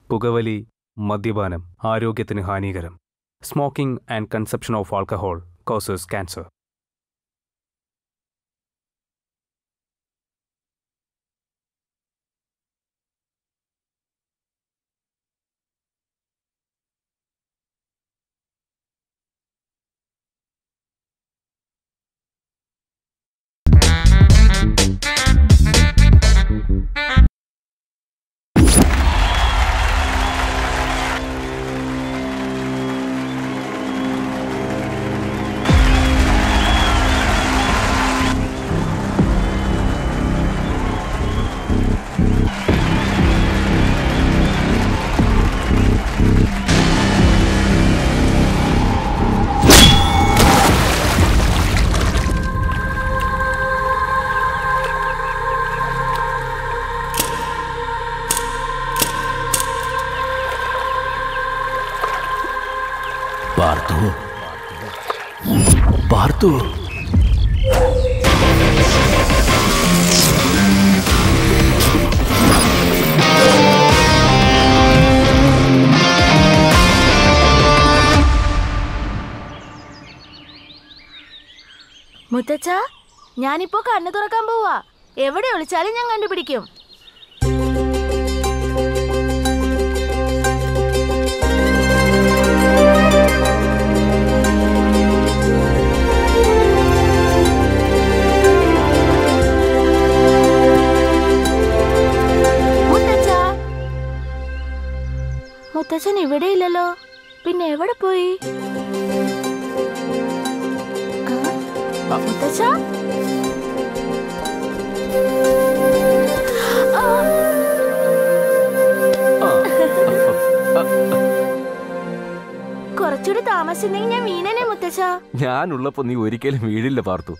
പുകവലി മദ്യപാനം ആരോഗ്യത്തിന് ഹാനികരം smoking and consumption of alcohol causes cancer Parthu Parthu മുത്തച്ഛ ഞാനിപ്പോ കണ്ണു തുറക്കാൻ പോവാ എവിടെ ഒളിച്ചാലും ഞാൻ കണ്ടുപിടിക്കും മുത്തച്ഛ മുത്തച്ഛൻ ഇവിടെ ഇല്ലല്ലോ പിന്നെ എവിടെ പോയി ആ? മുത്തച്ഛ ആ. കുറച്ചുകൂടി താമസിച്ചിരുന്നെങ്കിൽ ഞാൻ വീണനെ മുത്തച്ഛ ഞാനുള്ളപ്പോ നീ ഒരിക്കലും വീഴില്ല പാർത്തു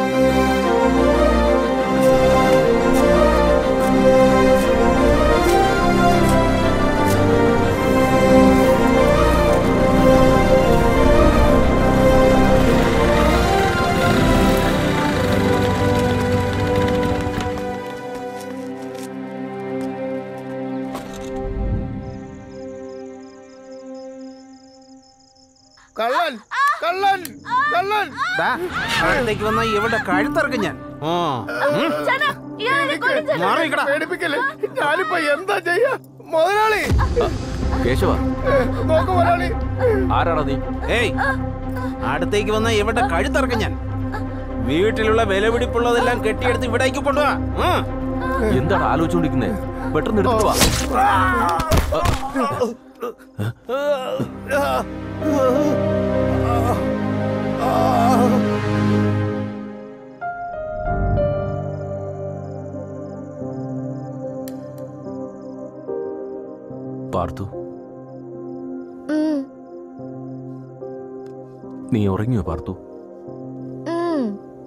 കള്ളൻ കള്ളൻ കള്ളൻ അടുത്തേക്ക് വന്ന ഇവിടെ കഴുത്തിറക്കും ഞാൻ ഓ ഉം. ചേട്ടാ ഇയാളെ കൊല്ലും ചേട്ടാ. മാറി നിക്കടാ. പേടിപ്പിക്കല്ലേ ഞാനിപ്പോ എന്താ ചെയ്യാ മുതലാളി കേശവ ഏ, നോക്ക് മുതലാളി ആരാടാ നീ ഏയ് അടുത്തേക്ക് വന്ന ഇവിടെ കഴുത്തിറക്കും ഞാൻ വീട്ടിലുള്ള വിലപിടിപ്പുള്ളതെല്ലാം കെട്ടിയെടുത്ത് ഇവിടേക്ക് കൊണ്ടുപോവാ ഉം. എന്താണ് ആലോചിച്ചോണ്ടിരിക്കുന്നേ പെട്ടെന്ന് എടുത്തു വാ പാർത്തു ഉം, നീ ഉറങ്ങിയോ പാർത്തു ഉം.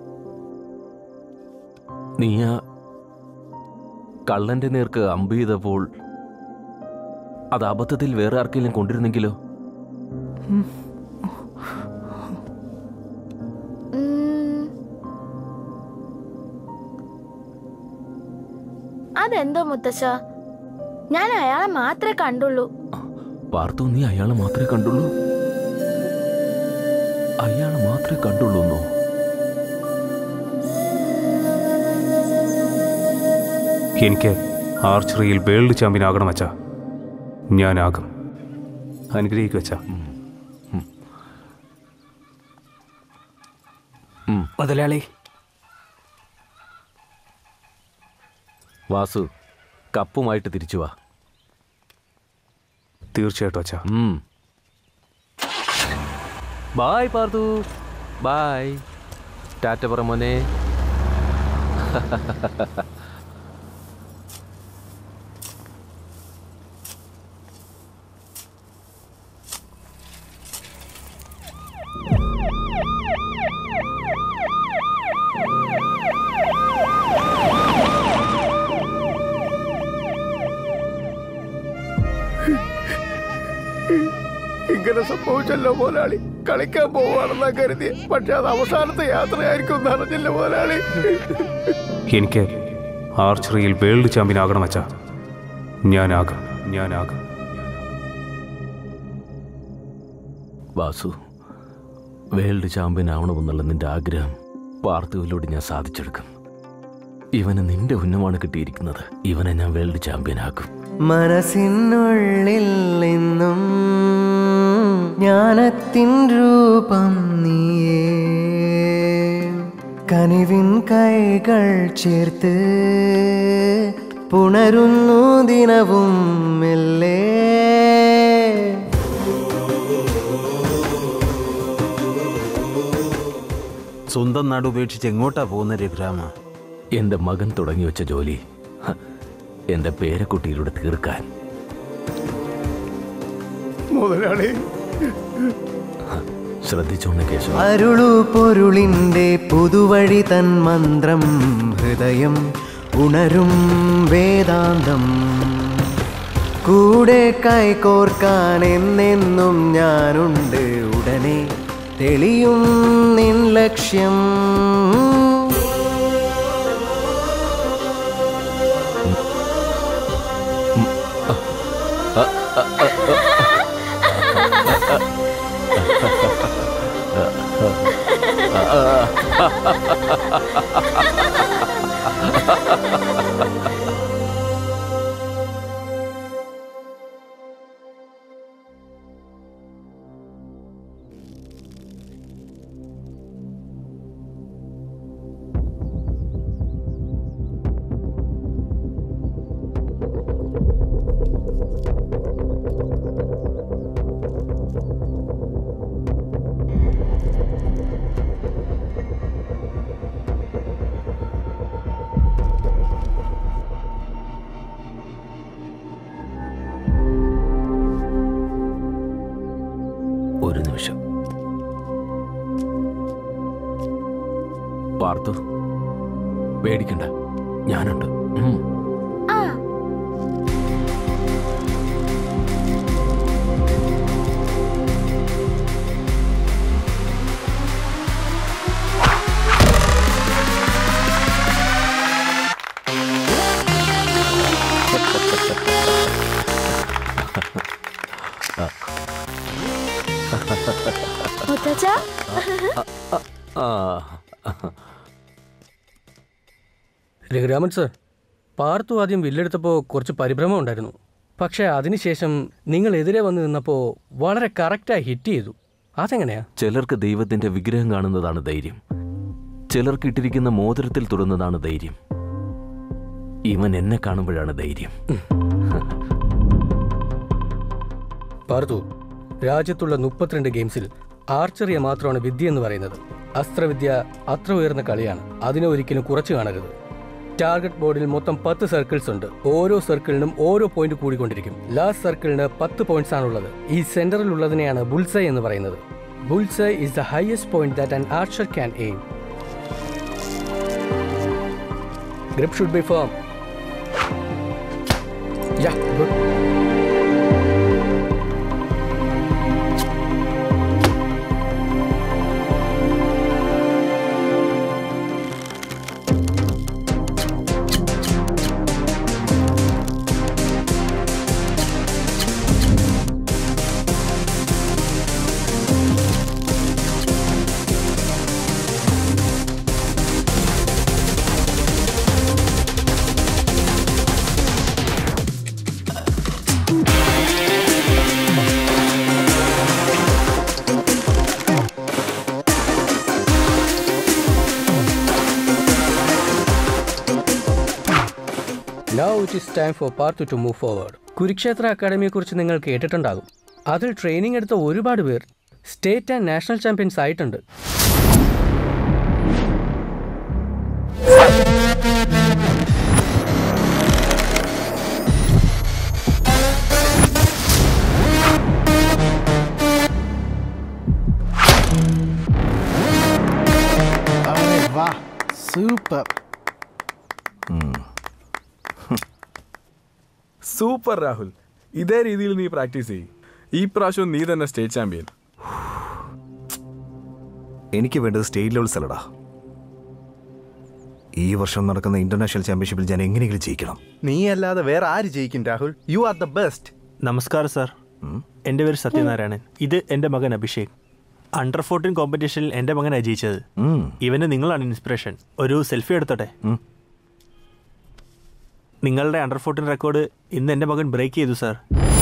നീ ആ കള്ളന്റെ നേർക്ക് അമ്പ് ചെയ്തപ്പോൾ അത് അബദ്ധത്തിൽ വേറെ ആർക്കെങ്കിലും കൊണ്ടിരുന്നെങ്കിലോ ഉം. അതെന്തോ മുത്തശ്ശ ഞാൻ അയാളെ മാത്രമേ കണ്ടുള്ളൂ പാർത്തു നീ അയാളെ മാത്രമേ കണ്ടുള്ളൂ അയാളെ മാത്രമേ കണ്ടുള്ളൂ എന്നോ എനിക്ക് ആർച്ചറിയിൽ വേൾഡ് ചാമ്പ്യൻ ആകണം വച്ചാ ഞാനാകും അനുഗ്രഹിക്കുക വച്ചാ മുതലാളി വാസു കപ്പുമായിട്ട് തിരിച്ചു വാ തീർച്ചയായിട്ടും വച്ചാ ഉം. ബായ് പാർത്തു ബായ് ടാറ്റ പറ മോനെ ഇങ്ങനെ സംഭവിച്ചല്ലോ മുതലാളി കളിക്കാൻ പോവാണെന്നാ കരുതി പക്ഷെ അത് അവസാനത്തെ യാത്രയായിരിക്കും എന്ന് അറിഞ്ഞില്ല മുതലാളി എനിക്ക് ആർച്ചറിയിൽ വേൾഡ് ചാമ്പ്യൻ ആകണം വച്ചാ ഞാനാകും ഞാനാകും വാസു വേൾഡ് ചാമ്പ്യൻ ആവണമെന്നുള്ള നിന്റെ ആഗ്രഹം പാർത്ഥിവിലൂടെ ഞാൻ സാധിച്ചെടുക്കും ഇവന് നിന്റെ ഉന്നമാണ് കിട്ടിയിരിക്കുന്നത് ഇവനെ ഞാൻ വേൾഡ് ചാമ്പ്യനാക്കും മനസ്സിനുള്ളിൽ നിന്നും ജ്ഞാനത്തിൻ രൂപം നീയേ കനിവിൻ കൈകൾ ചേർത്ത് പുണരുന്നു ദിനവും മെല്ലെ സ്വന്തം നാട് ഉപേക്ഷിച്ച് എങ്ങോട്ടാ പോകുന്ന രഘുരാമ എൻ്റെ മകൻ തുടങ്ങി വെച്ച ജോലി ഹ, എൻ്റെ പേരക്കുട്ടിയിലൂടെ തീർക്കാൻ മുതലാളി ശ്രദ്ധിച്ചോണ്ട് കേശവ അരുളു പൊരുളിൻ്റെ പുതുവഴി തൻ മന്ത്രം ഹൃദയം ഉണരും വേദാന്തം കൂടെ കൈകോർക്കാൻ എന്നെന്നും ഞാനുണ്ട് ഉടനെ തെളിയും നിൻ ലക്ഷ്യം ഒരു നിമിഷം പാർത്തു പേടിക്കണ്ട ഞാനുണ്ട് ഉം. ആ മുത്തച്ഛ ആ രഘുരാമൻ സർ പാർത്തു ആദ്യം വില്ലെടുത്തപ്പോൾ കുറച്ച് പരിഭ്രമം ഉണ്ടായിരുന്നു പക്ഷേ അതിനുശേഷം നിങ്ങൾ എതിരെ വന്ന് നിന്നപ്പോൾ വളരെ കറക്റ്റായി ഹിറ്റ് ചെയ്തു അതെങ്ങനെയാ ചിലർക്ക് ദൈവത്തിന്റെ വിഗ്രഹം കാണുന്നതാണ് ധൈര്യം ചിലർക്ക് ഇട്ടിരിക്കുന്ന മോതിരത്തിൽ തൊടുന്നതാണ് ധൈര്യം ഇവൻ എന്നെ കാണുമ്പോഴാണ് ധൈര്യം പാർത്തു രാജ്യത്തുള്ള മുപ്പത്തിരണ്ട് ഗെയിംസിൽ ആർച്ചറിയെ മാത്രമാണ് വിദ്യ എന്ന് പറയുന്നത് അസ്ത്രവിദ്യ അത്ര ഉയർന്ന കളിയാണ് അതിനെ ഒരിക്കലും കുറച്ച് കാണരുത് ടാർഗറ്റ് ബോർഡിൽ മൊത്തം പത്ത് സർക്കിൾസ് ഉണ്ട് ഓരോ സർക്കിളിനും ഓരോ പോയിന്റ് കൂടിക്കൊണ്ടിരിക്കും ലാസ്റ്റ് സർക്കിളിന് പത്ത് പോയിന്റ്സ് ആണുള്ളത് ഈ സെന്ററിൽ ഉള്ളതിനെയാണ് ബുൾസൈ എന്ന് പറയുന്നത് bullseye is the highest point that an archer can aim grip should be firm yeah good now it is time for part two move forward Kurukshetra അക്കാദമിയെക്കുറിച്ച് നിങ്ങൾ കേട്ടിട്ടുണ്ടാകും അതിൽ ട്രെയിനിങ് എടുത്ത ഒരുപാട് പേർ സ്റ്റേറ്റ് ആൻഡ് നാഷണൽ ചാമ്പ്യൻസ് ആയിട്ടുണ്ട് വാ സൂപ്പർ സൂപ്പർ രാഹുൽ ഇതേ രീതിയിൽ നീ പ്രാക്ടീസ് ചെയ്യ് ഈ പ്രാവശ്യം നീ തന്നെ സ്റ്റേറ്റ് ചാമ്പ്യൻ എനിക്ക് വേണ്ടത് സ്റ്റേറ്റ് ലെവൽ സ്ഥലടാ ഈ വർഷം നടക്കുന്ന ഇന്റർനാഷണൽ ചാമ്പ്യൻഷിപ്പിൽ ഞാൻ എങ്ങനെയെങ്കിലും ജയിക്കണം നീ അല്ലാതെ വേറെ ആര് ജയിക്കും Rahul you are the best നമസ്കാരം സാർ എൻ്റെ പേര് സത്യനാരായണൻ ഇത് എൻ്റെ മകൻ അഭിഷേക് അണ്ടർ ഫോർട്ടീൻ കോമ്പറ്റീഷനിൽ എൻ്റെ മകനാണ് ജയിച്ചത് ഉം. ഇവന് നിങ്ങളാണ് ഇൻസ്പിറേഷൻ ഒരു സെൽഫി എടുത്തോട്ടെ ഉം. നിങ്ങളുടെ അണ്ടർ ഫോർട്ടീൻ റെക്കോർഡ് ഇന്ന് എൻ്റെ മകൻ ബ്രേക്ക് ചെയ്തു സാർ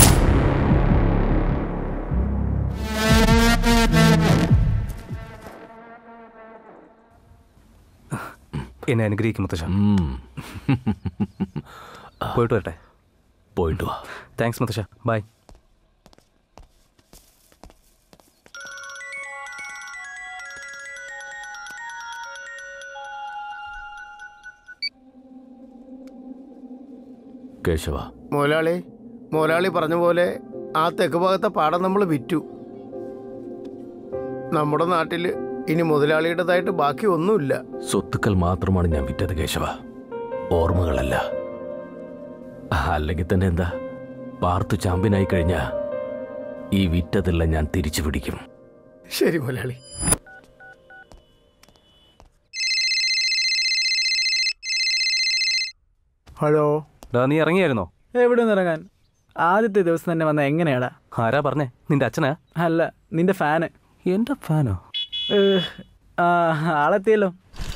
എന്നെ അനുഗ്രഹിക്കും മുത്തശ്ശ ഉം. പോയിട്ട് വരട്ടെ പോയിട്ട് വാ താങ്ക്സ് മുത്തശ്ശ ബൈ കേശവ മുതലാളി മുതലാളി പറഞ്ഞ പോലെ ആ തെക്ക് ഭാഗത്തെ പാടം നമ്മൾ വിറ്റു നമ്മുടെ നാട്ടിൽ ഇനി മുതലാളിയുടേതായിട്ട് ബാക്കി ഒന്നുമില്ല സ്വത്തുക്കൾ മാത്രമാണ് ഞാൻ വിറ്റത് കേശവ ഓർമ്മകളല്ല അല്ലെങ്കിൽ തന്നെ എന്താ പാർത്തു ചാമ്പ്യനായി കഴിഞ്ഞാ ഈ വിറ്റതെല്ലാം ഞാൻ തിരിച്ചു പിടിക്കും ശരി മുതലാളി ഹലോ ഡാ നീ ഇറങ്ങിയായിരുന്നോ എവിടെ നിന്ന് ഇറങ്ങാൻ ആദ്യത്തെ ദിവസം തന്നെ വന്ന എങ്ങനെയാടാ ആരാ പറഞ്ഞേ നിന്റെ അച്ഛനാ അല്ല നിന്റെ ഫാന് എന്റെ ഫാനോ ഏഹ്, ആ, ആളെത്തിയല്ലോ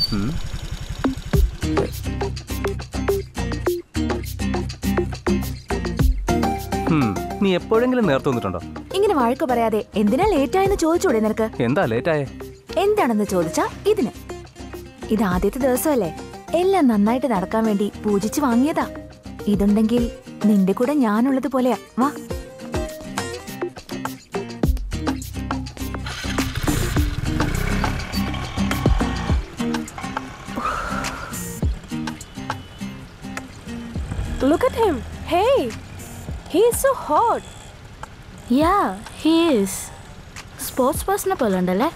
ഹും, നീ എപ്പോഴെങ്കിലും നേരത്തെ വന്നിട്ടുണ്ടോ ഇങ്ങനെ വഴക്ക് പറയാതെ എന്തിനാ ലേറ്റ് ആയെന്ന് ചോദിച്ചൂടെ നിനക്ക് എന്താ ലേറ്റായേ എന്താണെന്ന് ചോദിച്ചാ ഇതിന് ഇത് ആദ്യത്തെ ദിവസമല്ലേ എല്ലാം നന്നായിട്ട് നടക്കാൻ വേണ്ടി പൂജിച്ച് വാങ്ങിയതാ ഇതുണ്ടെങ്കിൽ നിന്റെ കൂടെ ഞാനുള്ളത് പോലെയാ വാ Look at him. Hey, he is so hot. Yeah he's sports പേഴ്സണെ പോലെ ഉണ്ടല്ലേ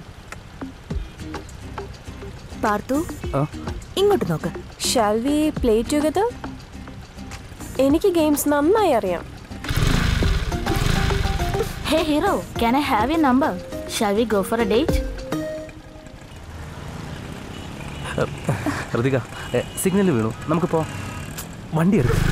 പാർത്തു ആ? ഇങ്ങോട്ട് നോക്ക് Shall we play together? എനിക്ക് ഗെയിംസ് നന്നായി അറിയാം hey hero can I have a number shall we go for a date Hrithika signal വീണു നമുക്കിപ്പോ വണ്ടി എടുക്കാം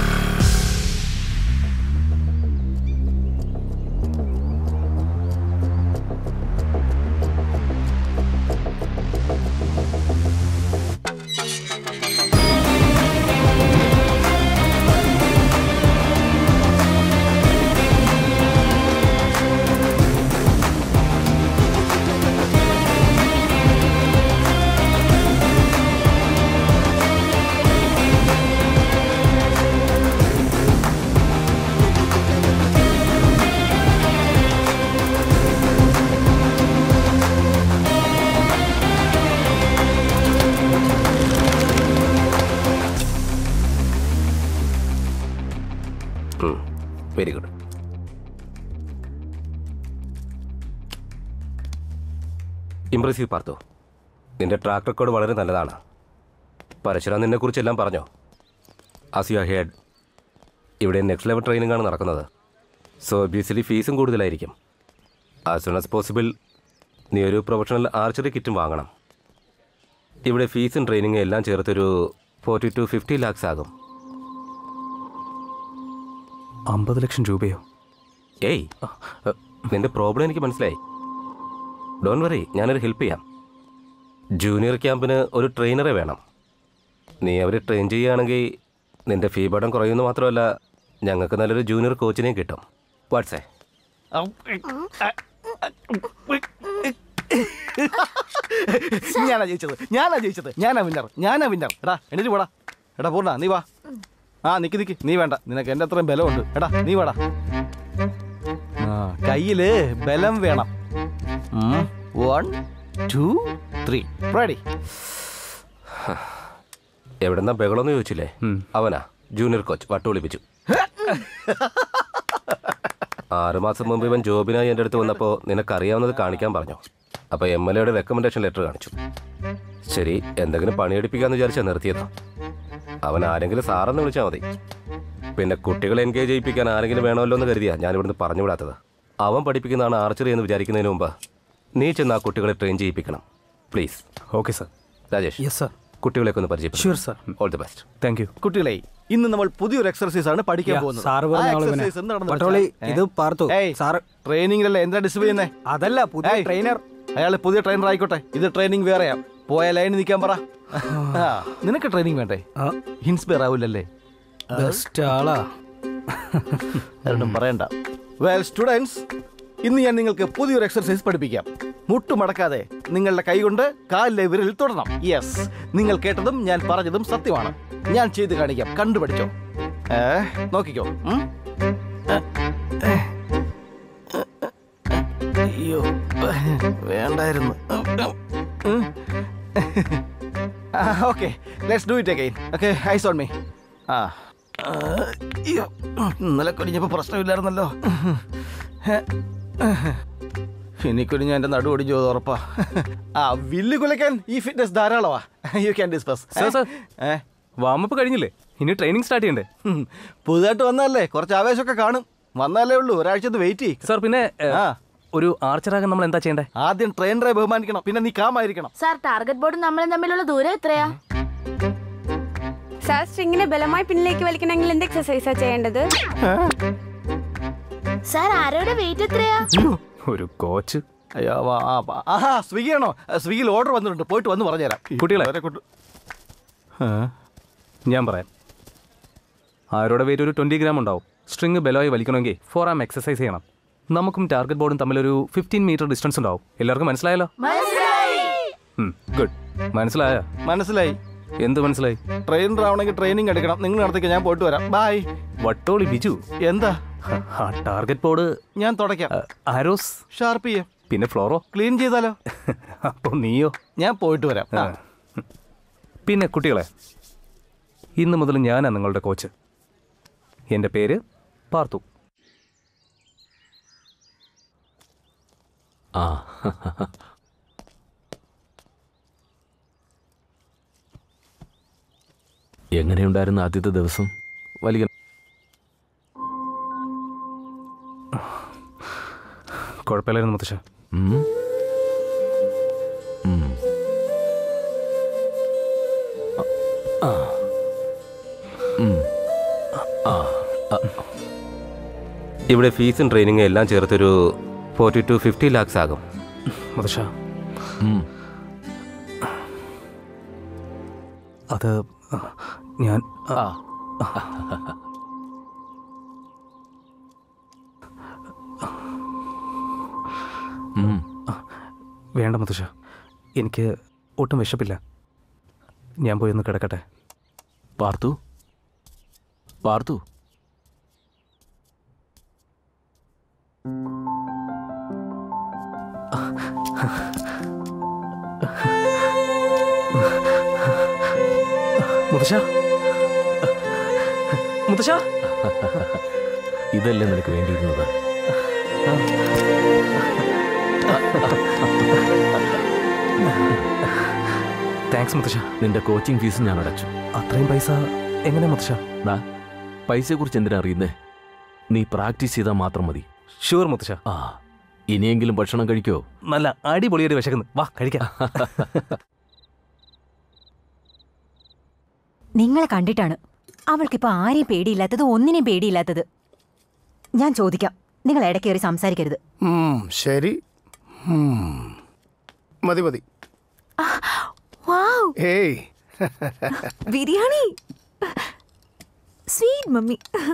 വെരി ഗുഡ് ഇംപ്രസീവ് പാർത്തു നിന്റെ ട്രാക്ക് റെക്കോർഡ് വളരെ നല്ലതാണ് പരശുരാം നിന്നെക്കുറിച്ചെല്ലാം പറഞ്ഞോ ആസ് യു ഹെഡ് ഇവിടെ നെക്സ്റ്റ് ലെവൽ ട്രെയിനിങ് ആണ് നടക്കുന്നത് സോ ഒബ്വിയസ്ലി ഫീസും കൂടുതലായിരിക്കും ആസ് സൂൺ ആസ് പോസിബിൾ നീ ഒരു പ്രൊഫഷണൽ ആർച്ചറി കിറ്റും വാങ്ങണം ഇവിടെ ഫീസും ട്രെയിനിങ്ങും എല്ലാം ചേർത്തൊരു ഫോർട്ടി ടു ഫിഫ്റ്റി ലാക്സ് ആകും അമ്പത് ലക്ഷം രൂപയോ ഏയ് നിന്റെ പ്രോബ്ലം എനിക്ക് മനസ്സിലായി ഡോൺ വറി ഞാനൊരു ഹെൽപ്പ് ചെയ്യാം ജൂനിയർ ക്യാമ്പിന് ഒരു ട്രെയിനറെ വേണം നീ അവരെ ട്രെയിൻ ചെയ്യുകയാണെങ്കിൽ നിന്റെ ഫീ ബർഡൻ കുറയുമെന്ന് മാത്രമല്ല ഞങ്ങൾക്ക് നല്ലൊരു ജൂനിയർ കോച്ചിനെയും കിട്ടും വാട്സേ ഞാനാ ജയിച്ചത് ഞാനാ ജയിച്ചത് ഞാനാ വിന്നർ ഞാനാ വിന്നർ എടാ എണീറ്റ് പോടാ എടാ പൂർണ്ണ നീ വാ ആ നിക്ക് നിക്ക് നീ വേണ്ട നിനക്ക് എൻ്റെ അത്രയും ബലമുണ്ട് എടാ നീ വാടാ ആ കയ്യില് ബലം വേണം വൺ ടു ത്രീ റെഡി എവിടെന്നാ ബഹളമെന്ന് ചോദിച്ചില്ലേ അവനാ ജൂനിയർ കോച്ച് വട്ടുവിളിപ്പിച്ചു ആറുമാസം മുമ്പ് ഇവൻ ജോബിനായി എൻ്റെ അടുത്ത് വന്നപ്പോൾ നിനക്കറിയാവുന്നത് കാണിക്കാൻ പറഞ്ഞു അപ്പോൾ എം എൽ എയുടെ റെക്കമെൻഡേഷൻ ലെറ്റർ കാണിച്ചു ശരി എന്തെങ്കിലും പണിയെടുപ്പിക്കാന്ന് വിചാരിച്ചാൽ നിർത്തിയതാ അവൻ ആരെങ്കിലും സാറെന്ന് വിളിച്ചാൽ മതി പിന്നെ കുട്ടികളെ എൻഗേജ് ചെയ്യിപ്പിക്കാൻ ആരെങ്കിലും വേണമല്ലോ എന്ന് കരുതിയാ ഞാൻ ഇവിടുന്ന് പറഞ്ഞു വിടാത്തത് അവൻ പഠിപ്പിക്കുന്നതാണ് ആർച്ചറി എന്ന് വിചാരിക്കുന്നതിന് മുമ്പ് നീ ചെന്ന് ആ കുട്ടികളെ ട്രെയിൻ ചെയ്യിപ്പിക്കണം please okay sir Rajesh yes sir കുട്ടികളെയൊക്കെ ഒന്ന് പരിചയപ്പെടും Sure, sir. All the best thank you കുട്ടികളെ ഇന്ന് നമ്മൾ പുതിയൊരു എക്സർസൈസ് ആണ് പഠിക്കാൻ യാ, പോകുന്നത് സാറ് പറഞ്ഞ ആ ആള് ഇവനാ. exercise എന്താണെന്ന് പട്ടോളി, വെച്ചാൽ, ഇത് ഏ? പാർത്തു. ഏയ്, സാറ് ട്രെയിനിങ്ങിലല്ലേ എന്താ ഡിസ്റ്റർബ് ചെയ്യുന്നേ അതല്ല പുതിയ ട്രെയിനർ അയാൾ പുതിയ ട്രെയിനർ ആയിക്കോട്ടെ ഇത് ട്രെയിനിങ് വേറെയാ പോയ ലൈനിൽ നിൽക്കാൻ പറ ആ, നിനക്ക് ട്രെയിനിങ് വേണ്ടേ ഇൻസ്പയർ ആവില്ലല്ലേ ബെസ്റ്റ് ആളാ ആരോടും പറയണ്ട വെൽ സ്റ്റുഡൻസ് ഇന്ന് ഞാൻ നിങ്ങൾക്ക് പുതിയൊരു എക്സർസൈസ് പഠിപ്പിക്കാം മുട്ടുമടക്കാതെ നിങ്ങളുടെ കൈകൊണ്ട് കാലിലെ വിരലിൽ തൊടണം യെസ് നിങ്ങൾ കേട്ടതും ഞാൻ പറഞ്ഞതും സത്യമാണ് ഞാൻ ചെയ്ത് കാണിക്കാം കണ്ടുപഠിച്ചോ ഏ നോക്കിക്കോ ഉം? അയ്യോ വേണ്ടായിരുന്നു okay let's do it again okay eyes on me ആ ആ, അയ്യോ ഇന്നലെ കുനിഞ്ഞപ്പോൾ പ്രശ്നമില്ലായിരുന്നല്ലോ ഇനി കുനിഞ്ഞ എൻ്റെ നടു ഒടിഞ്ഞു പോകുന്നത് ഉറപ്പാ ആ വില്ല് കുലയ്ക്കാൻ ഈ ഫിറ്റ്നസ് ധാരാളമാ you can discuss sir sir warm up കഴിഞ്ഞില്ലേ ഇനി ട്രെയിനിങ് സ്റ്റാർട്ട് ചെയ്യണ്ടേ പുതുതായിട്ട് വന്നല്ലേ കുറച്ച് ആവേശമൊക്കെ കാണും വന്നാലേ ഉള്ളൂ ഒരാഴ്ച വെയിറ്റ് ചെയ്യും സർ പിന്നെ ഏ, ഒരു ആർച്ചറാകാൻ നമ്മൾ എന്താ ചെയ്യണ്ടേ ആദ്യം ട്രെയിനറെ ബഹുമാനിക്കണം പിന്നെ നീ കാമായിരിക്കണം സാർ ടാർഗറ്റ് ബോർഡും നമ്മളും തമ്മിലുള്ള ദൂരം എത്രയാ സാർ സ്ട്രിങ്ങിനെ ബലമായി പിന്നിലേക്ക് വലിക്കണമെങ്കിൽ എന്ത് എക്സസൈസാ ചെയ്യേണ്ടത് സാർ ആരോടെ വെയിറ്റ് എത്രയാ ഒരു കോച്ച് അയ്യോ വാ, ആ, വാ. ആഹാ സ്വിഗ്ഗിയാണോ സ്വിഗ്ഗിയിൽ ഓർഡർ വന്നിട്ടുണ്ട് പോയിട്ട് വന്ന് പറഞ്ഞുതരാം കുട്ടികളെ. അവരെ കൊണ്ട്- ഞാൻ പറയാം ആരോടെ വെയിറ്റ് ഒരു ട്വൻറ്റി ഗ്രാം ഉണ്ടാവും സ്ട്രിങ് ബലമായി വലിക്കണമെങ്കിൽ ഫോർ ആം എക്സസൈസ് ചെയ്യണം നമുക്കും ടാർഗറ്റ് ബോർഡും തമ്മിലൊരു ഫിഫ്റ്റീൻ മീറ്റർ ഡിസ്റ്റൻസ് ഉണ്ടാവും എല്ലാവർക്കും മനസ്സിലായല്ലോ ഗുഡ് മനസ്സിലായോ മനസ്സിലായി എന്ത് മനസ്സിലായി ട്രെയിനർ ആവണമെങ്കിൽ ട്രെയിനിങ് എടുക്കണം നിങ്ങൾ നടത്തേക്ക് ഞാൻ പോയിട്ട് വരാം ബൈ വട്ടോളി ബിജു എന്താ ആ ടാർഗറ്റ് ബോർഡ് ഞാൻ തുടയ്ക്കാം ആരോസ് ഷാർപ്പ് ചെയ്യാം പിന്നെ ഫ്ലോറോ ക്ലീൻ ചെയ്താലോ അപ്പോൾ നീയോ ഞാൻ പോയിട്ട് വരാം ആ. പിന്നെ കുട്ടികളെ ഇന്ന് മുതൽ ഞാനാണ് നിങ്ങളുടെ കോച്ച് എൻ്റെ പേര് പാർത്തു ആ എങ്ങനെയുണ്ടായിരുന്നു ആദ്യത്തെ ദിവസം വലിയ കുഴപ്പമില്ലായിരുന്നു മുത്തശ്ശ ഉം. ഉം. ആ. ഉം. ആ. ആ. ഇവിടെ ഫീസും ട്രെയിനിങ്ങും എല്ലാം ചേർത്തൊരു ഫോർട്ടി ടു ഫിഫ്റ്റി ലാക്സ് ആകും മുത്തശ്ശ ഉം. അത് ഞാൻ ആ. ഉം. വേണ്ട മുത്തശ്ശ എനിക്ക് ഒട്ടും വിശപ്പില്ല ഞാൻ പോയി ഒന്ന് കിടക്കട്ടെ പാർത്തു പാർത്തു മുത്തശ്ശ മുത്തശ്ശ ഇതല്ലേ നിനക്ക് വേണ്ടിയിരുന്നത് താങ്ക്സ് മുത്തശ്ശ നിന്റെ കോച്ചിങ് ഫീസ് ഞാൻ അടച്ചു അത്രയും പൈസ എങ്ങനെ മുത്തശ്ശ ഡാ പൈസയെക്കുറിച്ച് എന്തിനാ അറിയുന്നേ നീ പ്രാക്ടീസ് ചെയ്താൽ മാത്രം മതി ഷുവർ മുത്തശ്ശ ആ ഇനിയെങ്കിലും ഭക്ഷണം കഴിക്കോ നല്ല അടിപൊളിയായിട്ട് വിശക്കുന്നു വാ കഴിക്കാം നിങ്ങളെ കണ്ടിട്ടാണ് അവൾക്കിപ്പോ ആരെയും പേടിയില്ലാത്തത് ഒന്നിനെയും പേടിയില്ലാത്തത് ഞാൻ ചോദിക്കാം നിങ്ങൾ ഇടയ്ക്കേറി സംസാരിക്കരുത് ഉം, ശരി ഉം. മതി മതി ഏയ് ബിരിയാണി സ്വീറ്റ് മമ്മി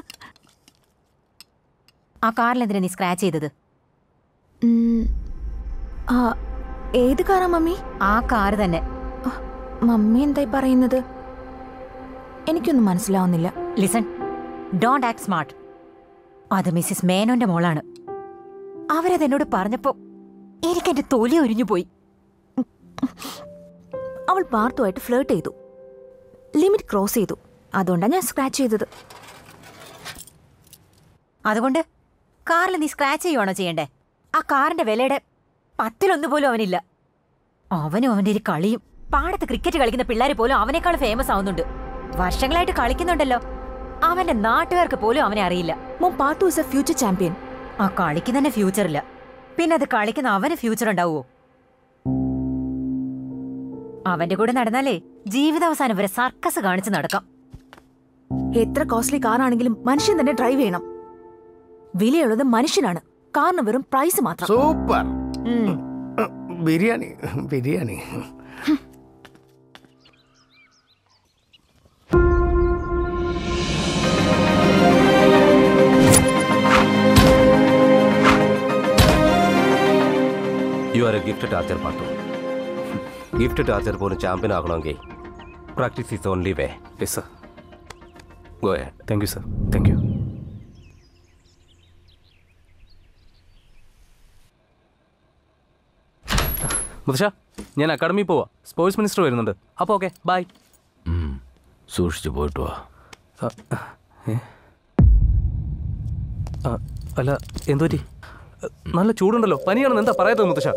ആ കാറിൽ എന്തിനാ നീ സ്ക്രാച്ച് ചെയ്തത് ആ ഏത് കാറാ മമ്മി ആ കാറ് തന്നെ മമ്മി എന്തായി പറയുന്നത് എനിക്കൊന്നും മനസ്സിലാവുന്നില്ല ലിസൺ ഡോണ്ട് ആക്ട് സ്മാർട്ട് അത് മിസ്സിസ് മേനോന്റെ മോളാണ് അവരതെന്നോട് പറഞ്ഞപ്പോ എനിക്കെന്റെ തൊലി ഒരിഞ്ഞു പോയി അവൾ പാർത്തുമായിട്ട് ഫ്ലേർട്ട് ചെയ്തു ലിമിറ്റ് ക്രോസ് ചെയ്തു അതുകൊണ്ടാണ് ഞാൻ സ്ക്രാച്ച് ചെയ്തത് അതുകൊണ്ട് കാറിൽ നീ സ്ക്രാച്ച് ചെയ്യുവാണോ ചെയ്യണ്ടേ ആ കാറിന്റെ വിലയുടെ പത്തിലൊന്നു പോലും അവനില്ല അവനും അവന്റെ ഒരു കളിയും പാടത്ത് ക്രിക്കറ്റ് കളിക്കുന്ന പിള്ളേർ പോലും അവനേക്കാൾ ഫേമസ് ആവുന്നുണ്ട് വർഷങ്ങളായിട്ട് കളിക്കുന്നുണ്ടല്ലോ അവന്റെ നാട്ടുകാർക്ക് പോലും അവനെ അറിയില്ല മോം പാർത്തു ഇസ് എ ഫ്യൂച്ചർ ചാമ്പ്യൻ ആ കളിക്ക് തന്നെ ഫ്യൂച്ചർ ഇല്ല പിന്നെ അത് കളിക്കുന്ന അവന് ഫ്യൂച്ചർ ഉണ്ടാവുമോ അവന്റെ കൂടെ നടന്നാലേ ജീവിതാവസാനം വരെ സർക്കസ് കാണിച്ച് നടക്കാം എത്ര കോസ്റ്റ്ലി കാറാണെങ്കിലും മനുഷ്യൻ തന്നെ ഡ്രൈവ് ചെയ്യണം വിലയുള്ളത് മനുഷ്യനാണ് കാറിന് വെറും പ്രൈസ് മാത്രം super biryani biryani you are a gifted archer Parthu gifted archer പോലും ചാമ്പ്യൻ ആകണമെങ്കിൽ practice is only way yes sir go thank you sir thank you മുതശ ഞാൻ അക്കാഡമിയിൽ പോവാ സ്പോർട്സ് മിനിസ്റ്റർ വരുന്നുണ്ട് അപ്പോൾ ഓക്കെ ബൈ സൂക്ഷിച്ചു പോയിട്ട് വാ അല്ല എന്തു പറ്റി നല്ല ചൂടുണ്ടല്ലോ പനിയാണെന്ന് എന്താ പറയാത്തത് മുത്തശ്ശ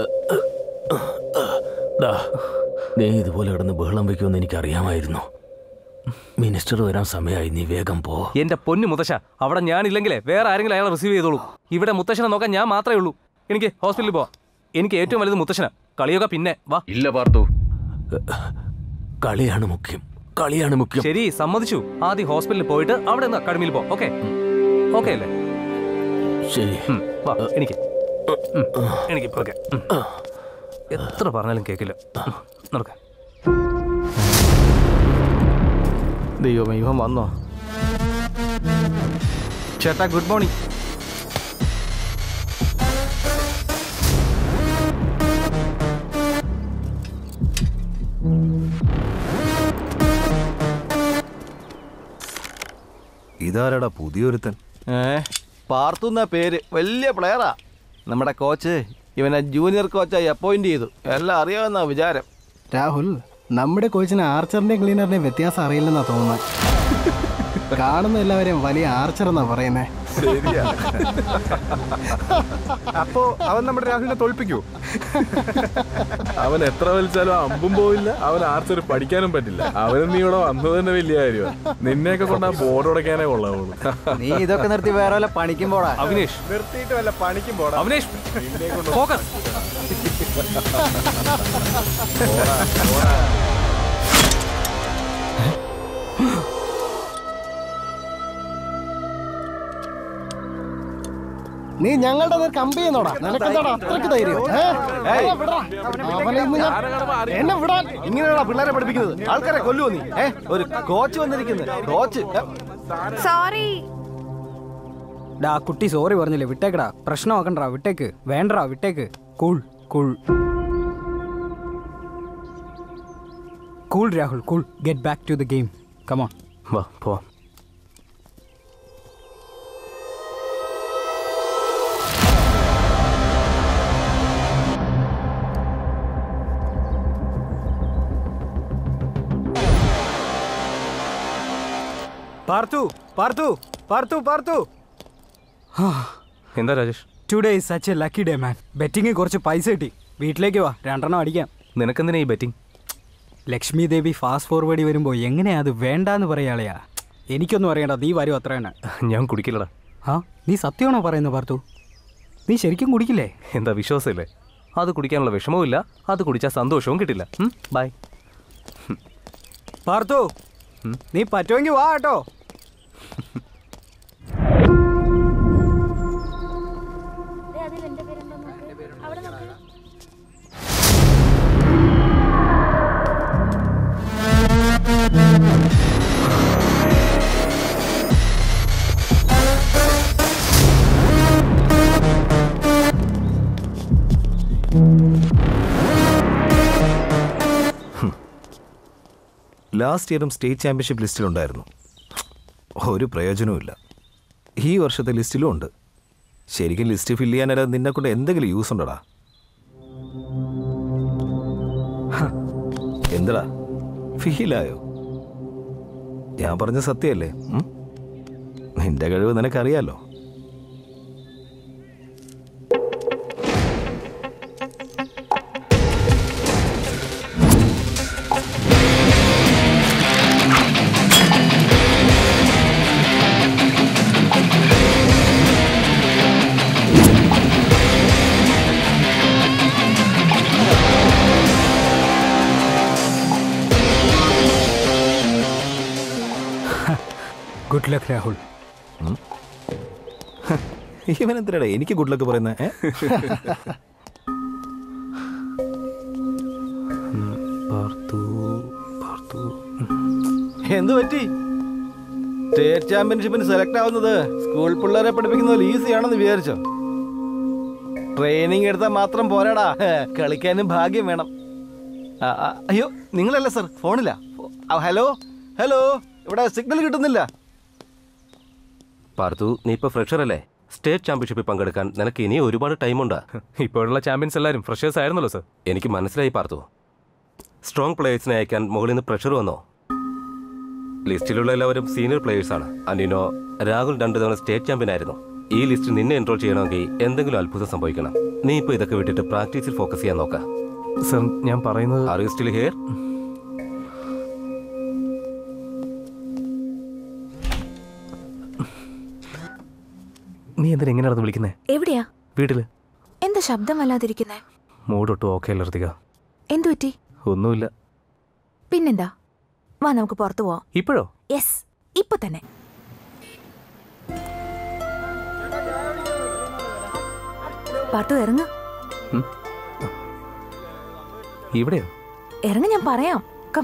ഡാ നീ ഇതുപോലെ കിടന്ന് ബഹളം വയ്ക്കുമെന്ന് എനിക്കറിയാമായിരുന്നു മിനിസ്റ്റർ വരാൻ സമയമായി നീ വേഗം പോ എന്റെ പൊന്നു മുത്തശ്ശ അവിടെ ഞാനില്ലെങ്കിലേ വേറെ ആരെങ്കിലും അയാളെ റിസീവ് ചെയ്തോളൂ ഇവിടെ മുത്തശ്ശനെ നോക്കാൻ ഞാൻ മാത്രമേ ഉള്ളൂ എനിക്ക് ഹോസ്പിറ്റലിൽ പോവാം എനിക്ക് ഏറ്റവും വലുത് മുത്തശ്ശന കളിയൊക്കെ പിന്നെ വാ ഇല്ല പാർത്തു കളിയാണ് മുഖ്യം കളിയാണ് മുഖ്യം ശരി സമ്മതിച്ചു ആദ്യം ഹോസ്പിറ്റലിൽ പോയിട്ട് അവിടെ നിന്ന് അക്കാഡമിയിൽ പോ ഓക്കെ ഓക്കെ അല്ലേ ശരി ഉം, വാ എനിക്ക് ഉം, എനിക്ക് ഓക്കെ എത്ര പറഞ്ഞാലും കേൾക്കില്ല ഉം, നടക്കാം ദൈവമേ ഇവൻ വന്നോ ചേട്ടാ ഗുഡ് മോർണിംഗ് ഇതാരടാ പുതിയൊരുത്തൻ ഏ പാർത്തുന്ന പേര് വലിയ പ്ലെയറാ നമ്മുടെ കോച്ച് ഇവനെ ജൂനിയർ കോച്ചായി അപ്പോയിന്റ് ചെയ്തു എല്ലാം അറിയാമെന്നാ വിചാരം രാഹുൽ നമ്മുടെ കോച്ചിന് ആർച്ചറിന്റെയും ക്ലീനറിന്റെയും വ്യത്യാസം അറിയില്ലെന്നാ തോന്നുന്നത് കാണുന്ന എല്ലാവരെയും വലിയ ആർച്ചർ എന്നാ പറയുന്നേ ശരിയാ അപ്പോ അവൻ നമ്മുടെ രാഹുലിനെ തോൽപ്പിക്കൂ അവൻ എത്ര വലിച്ചാലും അമ്പും പോവില്ല അവൻ ആർച്ചറി പഠിക്കാനും പറ്റില്ല അവനും നീ ഇവിടെ വന്നത് തന്നെ വലിയ കാര്യമാണ് നിന്നെയൊക്കെ കൊണ്ട് ആ ബോർഡ് ഉടയ്ക്കാനേ കൊള്ളാവുള്ളൂ നീ ഇതൊക്കെ നിർത്തി വേറെ വല്ല പണിക്കും പോടാ അവിനേഷ് നിർത്തിയിട്ട് വല്ല പണിക്കും പോടാ അവിനേഷ് നിന്നെ കൊണ്ട് ഫോക്കസ് നീ ഞങ്ങളുടെ നേരെ കമ്പി ചെയ്യുന്നോടാ നിനക്കെന്താടാ അത്രയ്ക്ക് ധൈര്യം ഏ? ഏയ്, വിടടാ. അവനെ ഇന്ന് ഞാൻ- എന്നെ വിടാൻ ഇങ്ങനെയാണോ പിള്ളേരെ പഠിപ്പിക്കുന്നത് ആൾക്കാരെ കൊല്ലുവോ നീ ഏ ഒരു കോച്ച് വന്നിരിക്കുന്നത് കോച്ച് ഏ, സോറി ഡാ കുട്ടി സോറി പറഞ്ഞില്ലേ വിട്ടേക്കടാ പ്രശ്നമാക്കണ്ടാ വിട്ടേക്ക് വേണ്ടടാ വിട്ടേക്ക് cool cool cool Rahul cool get back to the game come on വാ പോവാം പാർത്തു പാർത്തു പാർത്തു പാർത്തു എന്താ Rajesh today is such a lucky day man betting കുറച്ച് പൈസ കിട്ടി വീട്ടിലേക്ക് വാ രണ്ടെണ്ണം അടിക്കാം നിനക്കെന്തിനാ ഈ betting Lakshmi Devi fast forward വരുമ്പോൾ എങ്ങനെയാ അത് വേണ്ടാന്ന് പറയാളെയാ എനിക്കൊന്നും അറിയണ്ട നീ വരും അത്ര തന്നെ ഞാൻ കുടിക്കില്ലടാ ആ നീ സത്യമാണോ പറയുന്നത് പാർത്തു നീ ശരിക്കും കുടിക്കില്ലേ എന്താ വിശ്വാസമില്ലേ അത് കുടിക്കാനുള്ള വിഷമവും ഇല്ല അത് കുടിച്ചാൽ സന്തോഷവും കിട്ടില്ല ബൈ പാർത്തു നീ പറ്റുമെങ്കിൽ വാ കേട്ടോ ലാസ്റ്റ് ഇയറും സ്റ്റേറ്റ് ചാമ്പ്യൻഷിപ്പ് ലിസ്റ്റിലുണ്ടായിരുന്നു ഒരു പ്രയോജനവുമില്ല ഈ വർഷത്തെ ലിസ്റ്റിലും ഉണ്ട് ശരിക്കും ലിസ്റ്റ് ഫില്ല് ചെയ്യാനല്ലാതെ നിന്നെ കൊണ്ട് എന്തെങ്കിലും യൂസ് ഉണ്ടടാ ഹ, എന്തടാ ഫീലായോ ഞാൻ പറഞ്ഞ സത്യമല്ലേ ഉം? നിന്റെ കഴിവ് നിനക്കറിയാലോ ഗുഡ് ലക്ക് രാഹുൽ ഇവൻ എന്തിനാടാ എനിക്ക് ഗുഡ് ലക്ക് പറയുന്നത് എന്ത് പറ്റി സ്റ്റേറ്റ് ചാമ്പ്യൻഷിപ്പിന് സെലക്ട് ആവുന്നത് സ്കൂൾ പിള്ളേരെ പഠിപ്പിക്കുന്നത് ഈസി ആണെന്ന് വിചാരിച്ചോ ട്രെയിനിങ് എടുത്താൽ മാത്രം പോരാടാ കളിക്കാനും ഭാഗ്യം വേണം ആ, ആ, അയ്യോ നിങ്ങളല്ല സർ ഫോണില്ല ഹലോ ഹലോ ഇവിടെ സിഗ്നൽ കിട്ടുന്നില്ല പാർത്തു നീ ഇപ്പൊ ഫ്രഷർ അല്ലേ സ്റ്റേറ്റ് ചാമ്പ്യൻഷിപ്പിൽ പങ്കെടുക്കാൻ നിനക്ക് ഇനി ഒരുപാട് ടൈമുണ്ട് ഇപ്പോഴുള്ള ചാമ്പ്യൻസ് എല്ലാവരും ഫ്രഷേഴ്സ് ആയിരുന്നല്ലോ സർ എനിക്ക് മനസ്സിലായി പാർത്തു സ്ട്രോങ് പ്ലേയേഴ്സിനെ അയക്കാൻ മുകളിൽ നിന്ന് പ്രഷർ വന്നോ ലിസ്റ്റിലുള്ള എല്ലാവരും സീനിയർ പ്ലേയേഴ്സ് ആണ് അനിനോ രാഹുൽ രണ്ടു തവണ സ്റ്റേറ്റ് ചാമ്പ്യൻ ആയിരുന്നു ഈ ലിസ്റ്റിൽ നിന്നെ എൻറോൾ ചെയ്യണമെങ്കിൽ എന്തെങ്കിലും അത്ഭുതം സംഭവിക്കണം നീ ഇപ്പൊ ഇതൊക്കെ വിട്ടിട്ട് പ്രാക്ടീസിൽ ഫോക്കസ് ചെയ്യാൻ നോക്ക സർ ഞാൻ പറയുന്നത് ആർ യു സ്റ്റിൽ ഹിയർ നീ എന്തിനാ എങ്ങനെ നടന്ന് വിളിക്കുന്നേ എവിടെയാ വീട്ടില് എന്താ ശബ്ദം വല്ലാതിരിക്കുന്നേ മൂടൊട്ടും ഓക്കെ അല്ല ഋതിക എന്തു പറ്റി ഒന്നുമില്ല പിന്നെന്താ വാ നമുക്ക് പുറത്തു പോവാം ഇപ്പോഴോ യെസ് ഇപ്പൊ തന്നെ പാർത്തു ഇറങ്ങ ഇവിടെയോ ഇറങ്ങ ഞാൻ പറയാം കം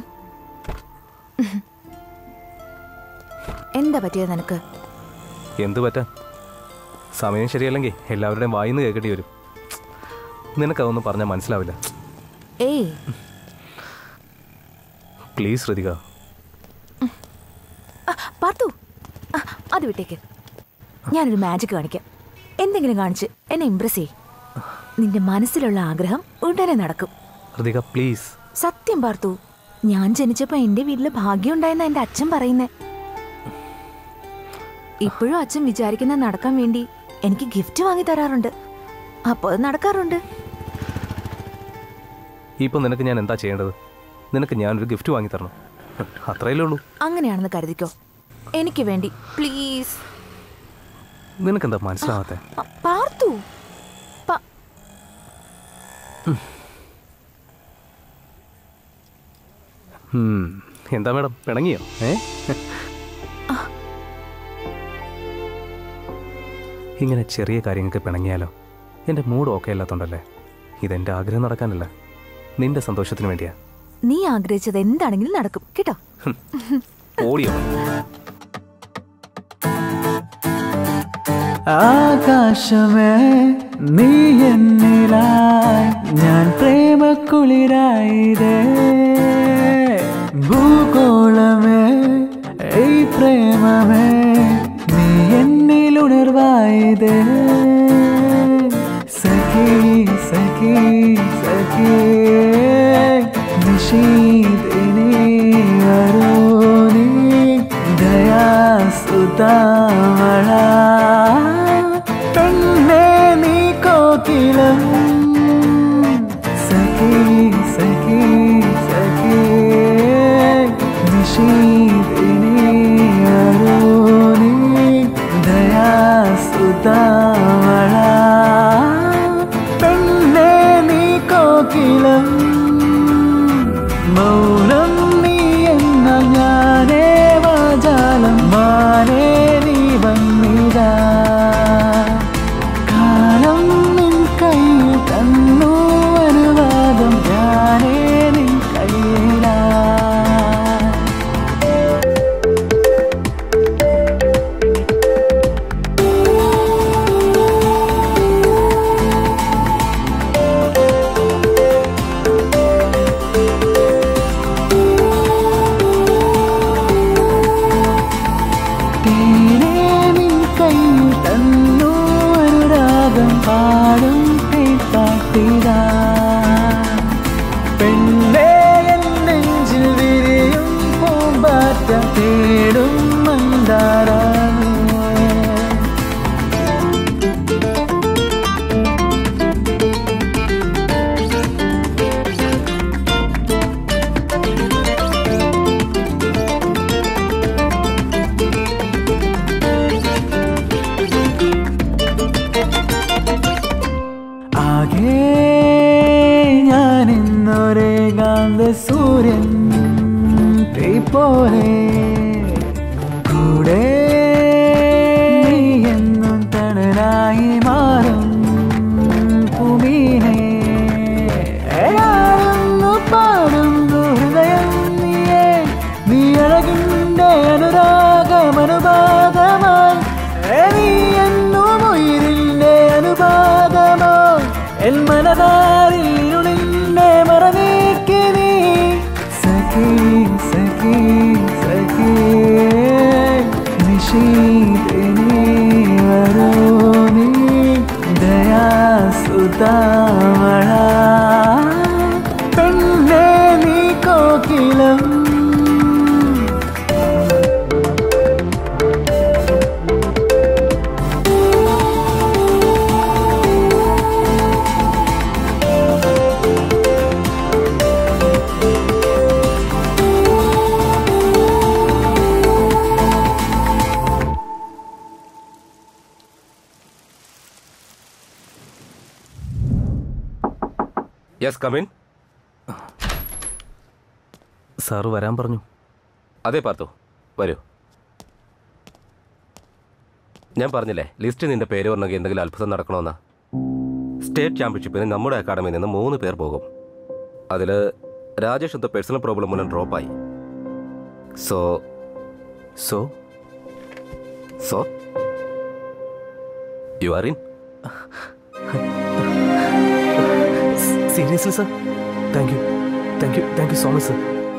എന്താ പറ്റിയത് നിനക്ക് എന്തു പറ്റാൻ സമയം ശരിയല്ലെങ്കിൽ എല്ലാവരുടെയും വായിന്ന് കേൾക്കേണ്ടി വരും നിനക്കതൊന്നും പറഞ്ഞാൽ മനസ്സിലാവില്ല ഏയ് പ്ലീസ് ഋതിക പാർത്തു ആ, അത് വിട്ടേക്ക് ഞാനൊരു മാജിക് കാണിക്കാം എന്തെങ്കിലും കാണിച്ച് എന്നെ ഇംപ്രസ് ചെയ് നിന്റെ മനസ്സിലുള്ള ആഗ്രഹം ഉടനെ നടക്കും ഋതിക പ്ലീസ് സത്യം പാർത്തു ഞാൻ ജനിച്ചപ്പോ എന്റെ വീട്ടില് ഭാഗ്യം ഉണ്ടായെന്ന എന്റെ അച്ഛൻ പറയുന്നേ ഇപ്പോഴും അച്ഛൻ വിചാരിക്കുന്ന നടക്കാൻ വേണ്ടി എനിക്ക് ഗിഫ്റ്റ് വാങ്ങി തരാറുണ്ട് അപ്പോൾ അത് നടക്കാറുണ്ട് ഇപ്പൊ നിനക്ക് ഞാൻ എന്താ ചെയ്യേണ്ടത് നിനക്ക് ഞാനൊരു ഗിഫ്റ്റ് വാങ്ങി തരണം അത്രയല്ലേ ഉള്ളൂ അങ്ങനെയാണെന്ന് കരുതിക്കോ എനിക്ക് വേണ്ടി പ്ലീസ് നിനക്കെന്താ മനസ്സിലാവാത്തെ പാർത്തു പ- ഉം, എന്താ മേഡം പിണങ്ങിയോ ഏ ഇങ്ങനെ ചെറിയ കാര്യങ്ങൾക്ക് പിണങ്ങിയാലോ എൻ്റെ മൂഡ് ഓക്കെ അല്ലാത്തോണ്ടല്ലേ ഇതെൻ്റെ ആഗ്രഹം നടക്കാനല്ല നിന്റെ സന്തോഷത്തിന് വേണ്ടിയാ നീ ആഗ്രഹിച്ചത് എന്താണെങ്കിലും നടക്കും കേട്ടോ ഓടിയോ ആകാശമേ നീ എന്നിലായി ഞാൻ പ്രേമക്കുളിരായിതേ ഭൂഗോളമേ ഈ പ്രേമമേ നീ എന്നിലുണർവായിതേ സഖി സഖി സഖി നിശീതിനി വരൂ നീ ദയാസുതാമള പെണ്ണേ നീ കോകിലം സഖി സഖി സഖി നിശീതിനി വരൂ നീ ദയാസുതാമള പെണ്ണേ നീ കോകിലം മൗനം നീ എന്ന ഞാനേ വാചാലം മാനേ നീ വന്നിതാ കാലം നിൻ കയ്യിൽ തന്നു അനുവാദം ഞാനേ നിൻ കയ്യിലാ തേനേ നിൻ കയ്യിൽ തന്നു അനുരാഗം പാടും പാട്ടിതാ പെണ്ണേ എൻ നെഞ്ചിൽ വിരിയും പൂമ്പാറ്റ തേടും മന്ദാരമേ ആകെ ഞാൻ ഇന്നൊരേകാന്ത സൂര്യൻ തീ പോലെ കൂടെ യെസ് കമിൻ സാറ് വരാൻ പറഞ്ഞു അതെ പാർത്തു വരൂ ഞാൻ പറഞ്ഞില്ലേ ലിസ്റ്റ് നിന്റെ പേര് പറഞ്ഞെങ്കിൽ എന്തെങ്കിലും അത്ഭുതം നടക്കണമെന്ന് സ്റ്റേറ്റ് ചാമ്പ്യൻഷിപ്പിന് നമ്മുടെ അക്കാഡമിയിൽ നിന്ന് മൂന്ന് പേർ പോകും അതിൽ രാജേഷ് എന്തോ പേഴ്സണൽ പ്രോബ്ലം മൂലം ഡ്രോപ്പായി so so so you are in seriously sir thank you thank you thank you so much sir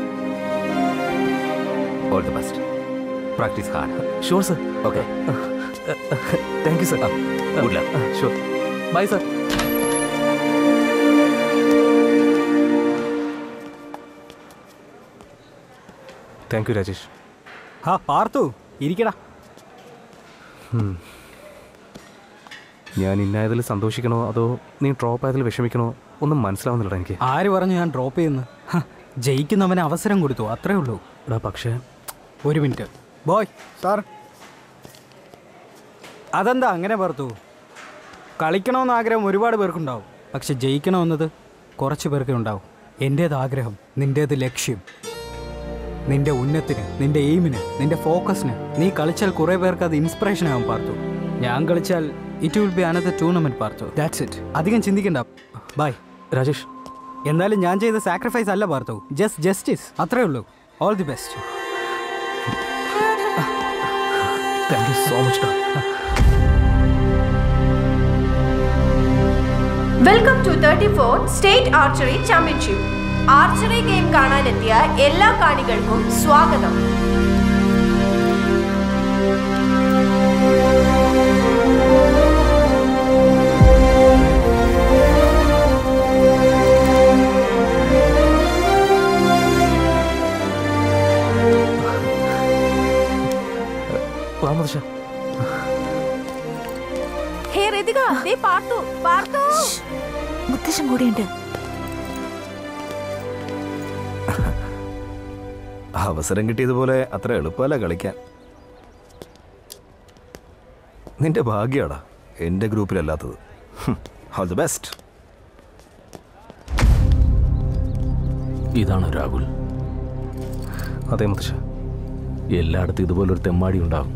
all the best practice hard sure sir okay thank you sir good luck sure bye sir thank you Rajesh ഹാ പാർത്തു ഇരിക്കടാ ഉം. ഞാൻ ഇന്നായതിൽ സന്തോഷിക്കണോ അതോ നീ drop ആയതിൽ വിഷമിക്കണോ ഒന്നും മനസ്സിലാവുന്നില്ലടാ എനിക്ക് ആര് പറഞ്ഞു ഞാൻ ഡ്രോപ്പ് ചെയ്യുന്നു ഹ, ജയിക്കുന്നവന് അവസരം കൊടുത്തു അത്രേ ഉള്ളൂ എടാ പക്ഷേ ഒരു മിനിറ്റ് ബോയ് സാർ അതെന്താ അങ്ങനെ പാർത്തു കളിക്കണമെന്ന് ആഗ്രഹം ഒരുപാട് പേർക്കുണ്ടാവും പക്ഷെ ജയിക്കണമെന്നത് കുറച്ച് പേർക്കേ ഉണ്ടാവും എൻ്റേത് ആഗ്രഹം നിൻ്റേത് ലക്ഷ്യം നിന്റെ ഉന്നത്തിന് നിന്റെ എയിമിന് നിന്റെ ഫോക്കസിന് നീ കളിച്ചാൽ കുറേ പേർക്ക് അത് ഇൻസ്പിറേഷൻ ആവും പാർത്തു ഞാൻ കളിച്ചാൽ it will be another tournament Parthu that's it അധികം ചിന്തിക്കണ്ട ബൈ രാജേഷ് എന്നാലും ഞാൻ ചെയ്ത സാക്രിഫൈസ് അല്ല പാർത്തു ജസ്റ്റ് ജസ്റ്റിസ് അത്രേ ഉള്ളൂ all the best thank you so much ഡാ welcome to thirty four state archery championship archery game കാണാനെത്തിയ എല്ലാ കാണികൾക്കും സ്വാഗതം വാ മുതശ്ശ ഹേ ഋതിക ദേ പാർത്തു പാർത്തു മുത്തശ്ശൻ കൂടിയുണ്ട് അവസരം കിട്ടിയതുപോലെ അത്ര എളുപ്പമല്ല കളിക്കാൻ നിന്റെ ഭാഗ്യമാടാ എൻ്റെ ഗ്രൂപ്പിലല്ലാത്തത് ഓൾ ദി ബെസ്റ്റ് ഇതാണോ രാഹുൽ അതെ മുത്തശ്ശ എല്ലായിടത്തും ഇതുപോലൊരു തെമ്മാടി ഉണ്ടാവും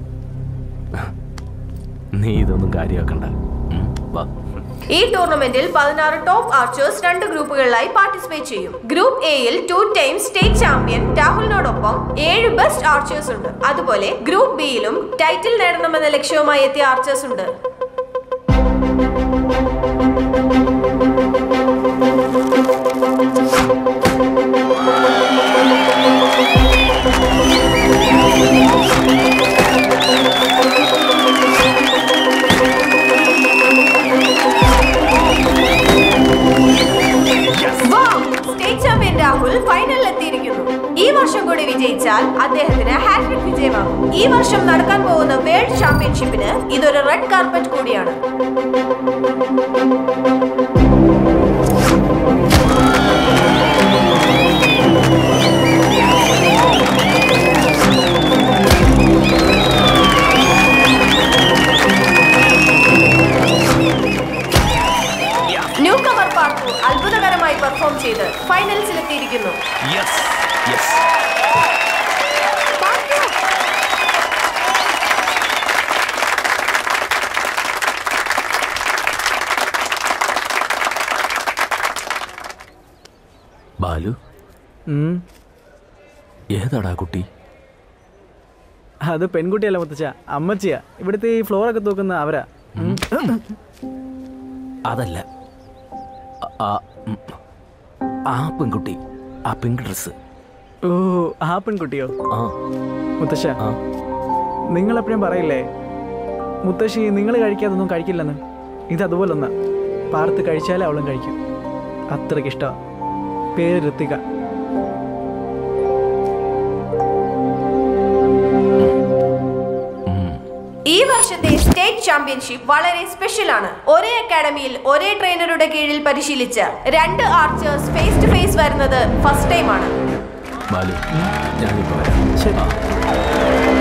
നീ ഇതൊന്നും കാര്യമാക്കണ്ട ഉം, വാ ഈ ടൂർണമെന്റിൽ പതിനാറ് ടോപ്പ് ആർച്ചേഴ്സ് രണ്ട് ഗ്രൂപ്പുകളിലായി പാർട്ടിസിപ്പേറ്റ് ചെയ്യും ഗ്രൂപ്പ് എയിൽ ടു ടൈം സ്റ്റേറ്റ് ചാമ്പ്യൻ രാഹുലിനോടൊപ്പം ഏഴ് ബെസ്റ്റ് ആർച്ചേഴ്സ് ഉണ്ട് അതുപോലെ ഗ്രൂപ്പ് ബിയിലും ടൈറ്റിൽ നേടണമെന്ന ലക്ഷ്യവുമായി എത്തിയ ആർച്ചേഴ്സ് ഉണ്ട് Wow! സ്റ്റേറ്റ് ചാമ്പ്യൻ രാഹുൽ ഫൈനലിൽ എത്തിയിരിക്കുന്നു ഈ വർഷം കൂടി വിജയിച്ചാൽ അദ്ദേഹത്തിന് ഹാട്രിക് വിജയമാകും ഈ വർഷം നടക്കാൻ പോകുന്ന വേൾഡ് ചാമ്പ്യൻഷിപ്പിന് ഇതൊരു റെഡ് കാർപ്പറ്റ് കൂടിയാണ് ന്യൂ കമർ പാർത്തു അത്ഭുതകരമായി പെർഫോം ചെയ്ത് ഫൈനൽസിലെത്തിയിരിക്കുന്നു ബാലു ഏതാടാ കുട്ടി അത് പെൺകുട്ടിയല്ല മുത്തച്ഛ അമ്മച്ചിയാ ഇവിടുത്തെ ഈ ഫ്ലോറൊക്കെ തൂക്കുന്ന അവരാ ഉം. അതല്ല ആ- ആ ഉം, ആ പെൺകുട്ടി ആ പിങ്ക് ഡ്രസ് ഓ ആ പെൺകുട്ടിയോ ആ മുത്തശ്ശ നിങ്ങൾ എപ്പോഴും പറയില്ലേ മുത്തശ്ശി നിങ്ങൾ കഴിക്കാതൊന്നും കഴിക്കില്ലെന്ന് ഇത് അതുപോലെ ഒന്നാ പാർത്ത് കഴിച്ചാലേ അവളും കഴിക്കും അത്രയ്ക്ക് ഇഷ്ടമാ പേര് ഋത്തിക ഈ വർഷത്തെ സ്റ്റേറ്റ് ചാമ്പ്യൻഷിപ്പ് വളരെ സ്പെഷ്യൽ ആണ് ഒരേ അക്കാഡമിയിൽ ഒരേ ട്രെയിനറുടെ കീഴിൽ പരിശീലിച്ച രണ്ട് ആർച്ചേഴ്സ് ഫേസ് ടു ഫേസ് വരുന്നത് ഫസ്റ്റ് ടൈം ആണ് ബാലു ഞാനിപ്പോ വരാം ആ.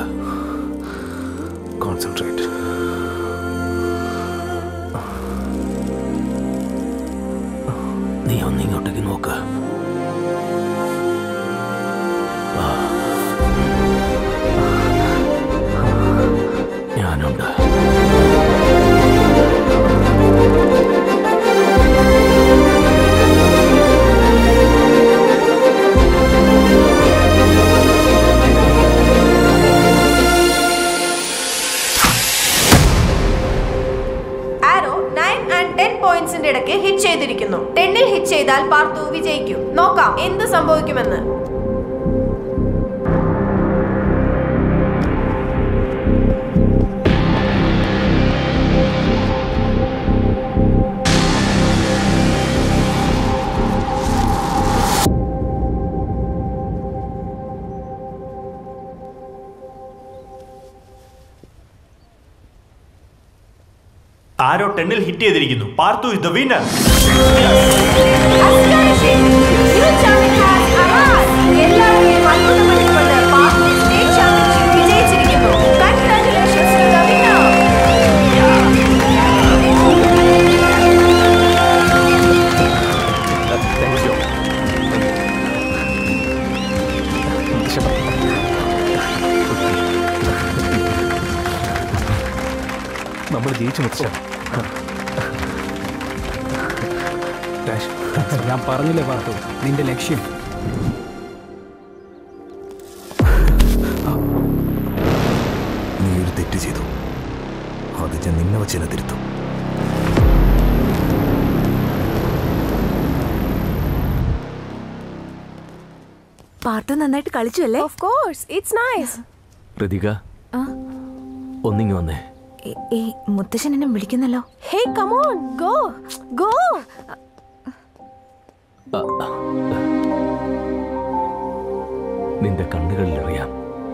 കോൺസെൻട്രേറ്റ് നീ ഒന്നിങ്ങോട്ടേക്ക് നോക്ക് വാ. ഞാനുണ്ട് ആരോ നയൻ ആൻഡ് ടെൻ പോയിന്റ്സിന്റെ ഇടയ്ക്ക് ഹിറ്റ് ചെയ്തിരിക്കുന്നു ടെന്നിൽ ഹിറ്റ് ചെയ്താൽ പാർത്തു വിജയിക്കും നോക്കാം എന്ത് സംഭവിക്കുമെന്ന് ആരോ ടെന്നിൽ ഹിറ്റ് ചെയ്തിരിക്കുന്നു പാർത്തു ഇസ് ദ വിന്നർ എല്ലാവരെയും അത്ഭുതപ്പെടുത്തിക്കൊണ്ട് പാർത്തു സ്റ്റേറ്റ് ചാമ്പ്യൻഷിപ്പ് വിജയിച്ചിരിക്കുന്നു congratulations to the winner thank you നമ്മൾ ജയിച്ചു മുത്തശ്ശ ഞാൻ പറഞ്ഞില്ലേ പാർത്തു നിന്റെ ലക്ഷ്യം നീ ഒരു തെറ്റ് ചെയ്തു അത് ഞാൻ നിന്നെ വച്ച് തന്നെ തിരുത്തും പാർട്ട് നന്നായിട്ട് കളിച്ചു അല്ലേ of course it's nice Pratika ആ ഒന്നിങ്ങി വന്നേ ഏ- ഏ മുത്തശ്ശൻ എന്നെ വിളിക്കുന്നല്ലോ hey come on go go ആ, ആ. നിന്റെ കണ്ണുകളിൽ അറിയാം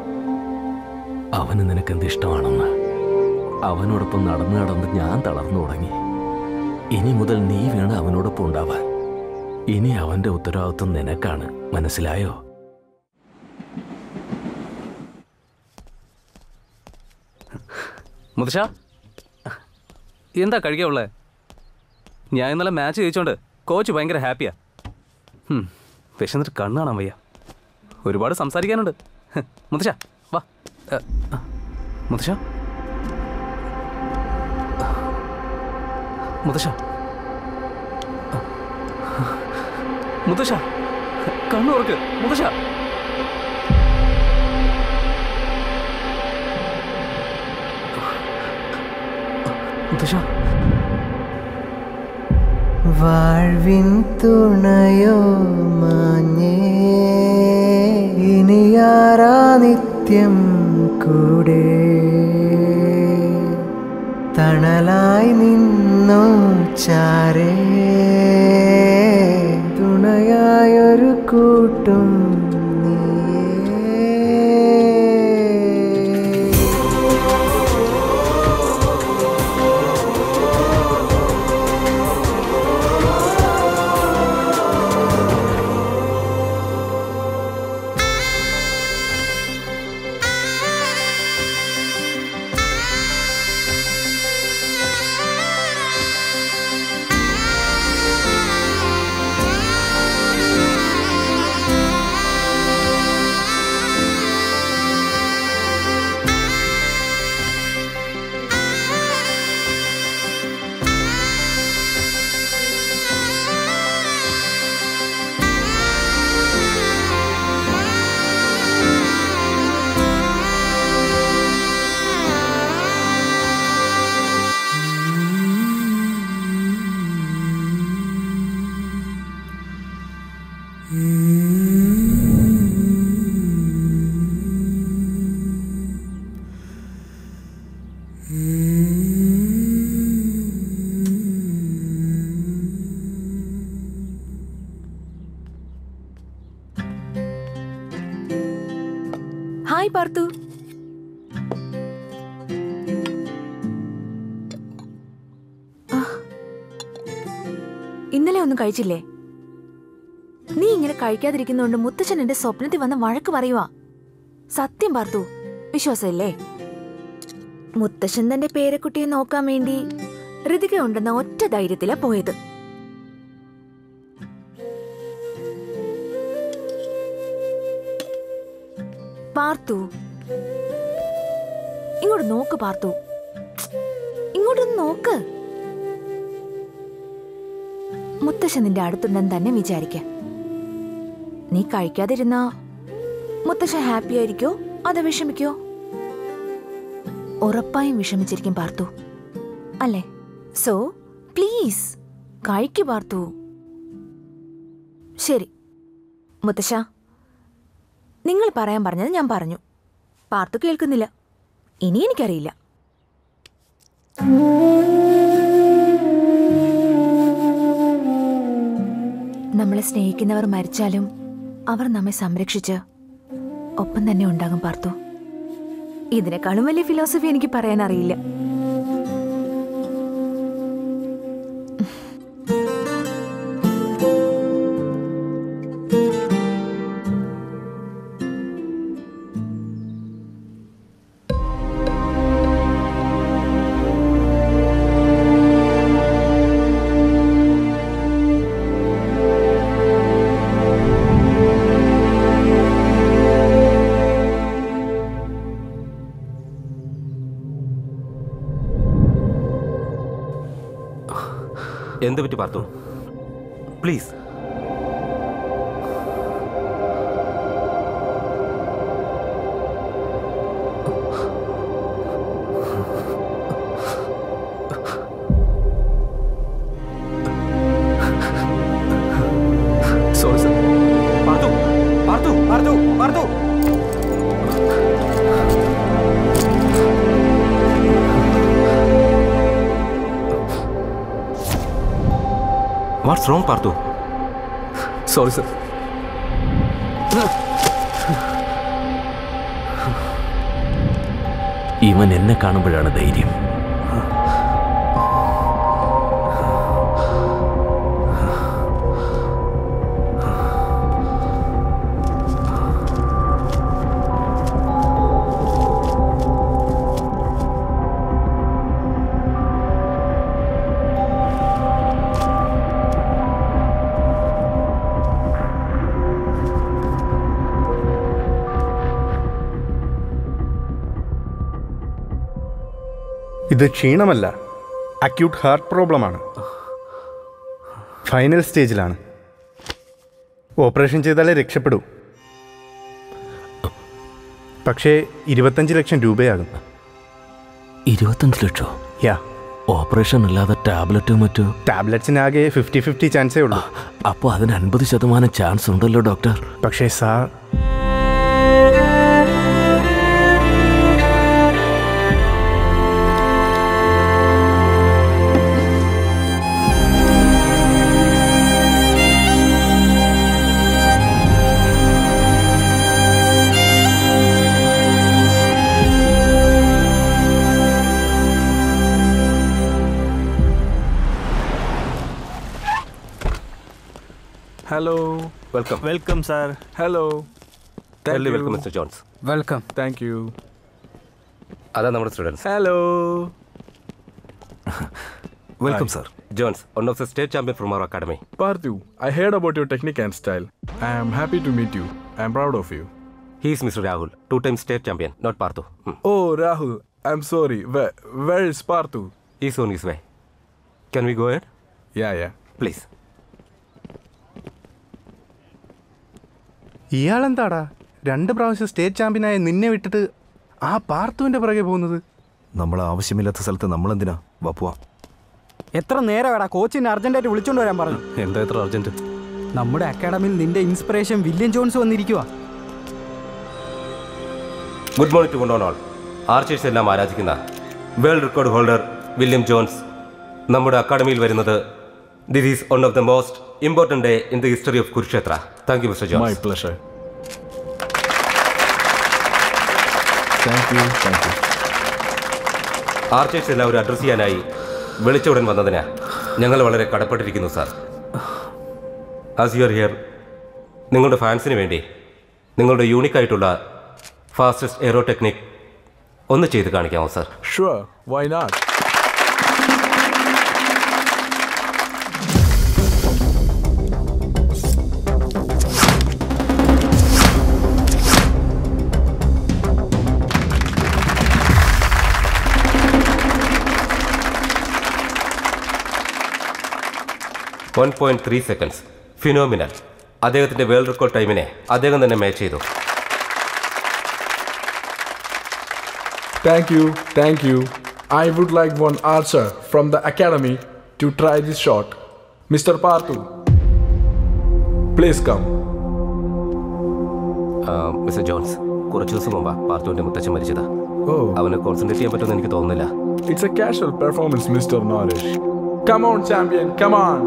അവന് നിനക്കെന്ത് ഇഷ്ടമാണെന്ന് അവനോടൊപ്പം നടന്ന് നടന്ന് ഞാൻ തളർന്നു തുടങ്ങി ഇനി മുതൽ നീ വേണം അവനോടൊപ്പം ഉണ്ടാവാൻ ഇനി അവന്റെ ഉത്തരവാദിത്വം നിനക്കാണ് മനസ്സിലായോ മുത്തശ്ശ എന്താ കഴിക്കാനുള്ളേ ഞാൻ ഇന്നലെ മാച്ച് ജയിച്ചോണ്ട് കോച്ച് ഭയങ്കര ഹാപ്പിയാ ഹും, വിശന്നിട്ട് കണ്ണ് കാണാൻ വയ്യ ഒരുപാട് സംസാരിക്കാനുണ്ട് ഹ്, മുത്തശ്ശ വാ ഏ, ആ, മുത്തശ്ശ മുത്തശ്ശ മുത്തശ്ശ കണ്ണു തുറക്ക് മുത്തശ്ശ മുത്തശ്ശ വാഴ്വിൻ തുണയോ മാഞ്ഞേ ഇനിയാരാ നിത്യം കൂടെ തണലായി നിന്നോ ചാരേ തുണയായൊരു കൂട്ടും ഹായ് പാർത്തു ആ. ഇന്നലെ ഒന്നും കഴിച്ചില്ലേ നീ ഇങ്ങനെ കഴിക്കാതിരിക്കുന്നോണ്ട് മുത്തച്ഛൻ എന്റെ സ്വപ്നത്തിൽ വന്ന് വഴക്ക് പറയുവാ സത്യം പാർത്തു വിശ്വാസമില്ലേ മുത്തശ്ശൻ തന്റെ പേരക്കുട്ടിയെ നോക്കാൻ വേണ്ടി ഋതിക ഉണ്ടെന്ന ഒറ്റ ധൈര്യത്തിലാ പോയത് പാർത്തു ഇങ്ങോട്ട് നോക്ക് പാർത്തു ഇങ്ങോട്ടൊന്ന് നോക്ക് മുത്തശ്ശൻ നിന്റെ അടുത്തുണ്ടെന്ന് തന്നെ വിചാരിക്ക നീ കഴിക്കാതിരുന്നാ മുത്തശ്ശൻ ഹാപ്പി ആയിരിക്കോ അതോ വിഷമിക്കോ ഉറപ്പായും വിഷമിച്ചിരിക്കും പാർത്തു അല്ലേ സോ പ്ലീസ് കഴിക്കു പാർത്തു ശരി മുത്തശ്ശ നിങ്ങൾ പറയാൻ പറഞ്ഞത് ഞാൻ പറഞ്ഞു പാർത്തു കേൾക്കുന്നില്ല ഇനി എനിക്കറിയില്ല നമ്മളെ സ്നേഹിക്കുന്നവർ മരിച്ചാലും അവർ നമ്മെ സംരക്ഷിച്ച് ഒപ്പം തന്നെ ഉണ്ടാകും പാർത്തു ഇതിനേക്കാളും വലിയ ഫിലോസഫി എനിക്ക് പറയാൻ അറിയില്ല എന്ത് പറ്റി പാർത്തു പ്ലീസ് സോറി സർ പാർത്തു Parthu Parthu Parthu what's wrong Parthu sorry sir ഇവൻ എന്നെ കാണുമ്പോഴാണ് ധൈര്യം ഇത് ക്ഷീണമല്ല അക്യൂട്ട് ഹാർട്ട് പ്രോബ്ലമാണ് ഫൈനൽ സ്റ്റേജിലാണ് ഓപ്പറേഷൻ ചെയ്താലേ രക്ഷപ്പെടൂ പക്ഷേ ഇരുപത്തഞ്ച് ലക്ഷം രൂപയാകും ഇരുപത്തഞ്ച് ലക്ഷോ യാ ഓപ്പറേഷൻ അല്ലാതെ ടാബ്ലറ്റോ മറ്റോ ടാബ്ലറ്റ്സിനാകെ ഫിഫ്റ്റി ഫിഫ്റ്റി ചാൻസേ ഉള്ളൂ അപ്പോൾ അതിന് അൻപത് ശതമാനം ചാൻസ് ഉണ്ടല്ലോ ഡോക്ടർ പക്ഷേ sir hello welcome welcome sir hello welcome welcome mister Jones welcome thank you അതാ നമ്മുടെ students hello welcome sir Jones one of the state champion from our academy Parthu, I heard about your technique and style. I am happy to meet you. I am proud of you. He's mister Rahul two time state champion not Parthu Oh, Rahul, I'm sorry. Where, where is Parthu? Is on his way can we go ahead Yeah, yeah. Please ഇയാളെന്താടാ രണ്ട് പ്രാവശ്യം state ചാമ്പ്യനായ നിന്നെ വിട്ടിട്ട് ആ പാർത്തുവിന്റെ പുറകെ പോകുന്നത് നമ്മൾ ആവശ്യമില്ലാത്ത സ്ഥലത്ത് നമ്മളെന്തിനാ വപ്പുവാ എത്ര നേരമാടാ കോച്ചിനെ അർജന്റായിട്ട് വിളിച്ചോണ്ട് വരാൻ പറഞ്ഞു എന്താ ഇത്ര അർജന്റ് നമ്മുടെ അക്കാഡമിയിൽ നിന്റെ ഇൻസ്പിറേഷൻ വില്യം ജോൺസ് വന്നിരിക്കുക ഗുഡ് മോർണിംഗ് ടു കൊണ്ടോൺ ഓൾ ആർച്ചേഴ്സ് എല്ലാം ആരാധിക്കുന്ന world record holder William Jones നമ്മുടെ അക്കാഡമിയിൽ വരുന്നത് this is one of the most important day in the history of Kurukshetra thank you mister My Jones pleasure. Thank you, thank you. Archers എല്ലാവരും address ചെയ്യാനായി വിളിച്ചയുടൻ വന്നതിന് ഞങ്ങൾ വളരെ കടപ്പെട്ടിരിക്കുന്നു sir as you are here നിങ്ങളുടെ ഫാൻസിന് വേണ്ടി നിങ്ങളുടെ യൂണിക് ആയിട്ടുള്ള ഫാസ്റ്റസ്റ്റ് എയറോ ടെക്നിക് ഒന്ന് ചെയ്ത് കാണിക്കാമോ sir sure why not one point three seconds phenomenal അദ്ദേഹത്തിന്റെ വേൾഡ് റെക്കോർഡ് ടൈമിനെ അദ്ദേഹം തന്നെ മാച്ച് ചെയ്തു Thank you, thank you. I would like one archer from the academy to try this shot. Mr. Parthu, please come. Mister Jones കുറച്ച് ദിവസം മുമ്പാ പാർത്തുവിന്റെ മുത്തച്ഛൻ മരിച്ചത് Oh. അവന് കോൺസെൻട്രേറ്റ് ചെയ്യാൻ പറ്റുമെന്ന് എനിക്ക് തോന്നുന്നില്ല It's a casual performance, Mr. Nourish. Come on, champion, come on.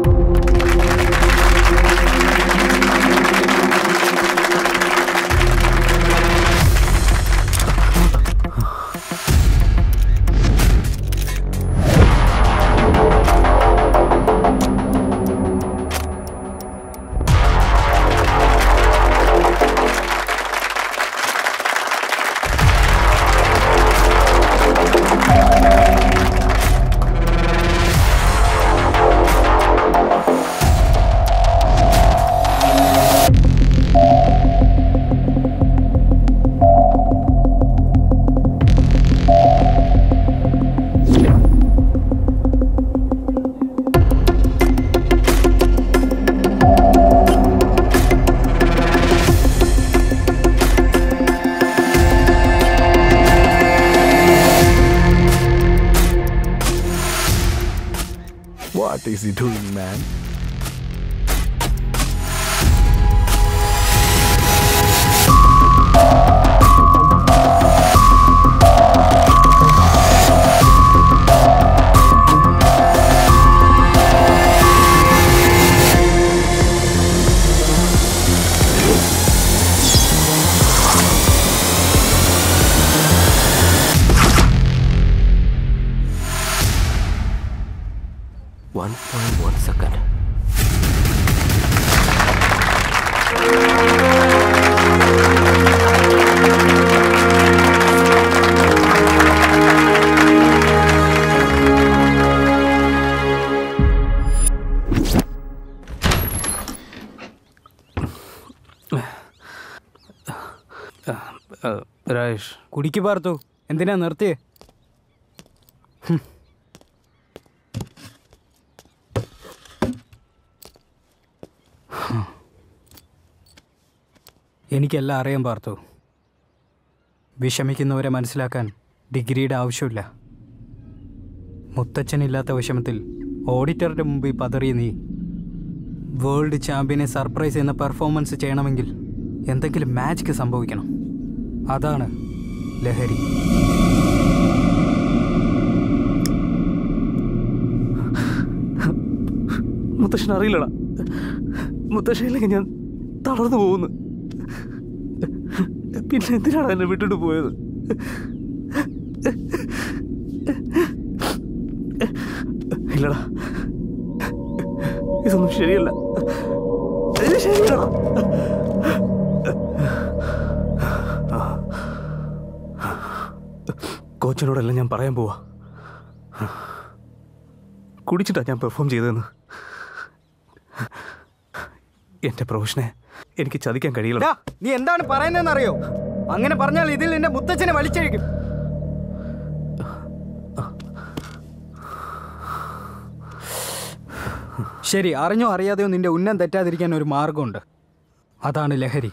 What is he doing, man? One point one second Rajesh കുടിക്ക് പാർത്തു എന്തിനാ നിർത്തിയേ ഹും. ഹും. എനിക്കെല്ലാം അറിയാൻ പാർത്തു വിഷമിക്കുന്നവരെ മനസ്സിലാക്കാൻ ഡിഗ്രിയുടെ ആവശ്യമില്ല മുത്തച്ഛനില്ലാത്ത വിഷമത്തിൽ ഓഡിറ്ററുടെ മുമ്പിൽ പതറിയ നീ വേൾഡ് ചാമ്പ്യനെ സർപ്രൈസ് ചെയ്യുന്ന പെർഫോമൻസ് ചെയ്യണമെങ്കിൽ എന്തെങ്കിലും മാജിക് സംഭവിക്കണം അതാണ് ലഹരി മുത്തശ്ശൻ അറിയില്ലടാ മുത്തശ്ശനില്ലെങ്കിൽ ഞാൻ തളർന്നു പോകുന്നു പിന്നെ എന്തിനാണ് എന്നെ വിട്ടിട്ട് പോയത് ഇല്ലടാ ഇതൊന്നും ശരിയല്ല ഇത് ശരിയല്ലടാ കോച്ചിനോടെല്ലാം ഞാൻ പറയാൻ പോവാ കുടിച്ചിട്ടാ ഞാൻ പെർഫോം ചെയ്തതെന്ന് എന്റെ പ്രൊഫഷനെ എനിക്ക് ചതിക്കാൻ കഴിയില്ല ഡാ, നീ എന്താണ് പറയുന്നതെന്ന് അറിയോ അങ്ങനെ പറഞ്ഞാൽ ഇതിൽ നിന്റെ മുത്തച്ഛനെ വലിച്ചഴിക്കും ശരി അറിഞ്ഞോ അറിയാതെയോ നിന്റെ ഉന്നം തെറ്റാതിരിക്കാൻ ഒരു മാർഗമുണ്ട് അതാണ് ലഹരി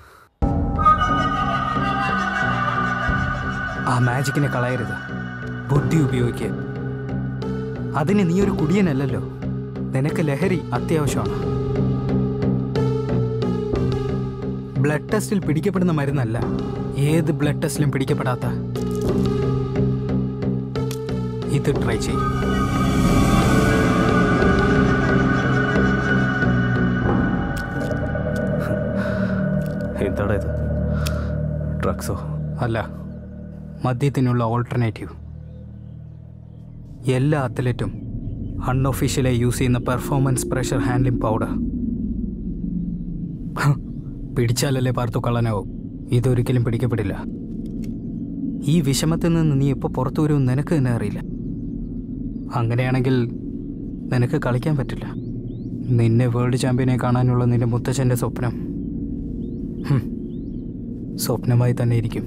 ആ മാജിക്കിനെ കളയരുത് ബുദ്ധി ഉപയോഗിക്കുക അതിന് നീ ഒരു കുടിയനല്ലല്ലോ നിനക്ക് ലഹരി അത്യാവശ്യമാണ് ബ്ലഡ് ടെസ്റ്റിൽ പിടിക്കപ്പെടുന്ന മരുന്നല്ല ഏത് ബ്ലഡ് ടെസ്റ്റിലും പിടിക്കപ്പെടാത്ത ഇത് ട്രൈ ചെയ്യും എന്താടാ ഇത് ഡ്രഗ്സോ അല്ല മദ്യത്തിനുള്ള ഓൾട്ടർനേറ്റീവ് എല്ലാ അത്ലറ്റും അൺഒഫീഷ്യലായി യൂസ് ചെയ്യുന്ന പെർഫോമൻസ് പ്രഷർ ഹാൻഡ്ലിംഗ് പൗഡർ പിടിച്ചാലല്ലേ പാർത്തു കള്ളനാവും ഇതൊരിക്കലും പിടിക്കപ്പെടില്ല ഈ വിഷമത്തിൽ നിന്ന് നീ എപ്പോൾ പുറത്തു വരുമെന്ന് നിനക്ക് തന്നെ അറിയില്ല അങ്ങനെയാണെങ്കിൽ നിനക്ക് കളിക്കാൻ പറ്റില്ല നിന്നെ വേൾഡ് ചാമ്പ്യനെ കാണാനുള്ള നിന്റെ മുത്തച്ഛൻ്റെ സ്വപ്നം ഹും, സ്വപ്നമായി തന്നെ ഇരിക്കും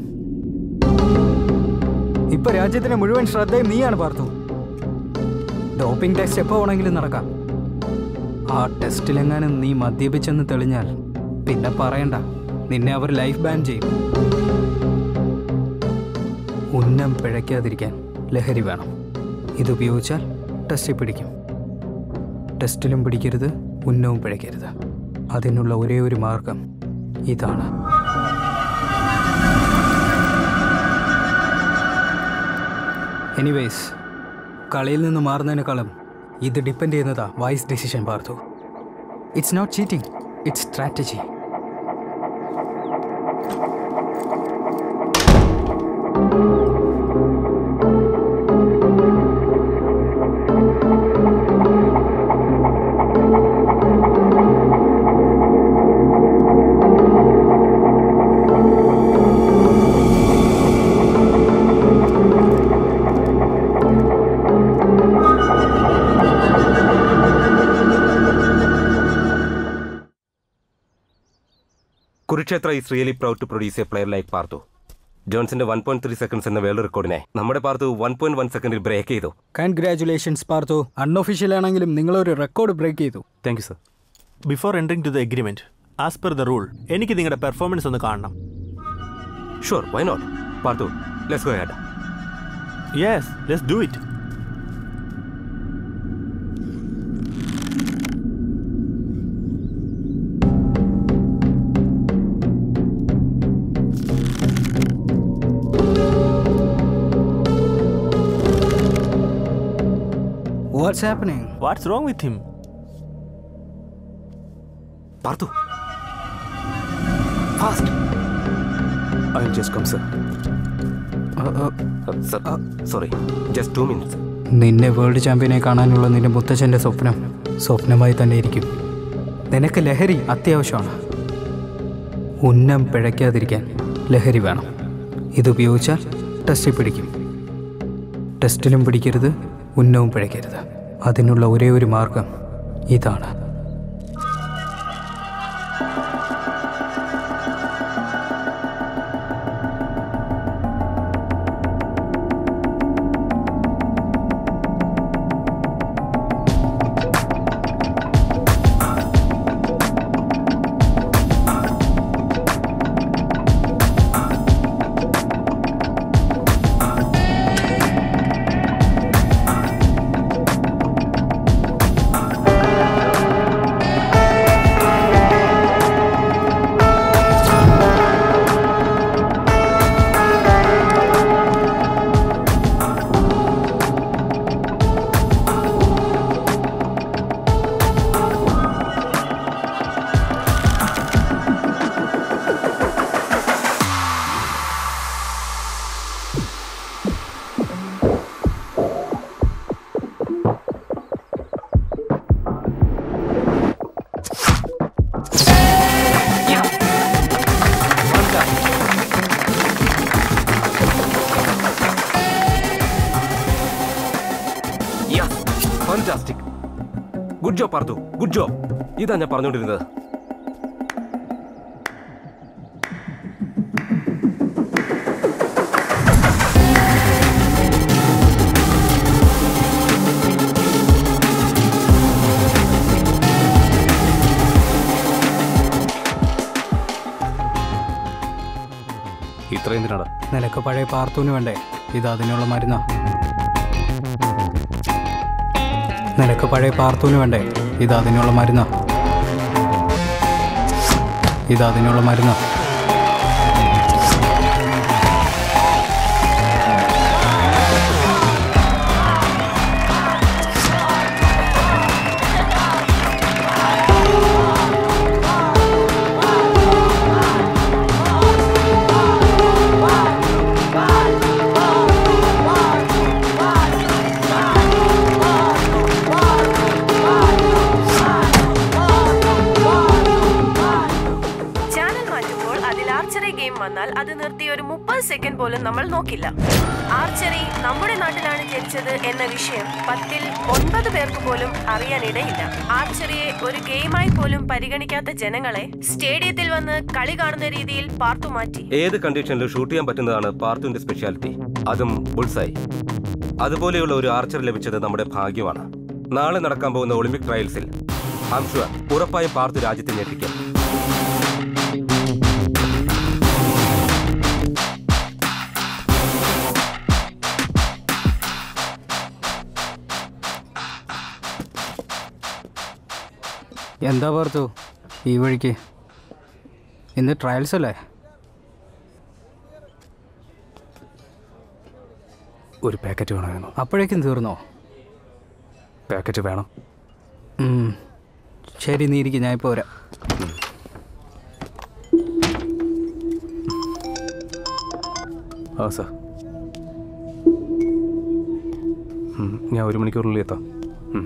ഇപ്പൊ രാജ്യത്തിന്റെ മുഴുവൻ ശ്രദ്ധയും നീയാണ് പാർത്തു ഡോപ്പിംഗ് ടെസ്റ്റ് എപ്പോ വേണമെങ്കിലും നടക്കാം ആ ടെസ്റ്റിലെങ്ങാനും നീ മദ്യപിച്ചെന്ന് തെളിഞ്ഞാൽ പിന്നെ പറയണ്ട നിന്നെ അവർ ലൈഫ് ബാൻ ചെയ്യും ഉന്നം പിഴയ്ക്കാതിരിക്കാൻ ലഹരി വേണം ഇതുപയോഗിച്ചാൽ ടെസ്റ്റിൽ പിടിക്കും ടെസ്റ്റിലും പിടിക്കരുത് ഉന്നവും പിഴയ്ക്കരുത് അതിനുള്ള ഒരേ ഒരു മാർഗം ഇതാണ് എനിവേസ് കളിയിൽ നിന്ന് മാറുന്നതിനേക്കാളും ഇത് ഡിപ്പെൻഡ് ചെയ്യുന്നതാ wise decision Parthu it's not cheating it's strategy Kurukshetra is really proud to produce a player like Parthu ജോൺസിന്റെ വൺ പോയിന്റ് ത്രീ സെക്കൻഡ്സ് എന്ന വേൾഡ് റെക്കോർഡിനെ നമ്മുടെ പാർത്തു വൺ പോയിന്റ് വൺ സെക്കൻഡിൽ ബ്രേക്ക് ചെയ്തു കൺഗ്രാറ്റുലേഷൻസ് പാർത്തു അൺഒഫീഷ്യൽ ആണെങ്കിലും നിങ്ങളൊരു റെക്കോർഡ് ബ്രേക്ക് ചെയ്തു thank you sir before entering to the agreement as per the rule എനിക്ക് നിങ്ങളുടെ പെർഫോമൻസ് ഒന്ന് കാണണം sure why not Parthu let's go ahead yes let's do it what's happening what's wrong with him Parthu fast I just come sir sir sorry just two minutes നിന്നെ world ചാമ്പ്യനെ കാണാനുള്ള നിന്റെ മുത്തച്ഛൻ്റെ സ്വപ്നം സ്വപ്നമായി തന്നെ ഇരിക്കും നിനക്ക് ലഹരി അത്യാവശ്യമാണ് ഉന്നം പിഴയ്ക്കാതിരിക്കാൻ ലഹരി വേണം ഇതുപയോഗിച്ചാൽ ടെസ്റ്റിൽ പിടിക്കും ടെസ്റ്റിലും പിടിക്കരുത് ഉന്നവും പിഴയ്ക്കരുത് അതിനുള്ള ഒരേ ഒരു മാർഗം ഇതാണ് fantastic good job Parthu good job ഇതാ ഞാൻ പറഞ്ഞുകൊണ്ടിരുന്നത് ഇത്രയും എന്തിനാടാ നിനക്ക് പഴയ പാർത്തൂന് വേണ്ടേ ഇത് അതിനുള്ള മരുന്നാ നിനക്ക് പഴയ പാർത്തൂന് വേണ്ടേ ഇത് അതിനുള്ള മരുന്നാ ഇത് അതിനുള്ള മരുന്നാ ചാനൽ മാറ്റുമ്പോൾ സെക്കൻഡ് പോലും നമ്മൾ നോക്കില്ല ആർച്ചറി നമ്മുടെ നാട്ടിലാണ് ജനിച്ചത് എന്ന വിഷയം പത്തിൽ ഒൻപത് പേർക്ക് പോലും അറിയാനിടയില്ല ആർച്ചറിയെ ഒരു ഗെയിമായി പോലും പരിഗണിക്കാത്ത ജനങ്ങളെ സ്റ്റേഡിയത്തിൽ വന്ന് കളി കാണുന്ന രീതിയിൽ പാർത്തുമാറ്റി ഏത് കണ്ടീഷനിലും ഷൂട്ട് ചെയ്യാൻ പറ്റുന്നതാണ് പാർത്തുവിന്റെ സ്പെഷ്യാലിറ്റി അതും ബുൾസായി അതുപോലെയുള്ള ഒരു ആർച്ചർ ലഭിച്ചത് നമ്മുടെ ഭാഗ്യമാണ് നാളെ നടക്കാൻ പോകുന്ന ഒളിമ്പിക് ട്രയൽസിൽ ഐം ഷുവർ ഉറപ്പായും പാർത്തു രാജ്യത്തെ ഞെട്ടിക്കും എന്താ പാർത്തു ഈ വഴിക്ക് ഇന്ന് ട്രയൽസ് അല്ലേ ഒരു പാക്കറ്റ് വേണമായിരുന്നു അപ്പോഴേക്കും തീർന്നോ പാക്കറ്റ് വേണം ഉം. ശരി നീ ഇരിക്കും ഞാൻ ഇപ്പോൾ വരാം ആ സാർ ഉം, ഞാൻ ഒരു മണിക്കൂറിനുള്ളിൽ എത്താം ഉം.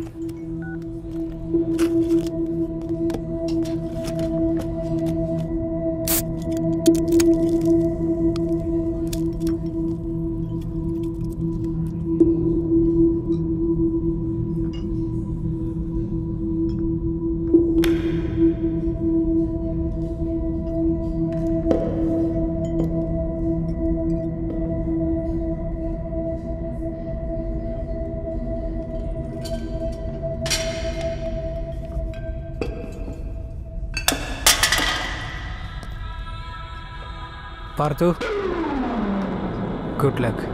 പാർത്തു ഗുഡ് ലക്ക്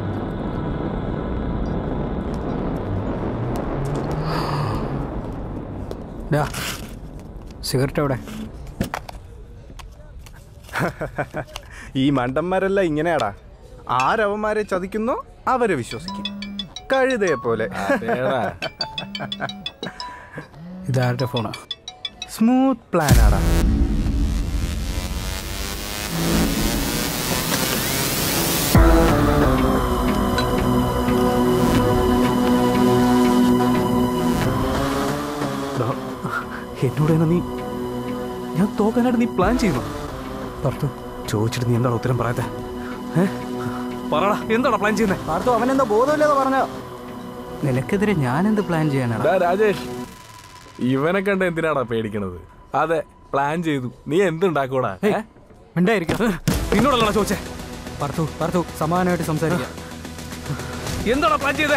ഡാ സിഗരറ്റ് എവിടെ ഈ മണ്ടന്മാരെല്ലാം ഇങ്ങനെയാടാ ആരവന്മാരെ ചതിക്കുന്നോ അവരെ വിശ്വസിക്കും കഴുതയെ പോലെ ഇതാരുടെ ഫോണാ സ്മൂത്ത് പ്ലാനാടാ ഡാ, എന്നോട് തന്നെ നീ ഞാൻ തോക്കാനായിട്ട് നീ പ്ലാൻ ചെയ്യുന്നു പാർത്തു ചോദിച്ചിട്ട് നീ എന്താണ് ഉത്തരം പറയാത്തെ ഏ? പറടാ എന്താണ് പ്ലാൻ ചെയ്യുന്നത് പാർത്തു അവനെന്തോ ബോധമില്ലെന്ന് പറഞ്ഞോ നിനക്കെതിരെ ഞാനെന്ത് പ്ലാൻ ചെയ്യാനാണ് ഡാ, രാജേഷ് ഇവനെ കണ്ട് എന്തിനാടാ പേടിക്കണത് അതെ പ്ലാൻ ചെയ്തു നീ എന്തുണ്ടാക്കൂടാ ഏ? മിണ്ടായിരിക്കും നിന്നോടല്ലടാ ചോദിച്ചേ പാർത്തു പാർത്തു സമാനമായിട്ട് സംസാരിക്കാം എന്താണ് പ്ലാൻ ചെയ്തേ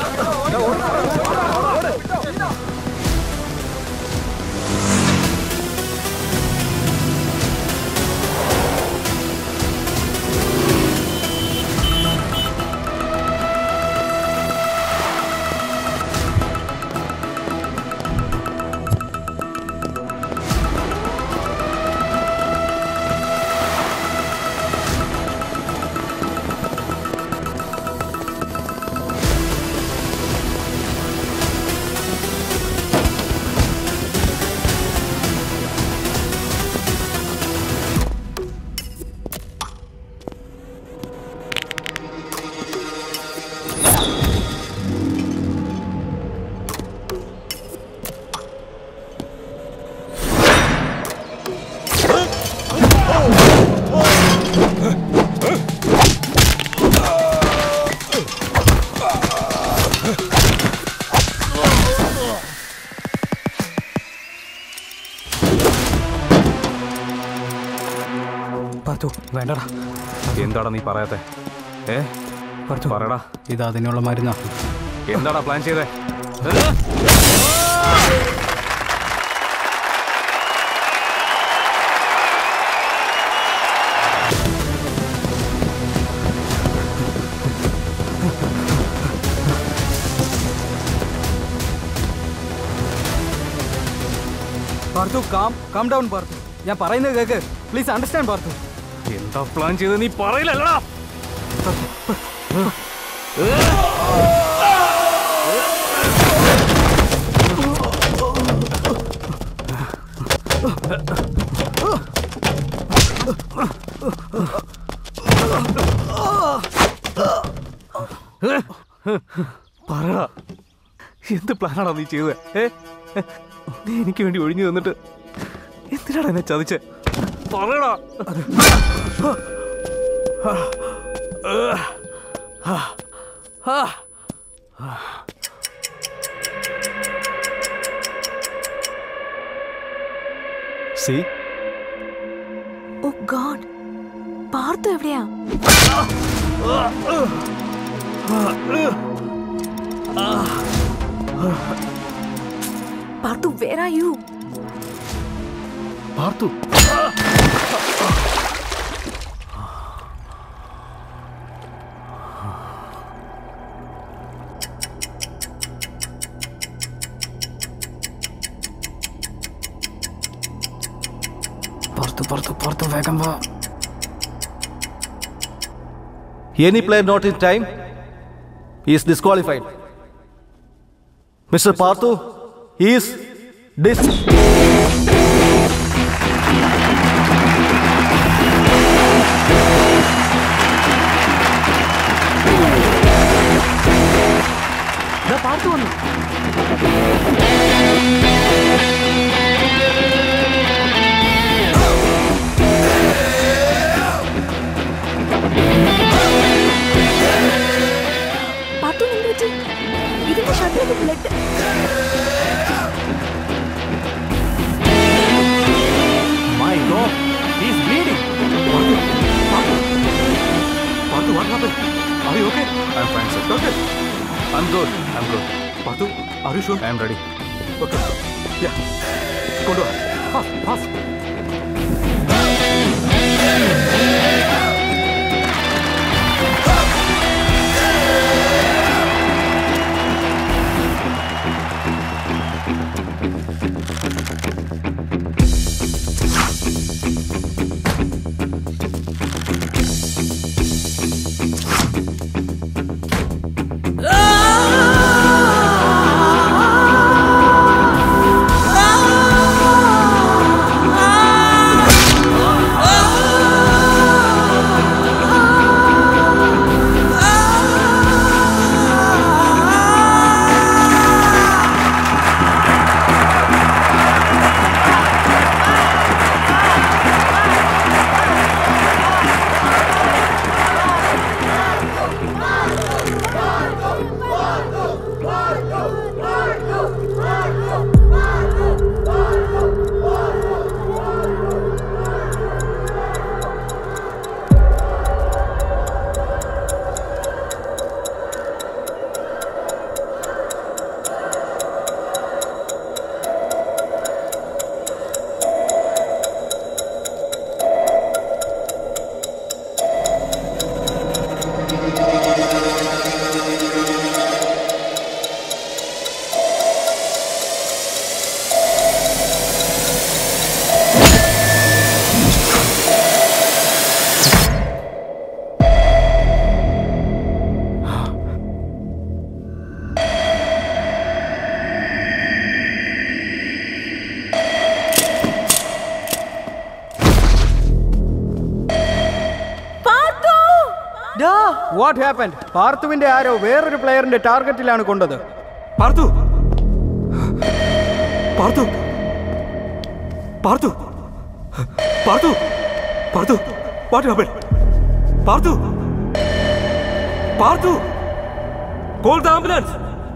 പാർത്തു വേണ്ടടാ എന്താടാ നീ പറയാത്തെ ഏ പാർത്തു പറയടാ ഇത് അതിനുള്ള മരുന്നാ എന്താടാ പ്ലാൻ ചെയ്തേ പാർത്തു കാം കാം ഡൗൺ പാർത്തു ഞാൻ പറയുന്നത് കേക്ക് പ്ലീസ് അണ്ടർസ്റ്റാൻഡ് പാർത്തു എന്താ പ്ലാൻ ചെയ്തത് നീ പറയില്ലല്ലടാ പറടാ എന്ത് പ്ലാനാടാ നീ ചെയ്തത് ഏ നീ എനിക്ക് വേണ്ടി ഒഴിഞ്ഞു തന്നിട്ട് എന്തിനാടാ എന്നെ ചതിച്ചേ പറയടാ സി ഓ ഗോഡ് പാർത്തു എവിടെയാ പാർത്തു വേർ ആർ യു പാർത്തു പുറത്ത് പുറത്ത് പുറത്ത് വേഗം വാ Any player not in time is disqualified. Mr. Parthu is dis. പാർത്തു വന്നു പാർത്തു എന്ത് പറ്റി ഇതിന്റെ ഷട്ടിലേക്ക് blood My God, he's bleeding. Parthu, Parthu, Parthu, what happened? Are you okay? I'm fine, sir. Doctor, I'm good. I'm good. Parthu, are you sure? I'm ready. Okay. Yeah. കൊണ്ടുവാ fast fast what happen പാർത്തുവിന്റെ arrow വേറൊരു പ്ലെയറിന്റെ ടാർഗറ്റിലാണ് കൊണ്ടത് പാർത്തു പാർത്തു പാർത്തു പാർത്തു പാർത്തു what happen Parthu Parthu call the ambulance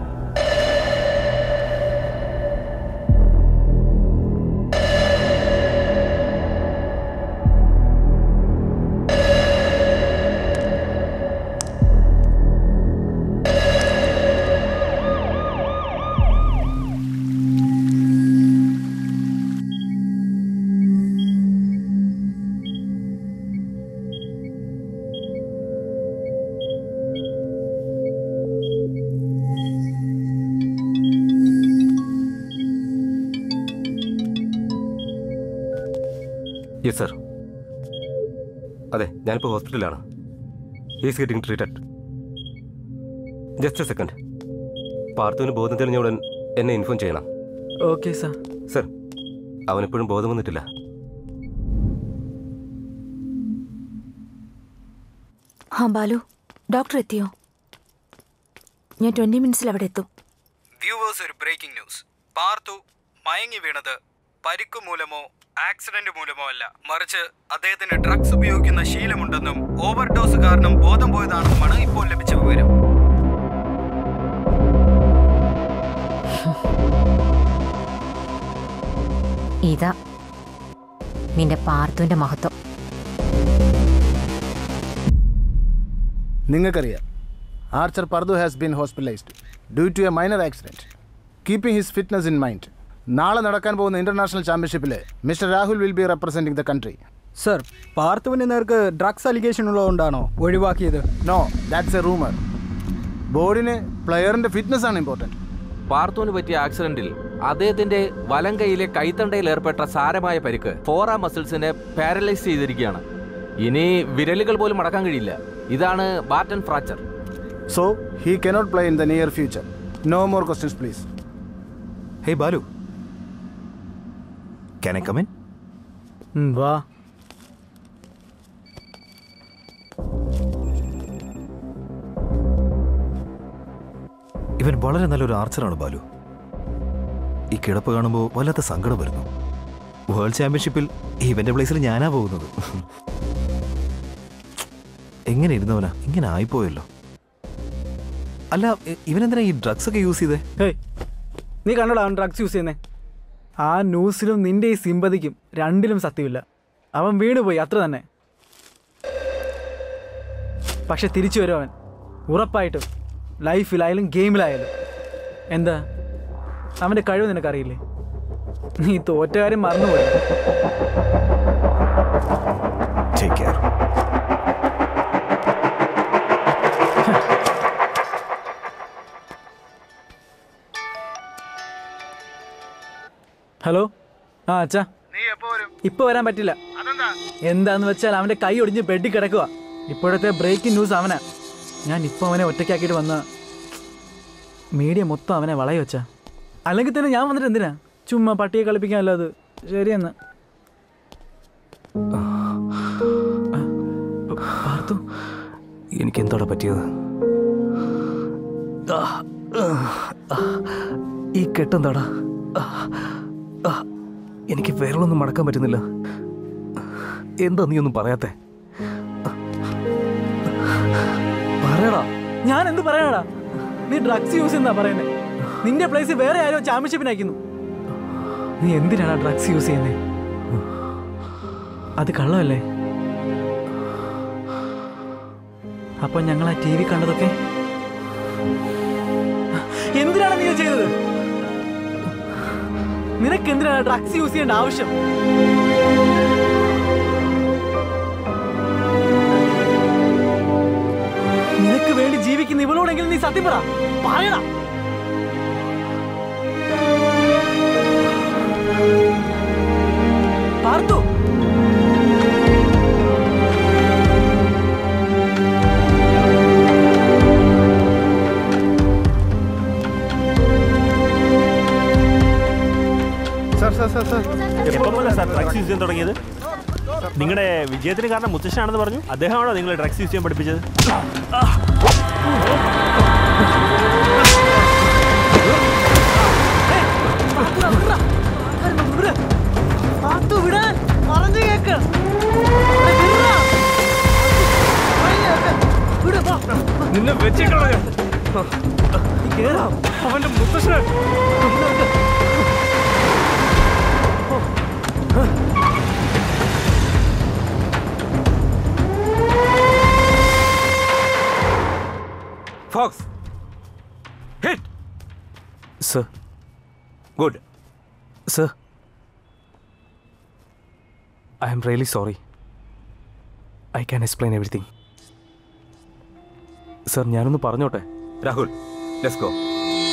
yes sir അതെ ഞാനിപ്പോൾ ഹോസ്പിറ്റലിലാണ് is getting treated just a second പാർത്തുവിന് ബോധം തെളിഞ്ഞ ഉടൻ എന്നെ ഇൻഫോം ചെയ്യണം ഓക്കെ സാർ സർ അവനിപ്പോഴും ബോധം വന്നിട്ടില്ല ആ ബാലു ഡോക്ടർ എത്തിയോ ഞാൻ ട്വന്റി മിനിറ്റ്സിൽ അവിടെ എത്തും വ്യൂവേഴ്സ് ഒരു ബ്രേക്കിംഗ് ന്യൂസ് പാർത്തു മയങ്ങി വീണത് പരിക്കു മൂലമോ ആക്സിഡന്റ് മൂലമോ അല്ല മറിച്ച് അദ്ദേഹത്തിന് ഡ്രഗ്സ് ഉപയോഗിക്കുന്ന ശീലമുണ്ടെന്നും ഓവർഡോസ് കാരണം ബോധം പോയതാണെന്നുമാണ് ഇപ്പോൾ ലഭിച്ച വിവരം ഇതാ നിന്റെ പാർത്തുവിന്റെ മഹത്വം നിങ്ങൾക്കറിയാം archer Parthu has been hospitalized due to a minor accident keeping his fitness in mind നാളെ നടക്കാൻ പോകുന്ന ഇന്റർനാഷണൽ ചാമ്പ്യൻഷിപ്പിൽ mister Rahul will be representing the country sir പാർത്ഥുവിന് നേർക്ക് ഡ്രഗ്സ് അലിഗേഷൻ ഉള്ളതുകൊണ്ടാണോ ഒഴിവാക്കിയത് നോ ദാറ്റ്സ് എ റൂമർ ബോർഡിന് പ്ലെയറിന്റെ ഫിറ്റ്നസ് ആണ് ഇമ്പോർട്ടൻറ്റ് പാർത്തോന് പറ്റിയ ആക്സിഡന്റിൽ അദ്ദേഹത്തിന്റെ വലം കൈയിലെ കൈത്തണ്ടയിൽ ഏർപ്പെട്ട സാരമായ പരിക്ക് ഫോറാ മസിൽസിനെ പാരലൈസ് ചെയ്തിരിക്കുകയാണ് ഇനി വിരലുകൾ പോലും മടക്കാൻ കഴിയില്ല ഇതാണ് ബാറ്റൻ fracture so he cannot play in the near future no more questions please hey Balu can I come in വാ ഇവൻ വളരെ നല്ലൊരു ആർച്ചറാണ് ബാലു ഈ കിടപ്പ് കാണുമ്പോൾ വല്ലാത്ത സങ്കടം വരുന്നു വേൾഡ് ചാമ്പ്യൻഷിപ്പിൽ ഇവന്റെ പ്ലേസിൽ ഞാനാ പോകുന്നത് എങ്ങനെ ഇരുന്നവനാ ഇങ്ങനെ ആയിപ്പോയല്ലോ അല്ല ഇ- ഇവനെന്തിനാ ഈ ഡ്രഗ്സ് ഒക്കെ യൂസ് ചെയ്തേ ഹേയ് നീ കണ്ടോടാ അവൻ ഡ്രഗ്സ് യൂസ് ചെയ്യുന്നേ ആ ന്യൂസിലും നിന്റെ ഈ സിമ്പതിക്കും രണ്ടിലും സത്യമില്ല അവൻ വീണുപോയി അത്ര തന്നെ പക്ഷെ തിരിച്ചു വരും അവൻ ഉറപ്പായിട്ടും ലൈഫിലായാലും ഗെയിമിലായാലും എന്താ അവൻ്റെ കഴിവ് നിനക്കറിയില്ലേ നീ തോറ്റ കാര്യം മറന്നുപോയി Take care. ഹലോ ആ അച്ഛാ ഇപ്പൊ വരാൻ പറ്റില്ല എന്താന്ന് വെച്ചാൽ അവന്റെ കൈ ഒടിഞ്ഞ് ബെഡിൽ കിടക്കുക ഇപ്പോഴത്തെ ബ്രേക്കിംഗ് ന്യൂസ് അവനാ ഞാൻ ഇപ്പൊ അവനെ ഒറ്റയ്ക്കാക്കിയിട്ട് വന്ന മീഡിയ മൊത്തം അവനെ വളയ വെച്ചാ അല്ലെങ്കിൽ തന്നെ ഞാൻ വന്നിട്ട് എന്തിനാ ചുമ്മാ പട്ടിയെ കളിപ്പിക്കാനല്ലോ അത് ശരിയെന്ന് പാർത്തു എനിക്ക് എന്തോടെ പറ്റിയത് ആ, ആ, ഈ കെട്ടെന്താടാ ആ, ആ, എനിക്ക് വിരളൊന്നും മടക്കാൻ പറ്റുന്നില്ല എന്താ നീ ഒന്നും പറയാത്തെ പറയടാ ഞാൻ എന്ത് പറയാനാടാ നീ ഡ്രഗ്സ് യൂസ് ചെയ്യുന്ന പറയുന്നേ നിന്റെ പ്ലേസിൽ വേറെ ആരോ ചാമ്പ്യൻഷിപ്പിന് അയക്കുന്നു നീ എന്തിനാണ് ഡ്രഗ്സ് യൂസ് ചെയ്യുന്നേ അത് കള്ളമല്ലേ അപ്പൊ ഞങ്ങൾ ആ ടി വി കണ്ടതൊക്കെ എന്തിനാണ് നീ ഇത് ചെയ്തത് നിനക്ക് എന്തിനാണ് ഡ്രഗ്സ് യൂസ് ചെയ്യേണ്ട ആവശ്യം നിനക്ക് വേണ്ടി ജീവിക്കുന്ന ഇവളോടെങ്കിലും നീ സത്യം പറ പറയടാ പാർത്തു സാർ സാർ സാർ സാർ എപ്പം മുതലാ സാർ ഡ്രഗ്സ് യൂസ് ചെയ്യാൻ തുടങ്ങിയത് നിങ്ങളുടെ വിജയത്തിന് കാരണം മുത്തശ്ശനാണെന്ന് പറഞ്ഞു അദ്ദേഹമാണോ നിങ്ങളെ ഡ്രഗ്സ് യൂസ് ചെയ്യാൻ പഠിപ്പിച്ചത് പാർത്തു വിടാൻ പറഞ്ഞു കേക്ക് നിന്നെ വെച്ചേക്കളഞ്ഞ അവന്റെ മുത്തശ്ശൻ ഫോക്സ് hit sir good sir I am really sorry I can explain everything sir ഞാനൊന്ന് പറഞ്ഞോട്ടെ രാഹുൽ ലെറ്റ്സ് ഗോ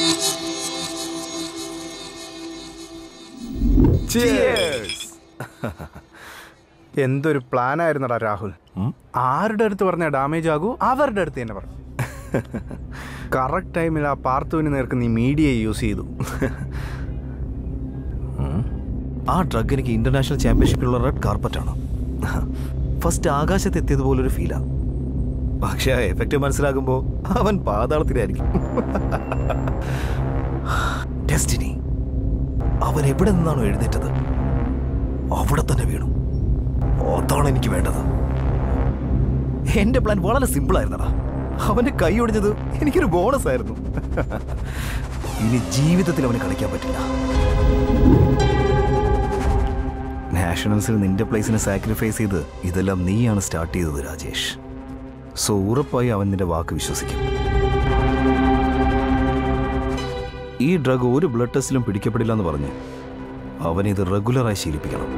എന്തൊരു പ്ലാനായിരുന്നടാ രാഹുൽ ആരുടെ അടുത്ത് പറഞ്ഞ ഡാമേജ് ആകൂ അവരുടെ അടുത്ത് തന്നെ പറഞ്ഞു കറക്റ്റ് ടൈമിൽ ആ പാർത്തുവിന് നേർക്ക് നീ മീഡിയ യൂസ് ചെയ്തു ആ ഡ്രഗ് എനിക്ക് ഇന്റർനാഷണൽ ചാമ്പ്യൻഷിപ്പിലുള്ള റെഡ് കാർപ്പറ്റാണ് ഫസ്റ്റ് ആകാശത്ത് എത്തിയതുപോലൊരു ഫീലാ പക്ഷെ ആ എഫക്റ്റ് മനസ്സിലാകുമ്പോൾ അവൻ പാതാളത്തിലായിരിക്കും ഡെസ്റ്റിനി അവൻ എവിടെ നിന്നാണോ എഴുന്നേറ്റത് അവിടെ തന്നെ വീണു അതാണ് എനിക്ക് വേണ്ടത് എന്റെ പ്ലാൻ വളരെ സിമ്പിൾ ആയിരുന്നടാ അവന്റെ കൈ ഒടിഞ്ഞത് എനിക്കൊരു ബോണസ് ആയിരുന്നു ഇനി ജീവിതത്തിൽ അവന് കളിക്കാൻ പറ്റില്ല നാഷണൽസിൽ നിന്റെ പ്ലേസിനെ സാക്രിഫൈസ് ചെയ്ത് ഇതെല്ലാം നീയാണ് സ്റ്റാർട്ട് ചെയ്തത് രാജേഷ് സോ ഉറപ്പായി അവൻ നിന്റെ വാക്ക് വിശ്വസിക്കും ഈ ഡ്രഗ് ഒരു ബ്ലഡ് ടെസ്റ്റിലും പിടിക്കപ്പെടില്ല എന്ന് പറഞ്ഞ് അവനിത് റെഗുലറായി ശീലിപ്പിക്കണം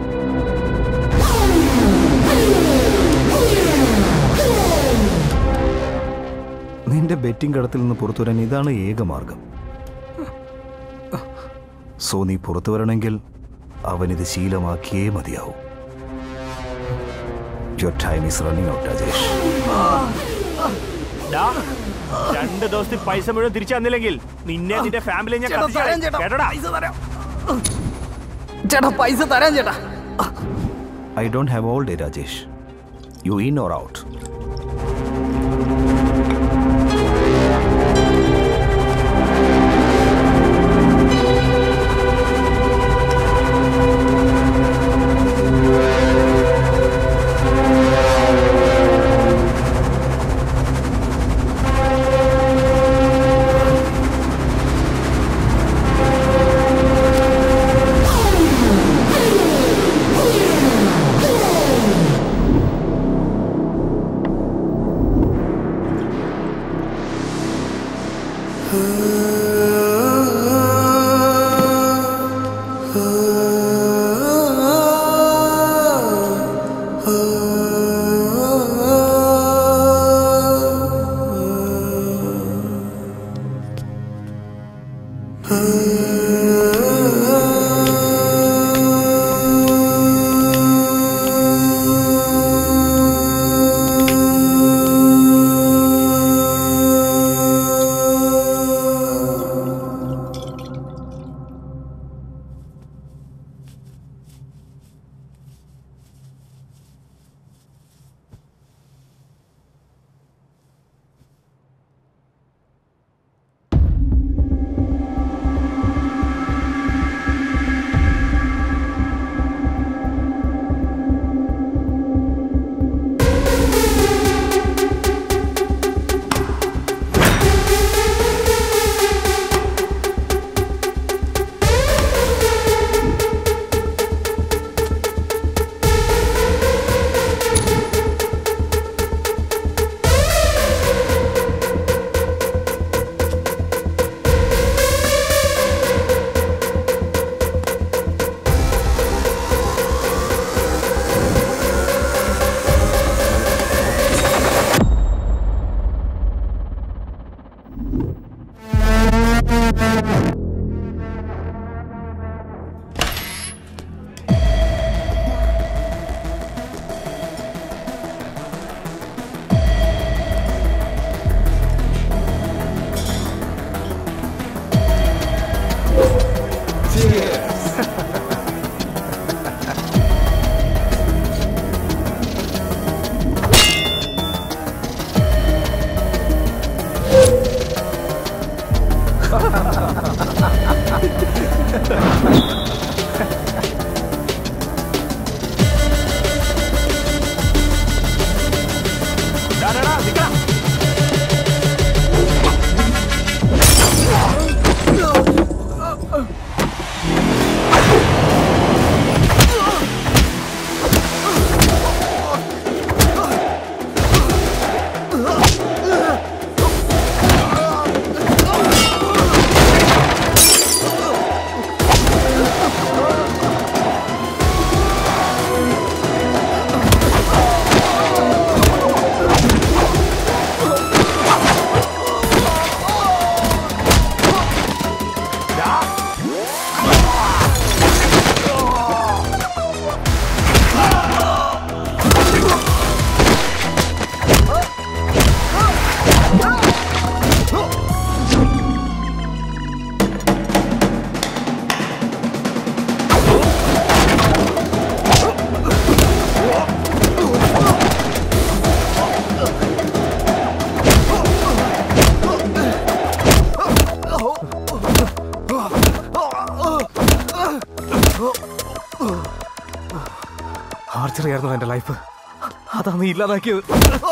നിന്റെ ബെറ്റിംഗ് കടത്തിൽ നിന്ന് പുറത്തു വരാൻ ഇതാണ് ഏക മാർഗം സോ നീ പുറത്തു വരണമെങ്കിൽ അവനിത് ശീലമാക്കിയേ മതിയാവൂ your time is running out Rajesh ഡാ, രണ്ട് ദിവസത്തെ പൈസ മുഴുവൻ തിരിച്ചു തന്നില്ലെങ്കിൽ നിന്നെ നിന്റെ ഫാമിലി ഞാൻ ചേട്ടാ, കത്തിച്ച് തരാം കളയും. ചേട്ടാ, കേട്ടോടാ പൈസ തരാം ചേട്ടാ പൈസ തരാം ചേട്ടാ I don't have all day Rajesh you in or out ഡാ, ഡാ, ഡാ, നിക്കടാ. ആ ലക്ഷറി ആയിരുന്നു എന്റെ ലൈഫ് അതാ നീ ഇല്ലാതാക്കിയത്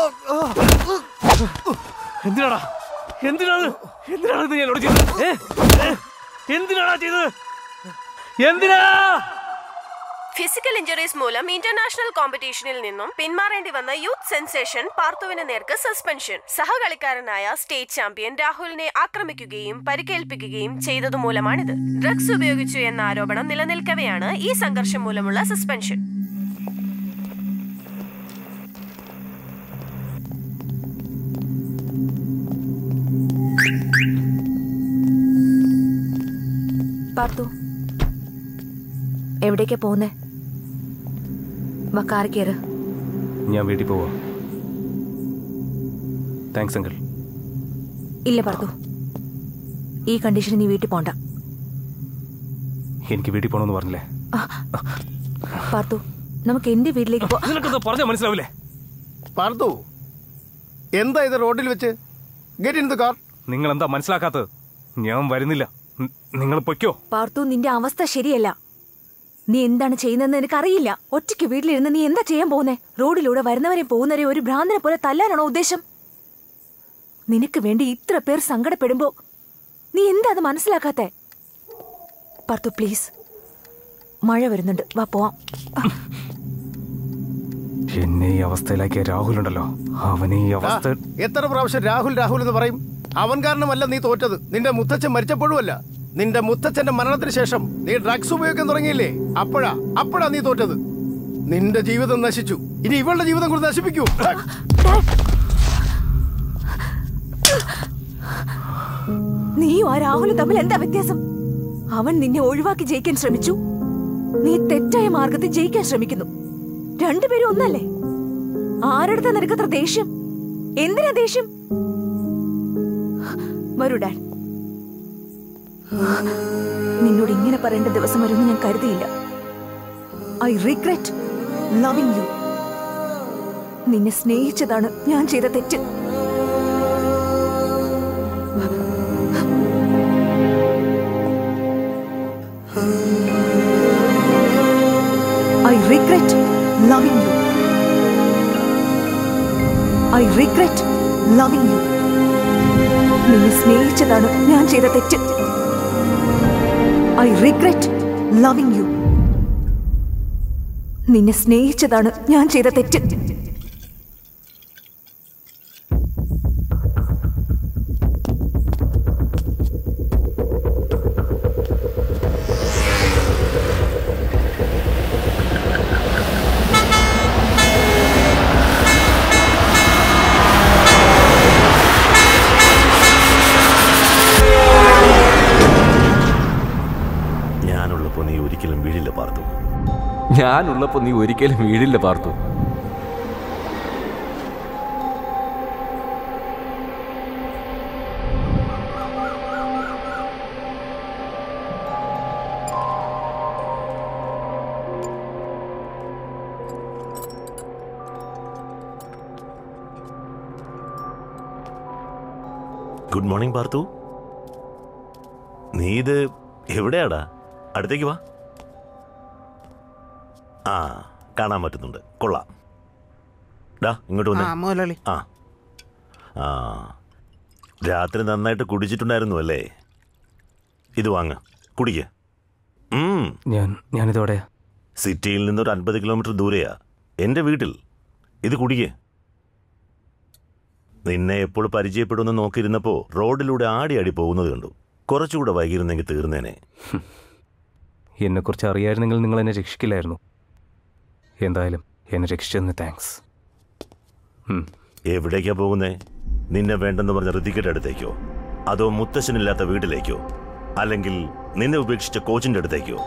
എന്തിനാടാ എന്തിനാണ് എന്തിനാണ് ഇത് എന്നോട് ചെയ്തത് ഏ? ഏ? എന്തിനാടാ ചെയ്തത് എന്തിനാ ഫിസിക്കൽ ഇഞ്ചറീസ് മൂലം ഇന്റർനാഷണൽ കോമ്പറ്റീഷനിൽ നിന്നും പിന്മാറേണ്ടി വന്ന യൂത്ത് സെൻസേഷൻ പാർത്തുവിന് നേർക്ക് സസ്പെൻഷൻ സഹകളിക്കാരനായ സ്റ്റേറ്റ് ചാമ്പ്യൻ രാഹുലിനെ ആക്രമിക്കുകയും പരിക്കേൽപ്പിക്കുകയും ചെയ്തതുമൂലമാണിത് ഡ്രഗ്സ് ഉപയോഗിച്ചു എന്ന ആരോപണം നിലനിൽക്കവെയാണ് ഈ സംഘർഷം മൂലമുള്ള സസ്പെൻഷൻ പാർത്തു എവിടേക്കാ പോകുന്നേ വാ കാറി കയറ് ഞാൻ വീട്ടിൽ പോവാ താങ്ക്സ് അങ്കിൾ ഇല്ല പാർത്തു ഈ കണ്ടീഷന് നീ വീട്ടിൽ പോണ്ട എനിക്ക് വീട്ടിൽ പോകണമെന്ന് പറഞ്ഞില്ലേ പാർത്തു നമുക്ക് എന്റെ വീട്ടിലേക്ക് പോ നിനക്കൊന്ന് പറഞ്ഞാൽ മനസ്സിലാവില്ലേ പാർത്തു എന്താ ഇത് റോഡിൽ വെച്ച് ഗെറ്റ് ഇൻ ദ കാർ നിങ്ങൾ എന്താ മനസ്സിലാക്കാത്തത് ഞാൻ വരുന്നില്ല നി- നിങ്ങൾ പൊയ്ക്കോ പാർത്തു നിന്റെ അവസ്ഥ ശരിയല്ല നീ എന്താണ് ചെയ്യുന്നതെന്ന് എനിക്കറിയില്ല ഒറ്റയ്ക്ക് വീട്ടിലിരുന്ന് നീ എന്താ ചെയ്യാൻ പോകുന്നേ റോഡിലൂടെ വരുന്നവരെ പോകുന്നവരെ ഒരു ഭ്രാന്തനെ പോലെ തല്ലാനാണോ ഉദ്ദേശം നിനക്ക് വേണ്ടി ഇത്ര പേർ സങ്കടപ്പെടുമ്പോ നീ എന്താ അത് മനസ്സിലാക്കാത്തെ പാർത്തു പ്ലീസ് മഴ വരുന്നുണ്ട് വാ പോവാം എന്നെ ഈ അവസ്ഥയിലാക്കിയ രാഹുലുണ്ടല്ലോ അവനെ ഈ അവസ്ഥ എത്ര പ്രാവശ്യം രാഹുൽ രാഹുൽ എന്ന് പറയും അവൻ കാരണമല്ല നീ തോറ്റത് നിന്റെ മുത്തച്ഛൻ മരിച്ചപ്പോഴുമല്ല നിന്റെ മുത്തച്ഛന്റെ മരണത്തിന് ശേഷം നീ ഡ്രഗ്സ് ഉപയോഗിക്കാൻ തുടങ്ങിയില്ലേ അപ്പോഴാ അപ്പോഴാ നീ തോറ്റത് നിന്റെ ജീവിതം നശിച്ചു ഇനി ഇവളുടെ ജീവിതം കൂടി നശിപ്പിക്കൂ നീയും ആ രാഹുലും തമ്മിൽ എന്താ വ്യത്യാസം അവൻ നിന്നെ ഒഴിവാക്കി ജയിക്കാൻ ശ്രമിച്ചു നീ തെറ്റായ മാർഗത്തിൽ ജയിക്കാൻ ശ്രമിക്കുന്നു രണ്ടുപേരും ഒന്നല്ലേ ആരടുത്ത നിനക്കത്ര ദേഷ്യം എന്തിനാ ദേഷ്യം വരൂ ഡാഡ് നിന്നോട് ഇങ്ങനെ പറയേണ്ട ദിവസം വരുമെന്ന് ഞാൻ കരുതിയില്ല ഐ റിഗ്രറ്റ് ലവിങ് യു നിന്നെ സ്നേഹിച്ചതാണ് ഞാൻ ചെയ്ത തെറ്റ് I regret loving you I regret loving you നിന്നെ സ്നേഹിച്ചതാണ് ഞാൻ ചെയ്ത തെറ്റ് ഐ റിഗ്രറ്റ് ലവിങ് യു നിന്നെ സ്നേഹിച്ചതാണ് ഞാൻ ചെയ്ത തെറ്റ് ഞാനുള്ളപ്പോ നീ ഒരിക്കലും വീഴില്ല പാർത്തു ഞാനുള്ളപ്പോ നീ ഒരിക്കലും വീടില്ല പാർത്തു ഗുഡ് മോർണിംഗ് പാർത്തു നീ ഇത് എവിടെയാടാ അടുത്തേക്ക് വാ ആ കാണാൻ പറ്റുന്നുണ്ട് കൊള്ളാം ഡാ ഇങ്ങോട്ട് വന്നേ ആ, മുതലാളി. ആ ആ രാത്രി നന്നായിട്ട് കുടിച്ചിട്ടുണ്ടായിരുന്നു അല്ലേ ഇത് വാങ്ങ കുടിക്ക ഞാൻ ഞാനിതോടെ സിറ്റിയിൽ നിന്നൊരു അൻപത് കിലോമീറ്റർ ദൂരെയാ എൻ്റെ വീട്ടിൽ ഇത് കുടിക്കേ നിന്നെ എപ്പോൾ പരിചയപ്പെടുമെന്ന് നോക്കിയിരുന്നപ്പോ റോഡിലൂടെ ആടി ആടി പോകുന്നത് കണ്ടു കുറച്ചുകൂടെ വൈകിരുന്നെങ്കിൽ തീർന്നേനെ എന്നെക്കുറിച്ച് അറിയായിരുന്നെങ്കിൽ നിങ്ങൾ എന്നെ രക്ഷിക്കില്ലായിരുന്നു എന്തായാലും എന്നെ രക്ഷിച്ചതിന് താങ്ക്സ് എവിടേക്കാ പോകുന്നേ നിന്നെ വേണ്ടെന്ന് പറഞ്ഞ ഋതിക്കയുടെ അടുത്തേക്കോ അതോ മുത്തശ്ശനില്ലാത്ത വീട്ടിലേക്കോ അല്ലെങ്കിൽ നിന്നെ ഉപേക്ഷിച്ച കോച്ചിന്റെ അടുത്തേക്കോ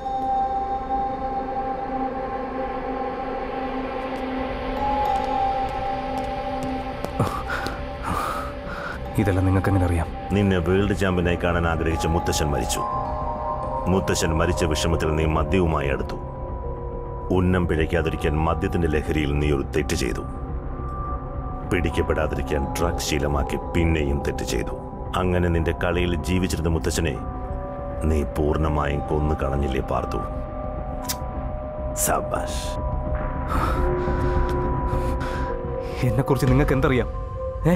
ഇതെല്ലാം നിങ്ങൾക്ക് എങ്ങനെ അറിയാം നിന്നെ വേൾഡ് ചാമ്പ്യനായി കാണാൻ ആഗ്രഹിച്ച മുത്തശ്ശൻ മരിച്ചു മുത്തശ്ശൻ മരിച്ച വിഷമത്തിൽ നീ മദ്യവുമായി അടുത്തു ഉന്നം പിഴയ്ക്കാതിരിക്കാൻ മദ്യത്തിന്റെ ലഹരിയിൽ നീ ഒരു തെറ്റ് ചെയ്തു പിടിക്കപ്പെടാതിരിക്കാൻ ഡ്രഗ് ശീലമാക്കി പിന്നെയും തെറ്റ് ചെയ്തു അങ്ങനെ നിന്റെ കളിയിൽ ജീവിച്ചിരുന്ന മുത്തശ്ശനെ നീ പൂർണ്ണമായും കൊന്നു കളഞ്ഞില്ലേ പാർത്തു സബാഷ് എന്നെക്കുറിച്ച് നിങ്ങൾക്ക് എന്തറിയാം ഏ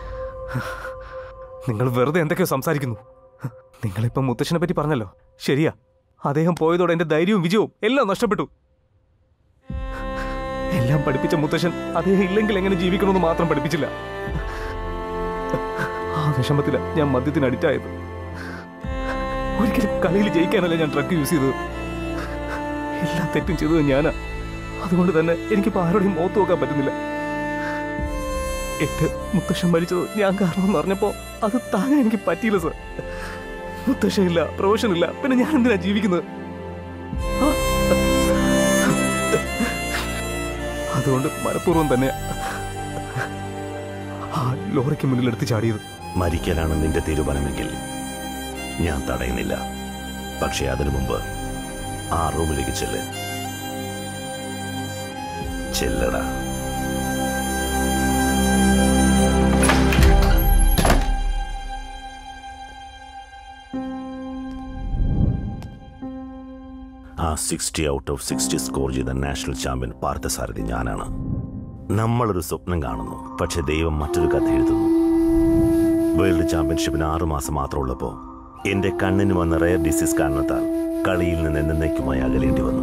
നിങ്ങൾ വെറുതെ എന്തൊക്കെയോ സംസാരിക്കുന്നു നിങ്ങളിപ്പം മുത്തശ്ശനെ പറ്റി പറഞ്ഞല്ലോ ശരിയാ അദ്ദേഹം പോയതോടെ എന്റെ ധൈര്യവും വിജയവും എല്ലാം നഷ്ടപ്പെട്ടു എല്ലാം പഠിപ്പിച്ച മുത്തശ്ശൻ അദ്ദേഹം ഇല്ലെങ്കിൽ എങ്ങനെ ജീവിക്കണമെന്ന് മാത്രം പഠിപ്പിച്ചില്ല ആ വിഷമത്തില ഞാൻ മദ്യത്തിന് അഡിക്റ്റ് ആയത് ഒരിക്കലും കളിയിൽ ജയിക്കാനല്ല ഞാൻ ട്രക്ക് യൂസ് ചെയ്തത് എല്ലാ തെറ്റും ചെയ്തത് ഞാനാ അതുകൊണ്ട് തന്നെ എനിക്കിപ്പോൾ ആരോടെയും മോത്ത് നോക്കാൻ പറ്റുന്നില്ല എട്ട് മുത്തശ്ശൻ മരിച്ചത് ഞാൻ കാരണമെന്ന് പറഞ്ഞപ്പോ അത് താങ്ങാൻ എനിക്ക് പറ്റിയില്ല സർ മുത്തശ്ശൻ ഇല്ല പ്രൊഫഷൻ ഇല്ല പിന്നെ ഞാൻ എന്തിനാ ജീവിക്കുന്നത് ആ. അതുകൊണ്ട് മനഃപൂർവ്വം തന്നെ ആ ലോറിക്ക് മുന്നിൽ എടുത്ത് ചാടിയത് മരിക്കാനാണ് നിന്റെ തീരുമാനമെങ്കിൽ ഞാൻ തടയുന്നില്ല പക്ഷേ അതിനു മുമ്പ് ആ റൂമിലേക്ക് ചെല്ല് ചെല്ലടാ ആ sixty out of sixty score ചെയ്ത നാഷണൽ ചാമ്പ്യൻ പാർത്ഥസാരഥി ഞാനാണ് നമ്മളൊരു സ്വപ്നം കാണുന്നു പക്ഷെ ദൈവം മറ്റൊരു കഥ എഴുതുന്നു വേൾഡ് ചാമ്പ്യൻഷിപ്പിന് ആറു മാസം മാത്രമുള്ളപ്പോൾ എന്റെ കണ്ണിന് വന്ന റയർ ഡിസീസ് കാരണത്താൽ കളിയിൽ നിന്ന് എന്നേക്കുമായി അകലേണ്ടി വന്നു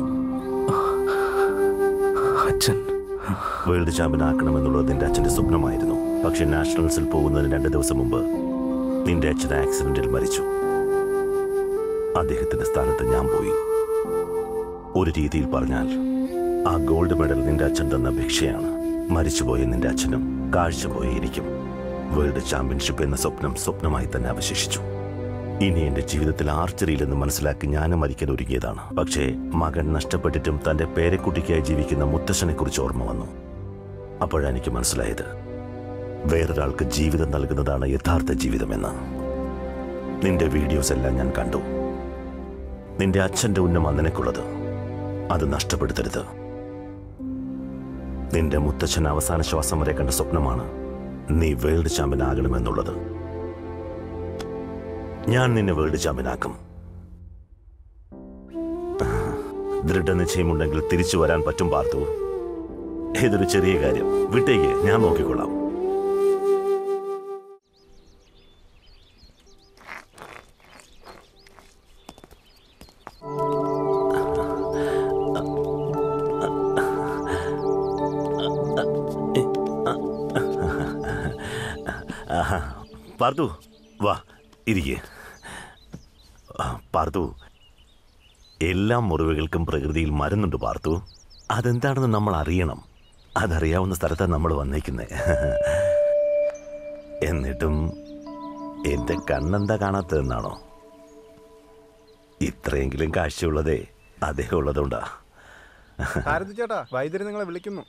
അച്ഛൻ വേൾഡ് ചാമ്പ്യൻ ആക്കണമെന്നുള്ളത് നിന്റെ അച്ഛന്റെ സ്വപ്നമായിരുന്നു പക്ഷെ നാഷണൽസിൽ പോകുന്നതിന് രണ്ട് ദിവസം മുമ്പ് നിന്റെ അച്ഛൻ ആക്സിഡന്റിൽ മരിച്ചു അദ്ദേഹത്തിന്റെ സ്ഥാനത്ത് ഞാൻ പോയി ഒരു രീതിയിൽ പറഞ്ഞാൽ ആ ഗോൾഡ് മെഡൽ നിന്റെ അച്ഛൻ തന്ന ഭിക്ഷയാണ് മരിച്ചുപോയ നിന്റെ അച്ഛനും കാഴ്ചപോയ എനിക്കും വേൾഡ് ചാമ്പ്യൻഷിപ്പ് എന്ന സ്വപ്നം സ്വപ്നമായി തന്നെ അവശേഷിച്ചു ഇനി എന്റെ ജീവിതത്തിൽ ആർച്ചറിയില്ലെന്ന് മനസ്സിലാക്കി ഞാനും മരിക്കാൻ ഒരുങ്ങിയതാണ് പക്ഷേ മകൻ നഷ്ടപ്പെട്ടിട്ടും തന്റെ പേരക്കുട്ടിക്കായി ജീവിക്കുന്ന മുത്തശ്ശനെ കുറിച്ച് ഓർമ്മ വന്നു അപ്പോഴെനിക്ക് മനസ്സിലായത് വേറൊരാൾക്ക് ജീവിതം നൽകുന്നതാണ് യഥാർത്ഥ ജീവിതമെന്ന് നിന്റെ വീഡിയോസ് എല്ലാം ഞാൻ കണ്ടു നിന്റെ അച്ഛന്റെ ഉന്നം നിനക്കുള്ളത് അത് നഷ്ടപ്പെടുത്തരുത് നിന്റെ മുത്തച്ഛൻ അവസാന ശ്വാസം വരെ കണ്ട സ്വപ്നമാണ് നീ വേൾഡ് ചാമ്പ്യൻ ആകണമെന്നുള്ളത് ഞാൻ നിന്നെ വേൾഡ് ചാമ്പ്യനാക്കും ദൃഢനിശ്ചയമുണ്ടെങ്കിൽ തിരിച്ചു വരാൻ പറ്റും പാർത്തു ഇതൊരു ചെറിയ കാര്യം വിട്ടേക്ക് ഞാൻ നോക്കിക്കൊള്ളാം ആഹാ. പാർത്തു വാ ഇരിക്കേ പാർത്തു എല്ലാ മുറിവുകൾക്കും പ്രകൃതിയിൽ മരുന്നുണ്ട് പാർത്തു അതെന്താണെന്ന് നമ്മൾ അറിയണം അതറിയാവുന്ന സ്ഥലത്താണ് നമ്മൾ വന്നേക്കുന്നത് എന്നിട്ടും എന്റെ കണ്ണെന്താ കാണാത്തതെന്നാണോ ഇത്രയെങ്കിലും കാഴ്ചയുള്ളതേ അദ്ദേഹം ഉള്ളതുകൊണ്ടാ ഭാരതി ചേട്ടാ വൈദ്യര് നിങ്ങളെ വിളിക്കുന്നു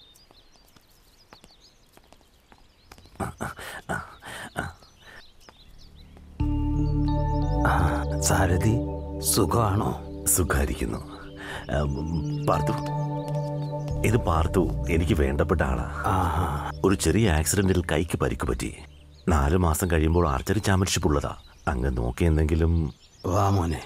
സാരഥി സുഖമാണോ സുഖായിരിക്കുന്നു പാർത്തു ഇത് പാർത്തു എനിക്ക് വേണ്ടപ്പെട്ട ആളാ ഒരു ചെറിയ ആക്സിഡന്റിൽ കൈക്ക് പരിക്ക് പറ്റി നാല് മാസം കഴിയുമ്പോൾ ആർച്ചറി ചാമ്പ്യൻഷിപ്പ് ഉള്ളതാ അങ്ങ് നോക്കി എന്തെങ്കിലും വാ മോനെ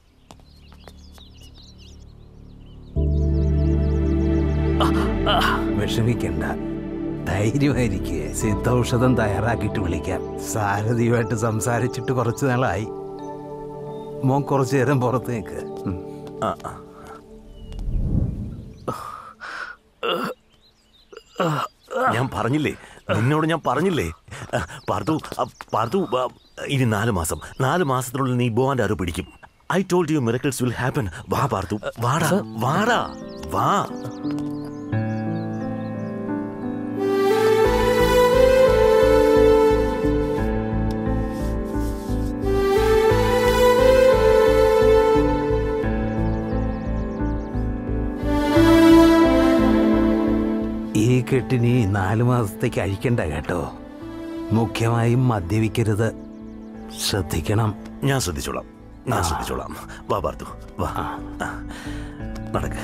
വിഷമിക്കണ്ട ധൈര്യമായിരിക്കെ സിദ്ധൌഷധം തയ്യാറാക്കിയിട്ട് വിളിക്കാം സാരഥിയുമായിട്ട് സംസാരിച്ചിട്ട് കുറച്ചു നാളായി മോൻ കുറച്ചു നേരം പുറത്തേക്ക് ഞാൻ പറഞ്ഞില്ലേ നിന്നോട് ഞാൻ പറഞ്ഞില്ലേ പാർത്തു അ, പാർത്തു അ, ഇനി നാല് മാസം നാല് മാസത്തിനുള്ളിൽ നീ ബോവാന്റെ ആരോ പിടിക്കും I told you miracles will happen വാ പാർത്തു വാടാ വാടാ വാ ഈ കെട്ടിനി നാലു മാസത്തേക്ക് അഴിക്കണ്ട കേട്ടോ മുഖ്യമായും മദ്യപിക്കരുത് ശ്രദ്ധിക്കണം ഞാൻ ശ്രദ്ധിച്ചോളാം ഞാൻ ശ്രദ്ധിച്ചോളാം വാ പാർത്തു വാ ആ, നടക്ക്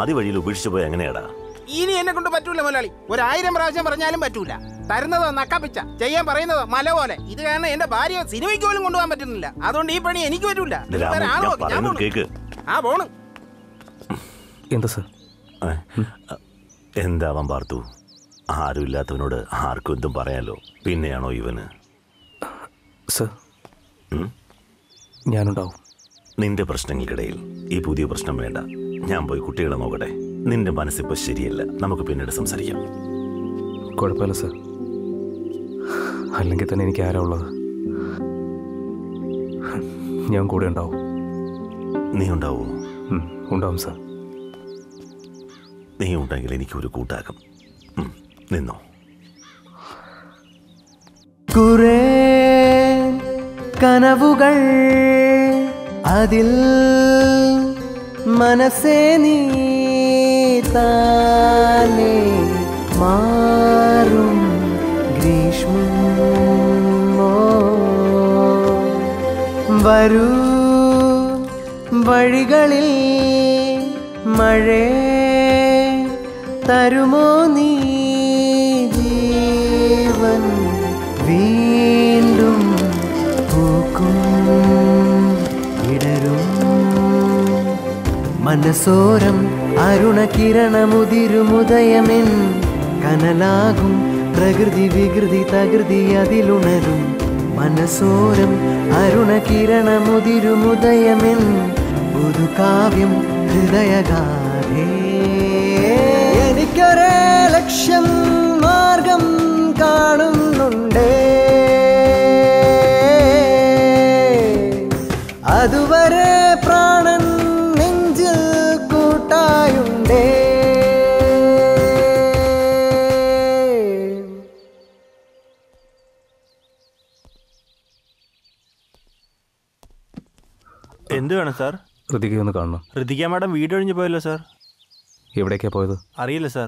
പാതി വഴിയിൽ ഉപേക്ഷിച്ചു പോയി എങ്ങനെയാടാ ഇനി എന്നെ കൊണ്ട് പറ്റൂല മുതലാളി ഒരായിരം പ്രാവശ്യം പറഞ്ഞാലും പറ്റൂല തരുന്നതോ നക്കാപ്പിച്ച ചെയ്യാൻ പറയുന്നതോ മല പോലെ ഇത് കാരണം എന്റെ ഭാര്യ സിനിമയ്ക്ക് പോലും കൊണ്ടുപോകാൻ പറ്റുന്നില്ല അതുകൊണ്ട് ഈ പണി എനിക്ക് പറ്റൂല നിങ്ങൾ രാമു വേറെ ആള് ഞാൻ നോക്ക്, ഞാൻ പറയുന്നത് പോണു. കേക്ക് ആ പോണ് എന്താ സർ എന്താവാൻ പാർത്തു ആരുമില്ലാത്തവനോട് ആർക്കും എന്തും പറയാലോ പിന്നെയാണോ ഇവന് സർ ഉം? ഞാനുണ്ടാവും നിന്റെ പ്രശ്നങ്ങൾക്കിടയിൽ ഈ പുതിയ പ്രശ്നം വേണ്ട ഞാൻ പോയി കുട്ടികളെ നോക്കട്ടെ നിന്റെ മനസ്സിപ്പോ ശരിയല്ല നമുക്ക് പിന്നീട് സംസാരിക്കാം കുഴപ്പമില്ല സർ അല്ലെങ്കിൽ തന്നെ എനിക്ക് ആരാ ഉള്ളത് ഞാൻ കൂടെ ഉണ്ടാവും നീ ഉണ്ടാവോ ഉം, ഉണ്ടാവും സർ നീ ഉണ്ടെങ്കിൽ എനിക്കൊരു കൂട്ടാക്കും ഉം, നിന്നോ കുറേ കനവുകൾ അതിൽ മനസ്സേ നീ താനേ മാറും ഗ്രീഷ്മോ വരൂ വഴികളിൽ മഴേ തരുമോ നീ ജീവൻ വീണ്ടും പൂക്കും ഇടരും മനസ്സോരം അരുണകിരണമുതിരുമുദയമെൻ കനലാകും പ്രകൃതി വികൃതി തകൃതി അതിലുണരും മനസ്സോരം അരുണകിരണമുതിരുമുദയമെൻ പുതുകാവ്യം ഹൃദയഗാധേ എനിക്കൊരേ ലക്ഷ്യം മാർഗം കാണുന്നുണ്ടേ അതുവരെ പ്രാണൻ നെഞ്ചിൽ കൂട്ടായുണ്ടേ എന്ത് വേണം സാർ ഋതിക ഒന്ന് കാണണം ഋതിക മാഡം വീട് ഒഴിഞ്ഞു പോയല്ലോ സാർ എവിടേക്കാ പോയത് അറിയില്ല സാർ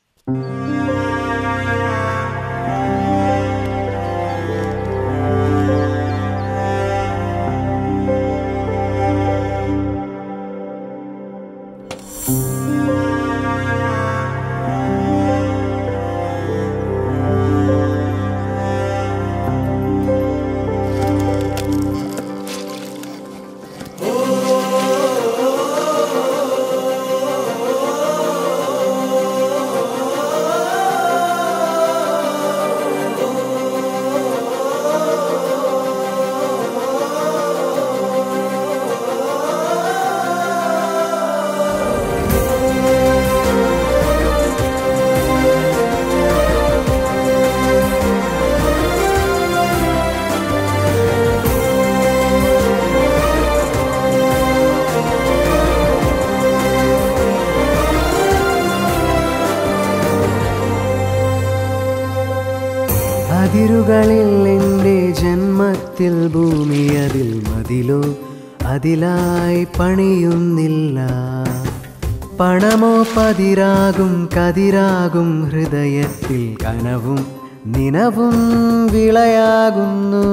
അതിരുകളിൽ എൻ്റെ ജന്മത്തിൽ ഭൂമി അതിൽ മതിലോ അതിലായി പണിയുന്നില്ല പണമോ പതിരാകും കതിരാകും ഹൃദയത്തിൽ കനവും നിനവും വിളയാകുന്നു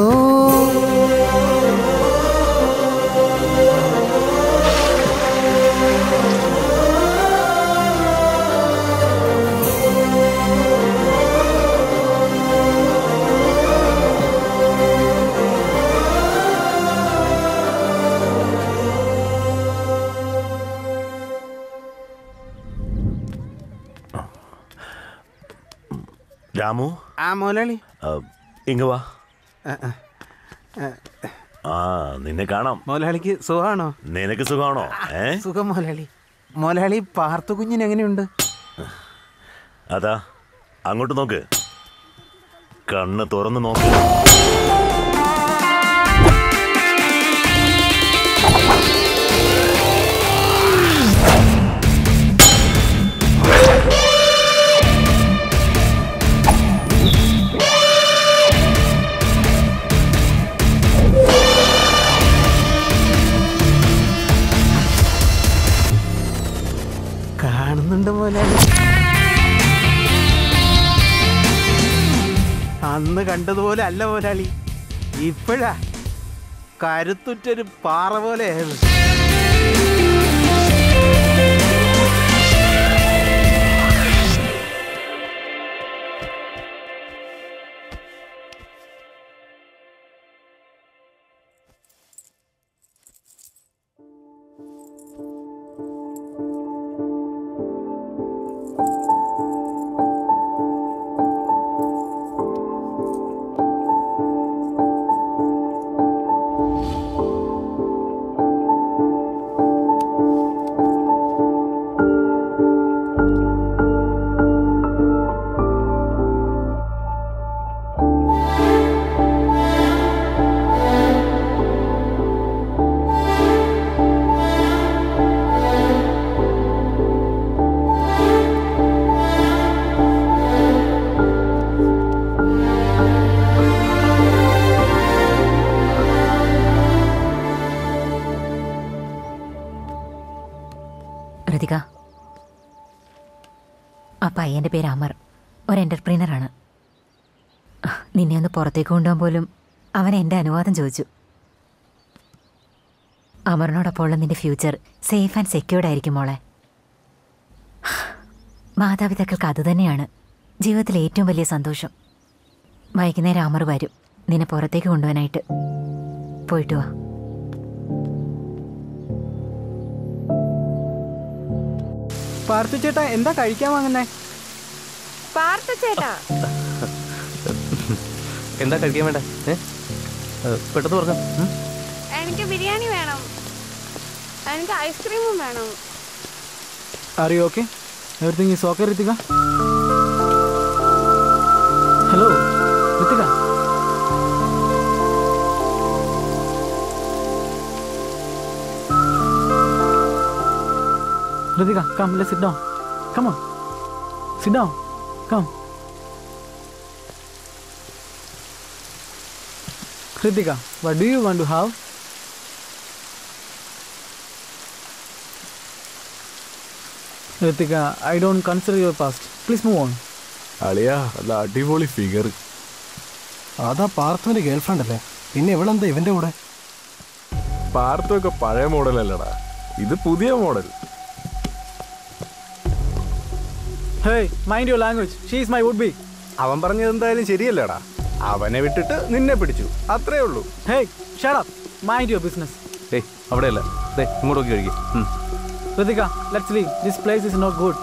രാമു ആ മുതലാളി ആ, ഇങ്ങ് വാ ആ, ആ. ആ, ആ നിന്നെ കാണാം മുതലാളിക്ക് സുഖമാണോ നിനക്ക് സുഖമാണോ ഏ സുഖം മുതലാളി മുതലാളി പാർത്തു കുഞ്ഞിന് എങ്ങനെയുണ്ട് അതാ അങ്ങോട്ട് നോക്ക് കണ്ണ് തുറന്ന് നോക്ക് കാണുന്നുണ്ട് മുതലാളി അന്ന് കണ്ടതുപോലെ അല്ല മുതലാളി ഇപ്പോഴാ കരുത്തുറ്റൊരു പാറ പോലെയായത് പയ്യന്റെ പേര് അമർ ഒരു എന്റർപ്രീനറാണ് നിന്നെ ഒന്ന് പുറത്തേക്ക് കൊണ്ടുപോകാൻ പോലും അവൻ എൻ്റെ അനുവാദം ചോദിച്ചു അമറിനോടൊപ്പമുള്ള നിന്റെ ഫ്യൂച്ചർ സേഫ് ആൻഡ് സെക്യൂർഡ് ആയിരിക്കും മോളെ മാതാപിതാക്കൾക്ക് അതുതന്നെയാണ് ജീവിതത്തിലെ ഏറ്റവും വലിയ സന്തോഷം വൈകുന്നേരം അമർ വരും നിന്നെ പുറത്തേക്ക് കൊണ്ടുപോകാനായിട്ട് പോയിട്ട് വാ പാർത്തു ചേട്ടാ എന്താ കഴിക്കാൻ വാങ്ങുന്നേ പാർത്ത ചേട്ടാ എന്താ കഴിക്കാൻ വേണ്ട ഏ ഏ, പെട്ടെന്ന് പറഞ്ഞോ ഉം. എനിക്ക് ബിരിയാണി വേണം എനിക്ക് ഐസ്ക്രീമും വേണം are you okay everything is okay Ritika hello Ritika Ritika come let sit down come on sit down come Ritika what do you want to have Ritika I don't consider your past please move on അളിയാ നല്ല അടിപൊളി ഫിഗർ അതാ പാർത്ഥുവിന്റെ girlfriend അല്ലേ പിന്നെ ഇവളെന്താ ഇവന്റെ കൂടെ പാർത്തൊക്കെ പഴയ മോഡലല്ലടാ ഇത് പുതിയ model hey mind your language she is my would be അവൻ പറഞ്ഞത് എന്തായാലും ശരിയല്ലടാ അവനെ വിട്ടിട്ട് നിന്നെ പിടിച്ചു അത്രേ ഉള്ളൂ hey shut up mind your business ഏയ് അവിടെയല്ല ദേ ഇങ്ങോട്ട് നോക്കി കഴിക്കും Ritika let's leave this place is not good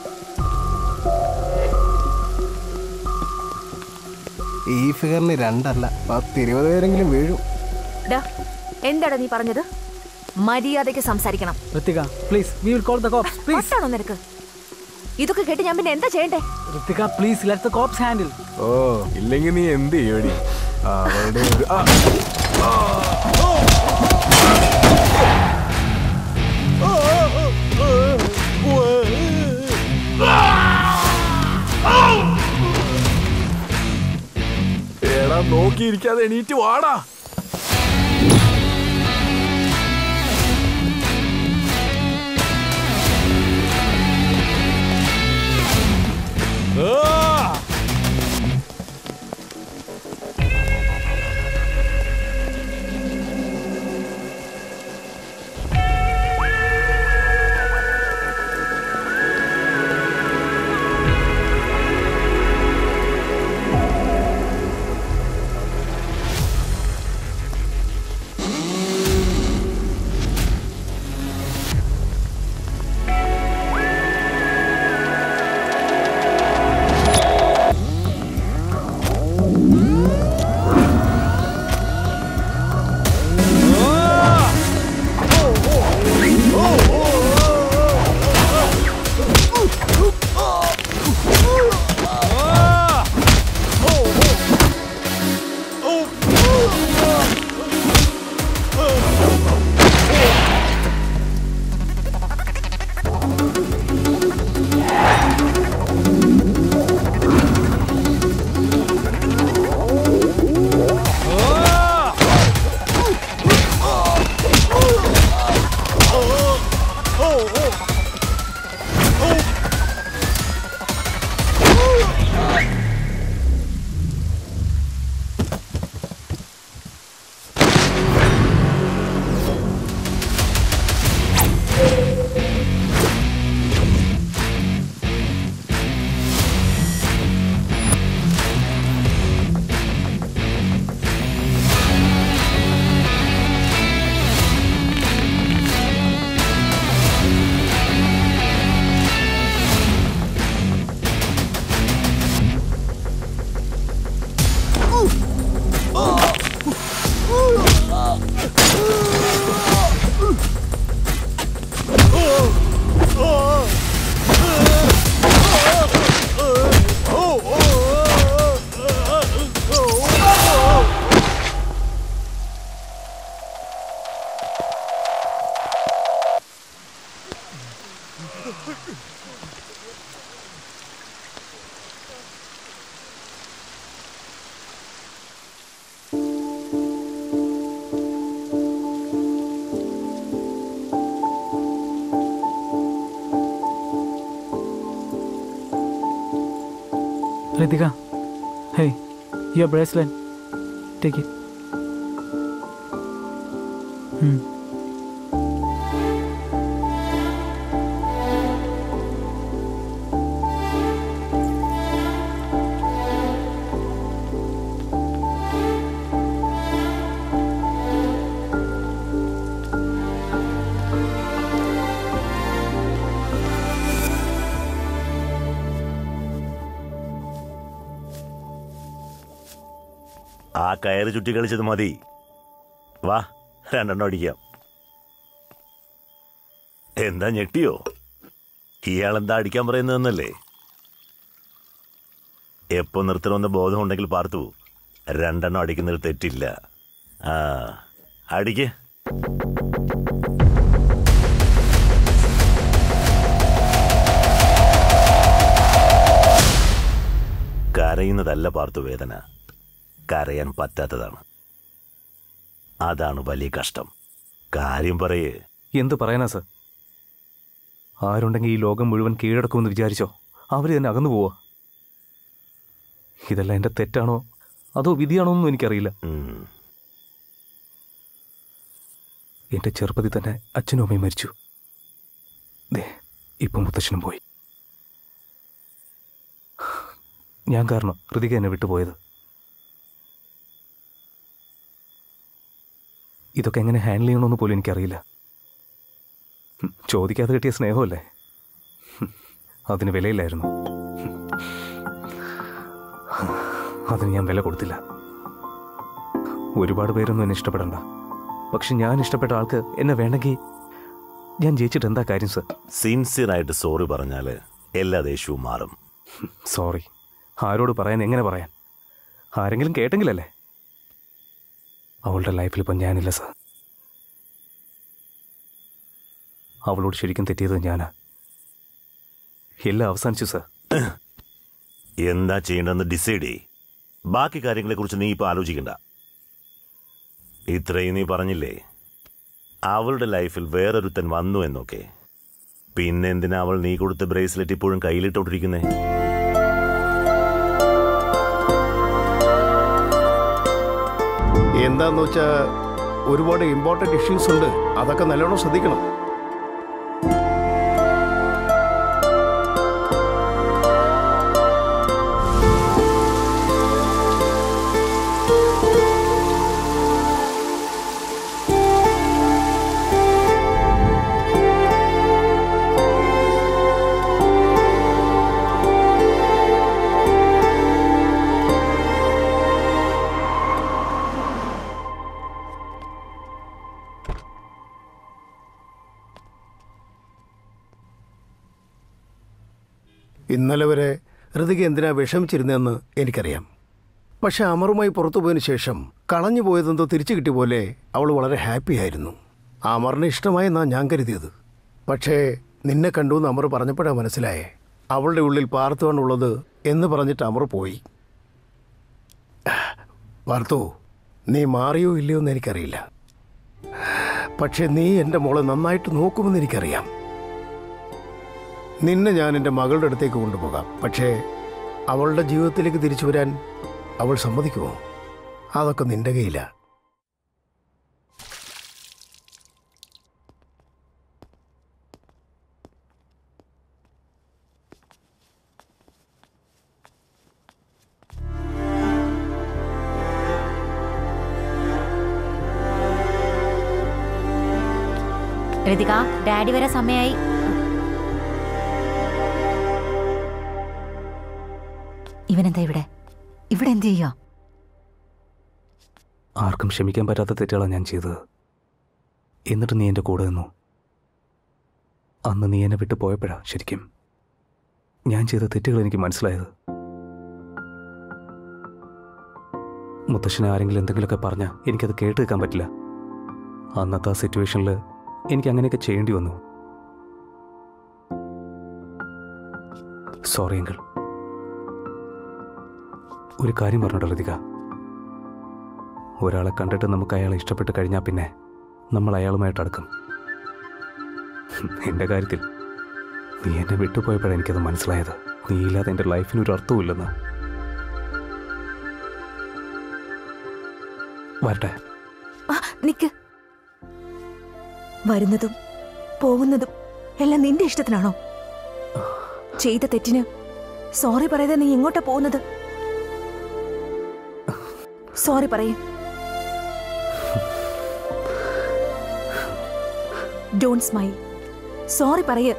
ഈ ഫിഗറിന് രണ്ടല്ല പത്തിരുപത് പേരെങ്കിലും വീഴും ഡാ, എന്താടാ നീ പറഞ്ഞത് മര്യാദയ്ക്ക് സംസാരിക്കണം Ritika please we will call the cops please വട്ടാണോ നിനക്ക് ഇതൊക്കെ കേട്ട് ഞാൻ പിന്നെ എന്താ ചെയ്യണ്ടേ Ritika please let the cops handle ഓ ഇല്ലെങ്കിൽ നീ എന്ത് ചെയ്യടി അവരുടെ ഒരു ആ, എടാ നോക്കിയിരിക്കാതെ എണീറ്റ് വാടാ ആ! Ritika hey your bracelet take it ആ കയറ് ചുറ്റി കളിച്ചത് മതി വാ രണ്ടെണ്ണം അടിക്കാം എന്താ ഞെട്ടിയോ ഇയാളെന്താ അടിക്കാൻ പറയുന്നതെന്നല്ലേ എപ്പോ നിർത്തണമെന്ന് ബോധമുണ്ടെങ്കിൽ പാർത്തു രണ്ടെണ്ണം അടിക്കുന്നതിൽ തെറ്റില്ല ആ അടിക്ക് കരയുന്നതല്ല പാർത്തു വേദന കരയാൻ പറ്റാത്തതാണ് അതാണ് വലിയ കഷ്ടം കാര്യം പറയേ എന്ത് പറയാനാ സർ ആരുണ്ടെങ്കിൽ ഈ ലോകം മുഴുവൻ കീഴടക്കുമെന്ന് വിചാരിച്ചോ അവർ തന്നെ അകന്നു പോവാ ഇതെല്ലാം എൻ്റെ തെറ്റാണോ അതോ വിധിയാണോ എന്നും എനിക്കറിയില്ല എൻ്റെ ചെറുപ്പത്തിൽ തന്നെ അച്ഛനും അമ്മയും മരിച്ചു ദേ ഇപ്പം മുത്തച്ഛനും പോയി ഞാൻ കാരണം ഹൃതിക എന്നെ വിട്ടുപോയത് ഇതൊക്കെ എങ്ങനെ ഹാൻഡിൽ ചെയ്യണമെന്ന് പോലും എനിക്കറിയില്ല ഹും, ചോദിക്കാതെ കിട്ടിയ സ്നേഹമല്ലേ ഹും, അതിന് വിലയില്ലായിരുന്നു ഹും, അതിന് ഞാൻ വില കൊടുത്തില്ല ഒരുപാട് പേരൊന്നും എന്നെ ഇഷ്ടപ്പെടണ്ട പക്ഷെ ഞാൻ ഇഷ്ടപ്പെട്ട ആൾക്ക് എന്നെ വേണമെങ്കിൽ ഞാൻ ജയിച്ചിട്ട് എന്താ കാര്യം സർ സിൻസിയറായിട്ട് സോറി പറഞ്ഞാല് എല്ലാ ദേഷ്യവും മാറും സോറി ആരോട് പറയാൻ എങ്ങനെ പറയാൻ ആരെങ്കിലും കേട്ടെങ്കിലല്ലേ അവളുടെ ലൈഫിൽ ഇപ്പം ഞാനില്ല സർ അവളോട് ശരിക്കും തെറ്റിയത് ഞാനാ എല്ലാം അവസാനിച്ചു സർ എന്താ ചെയ്യേണ്ടതെന്ന് ഡിസൈഡ് ചെയ് ബാക്കി കാര്യങ്ങളെ കുറിച്ച് നീ ഇപ്പൊ ആലോചിക്കണ്ട ഇത്രയും നീ പറഞ്ഞില്ലേ അവളുടെ ലൈഫിൽ വേറൊരുത്തൻ വന്നു എന്നൊക്കെ പിന്നെന്തിനാ അവൾ നീ കൊടുത്ത ബ്രേസ്ലെറ്റ് ഇപ്പോഴും കയ്യിലിട്ടോണ്ടിരിക്കുന്നേ എന്താന്ന് വെച്ചാ ഒരുപാട് ഇമ്പോർട്ടന്റ് ഇഷ്യൂസ് ഉണ്ട് അതൊക്കെ നല്ലോണം ശ്രദ്ധിക്കണം ഇന്നലെ വരെ ഋതിക എന്തിനാ വിഷമിച്ചിരുന്നതെന്ന് എനിക്കറിയാം പക്ഷെ അമറുമായി പുറത്തു പോയതിനു ശേഷം കളഞ്ഞു പോയതെന്തോ തിരിച്ചു കിട്ടിയ പോലെ അവൾ വളരെ ഹാപ്പി ആയിരുന്നു അമറിന് ഇഷ്ടമായെന്നാ ഞാൻ കരുതിയത് പക്ഷേ നിന്നെ കണ്ടു എന്ന് അമർ പറഞ്ഞപ്പോഴാണ് മനസ്സിലായേ അവളുടെ ഉള്ളിൽ പാർത്തുവാണുള്ളത് എന്ന് പറഞ്ഞിട്ട് അമർ പോയി പാർത്തു നീ മാറിയോ ഇല്ലയോ എന്ന് എനിക്കറിയില്ല പക്ഷെ നീ എൻ്റെ മോളെ നന്നായിട്ട് നോക്കുമെന്ന് എനിക്കറിയാം നിന്നെ ഞാൻ എൻ്റെ മകളുടെ അടുത്തേക്ക് കൊണ്ടുപോകാം പക്ഷേ അവളുടെ ജീവിതത്തിലേക്ക് തിരിച്ചു വരാൻ അവൾ സമ്മതിക്കുമോ അതൊക്കെ നിന്റെ കയ്യിലാ ഋതിക ഡാഡി വരെ സമയായി ഇവനെന്താ ഇവിടെ ഇവിടെ എന്ത് ചെയ്യാ ആർക്കും ക്ഷമിക്കാൻ പറ്റാത്ത തെറ്റുകളാണ് ഞാൻ ചെയ്തത് എന്നിട്ട് നീ എൻ്റെ കൂടെ നിന്നു അന്ന് നീ എന്നെ വിട്ടു പോയപ്പോഴാ ശരിക്കും ഞാൻ ചെയ്ത തെറ്റുകൾ എനിക്ക് മനസ്സിലായത് മുത്തശ്ശനെ ആരെങ്കിലും എന്തെങ്കിലുമൊക്കെ പറഞ്ഞാൽ എനിക്കത് കേട്ട് നിൽക്കാൻ പറ്റില്ല അന്നത്തെ ആ സിറ്റുവേഷനിൽ എനിക്ക് അങ്ങനെയൊക്കെ ചെയ്യേണ്ടി വന്നു സോറി അങ്കിൾ ഒരു കാര്യം പറഞ്ഞോട്ടോ ലതിക ഒരാളെ കണ്ടിട്ട് നമുക്ക് അയാളെ ഇഷ്ടപ്പെട്ട് കഴിഞ്ഞാൽ പിന്നെ നമ്മൾ അയാളുമായിട്ട് അടുക്കും എൻ്റെ കാര്യത്തിൽ നീ എന്നെ വിട്ടുപോയപ്പോഴാണ് എനിക്കത് മനസ്സിലായത് നീ ഇല്ലാതെ എൻ്റെ ലൈഫിന് ഒരു അർത്ഥവുമില്ലെന്ന് വരട്ടെ ആ, നിക്ക് വരുന്നതും പോകുന്നതും എല്ലാം നിന്റെ ഇഷ്ടത്തിനാണോ ചെയ്ത തെറ്റിന് സോറി പറയാതെ നീ എങ്ങോട്ടാ പോകുന്നത് സോറി പറയേ ഡോണ്ട് സ്മൈൽ സോറി പറയ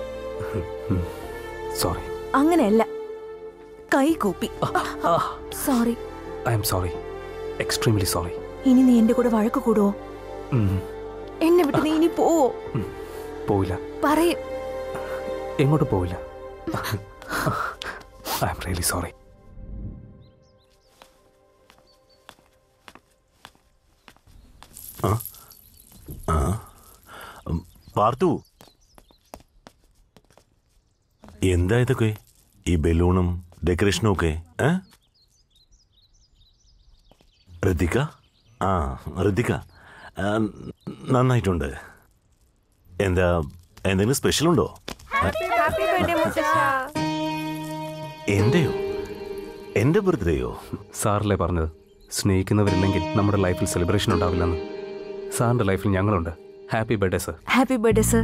സോറി അങ്ങനെയല്ല കൈ കൂപ്പി sorry I am sorry extremely sorry ഇനി നീ എന്റെ കൂടെ വഴക്ക് കൂടുവോ എന്നെ വിട്ട് നീ ഇനി പോവോ പോവില്ല പറയ എങ്ങോട്ട് പോവില്ല ഐ എം റിയലി സോറി ആ ആ ഉം, പാർത്തു എന്താ ഇതൊക്കെ ഈ ബലൂണും ഡെക്കറേഷനും ഒക്കെ ഏ ഋതിക ആ ഋതിക ആ, നന്നായിട്ടുണ്ട് എന്താ എന്തെങ്കിലും സ്പെഷ്യൽ ഉണ്ടോ ഹാപ്പി ബർത്ത്ഡേ മുത്തശ്ശ എന്റെയോ എന്റെ ബർത്ത്ഡേയോ സാറല്ലേ പറഞ്ഞത് സ്നേഹിക്കുന്നവരില്ലെങ്കിൽ നമ്മുടെ ലൈഫിൽ സെലിബ്രേഷൻ ഉണ്ടാവില്ലെന്ന് സാറിന്റെ ലൈഫിൽ ഞങ്ങളുണ്ട് happy birthday sir happy birthday sir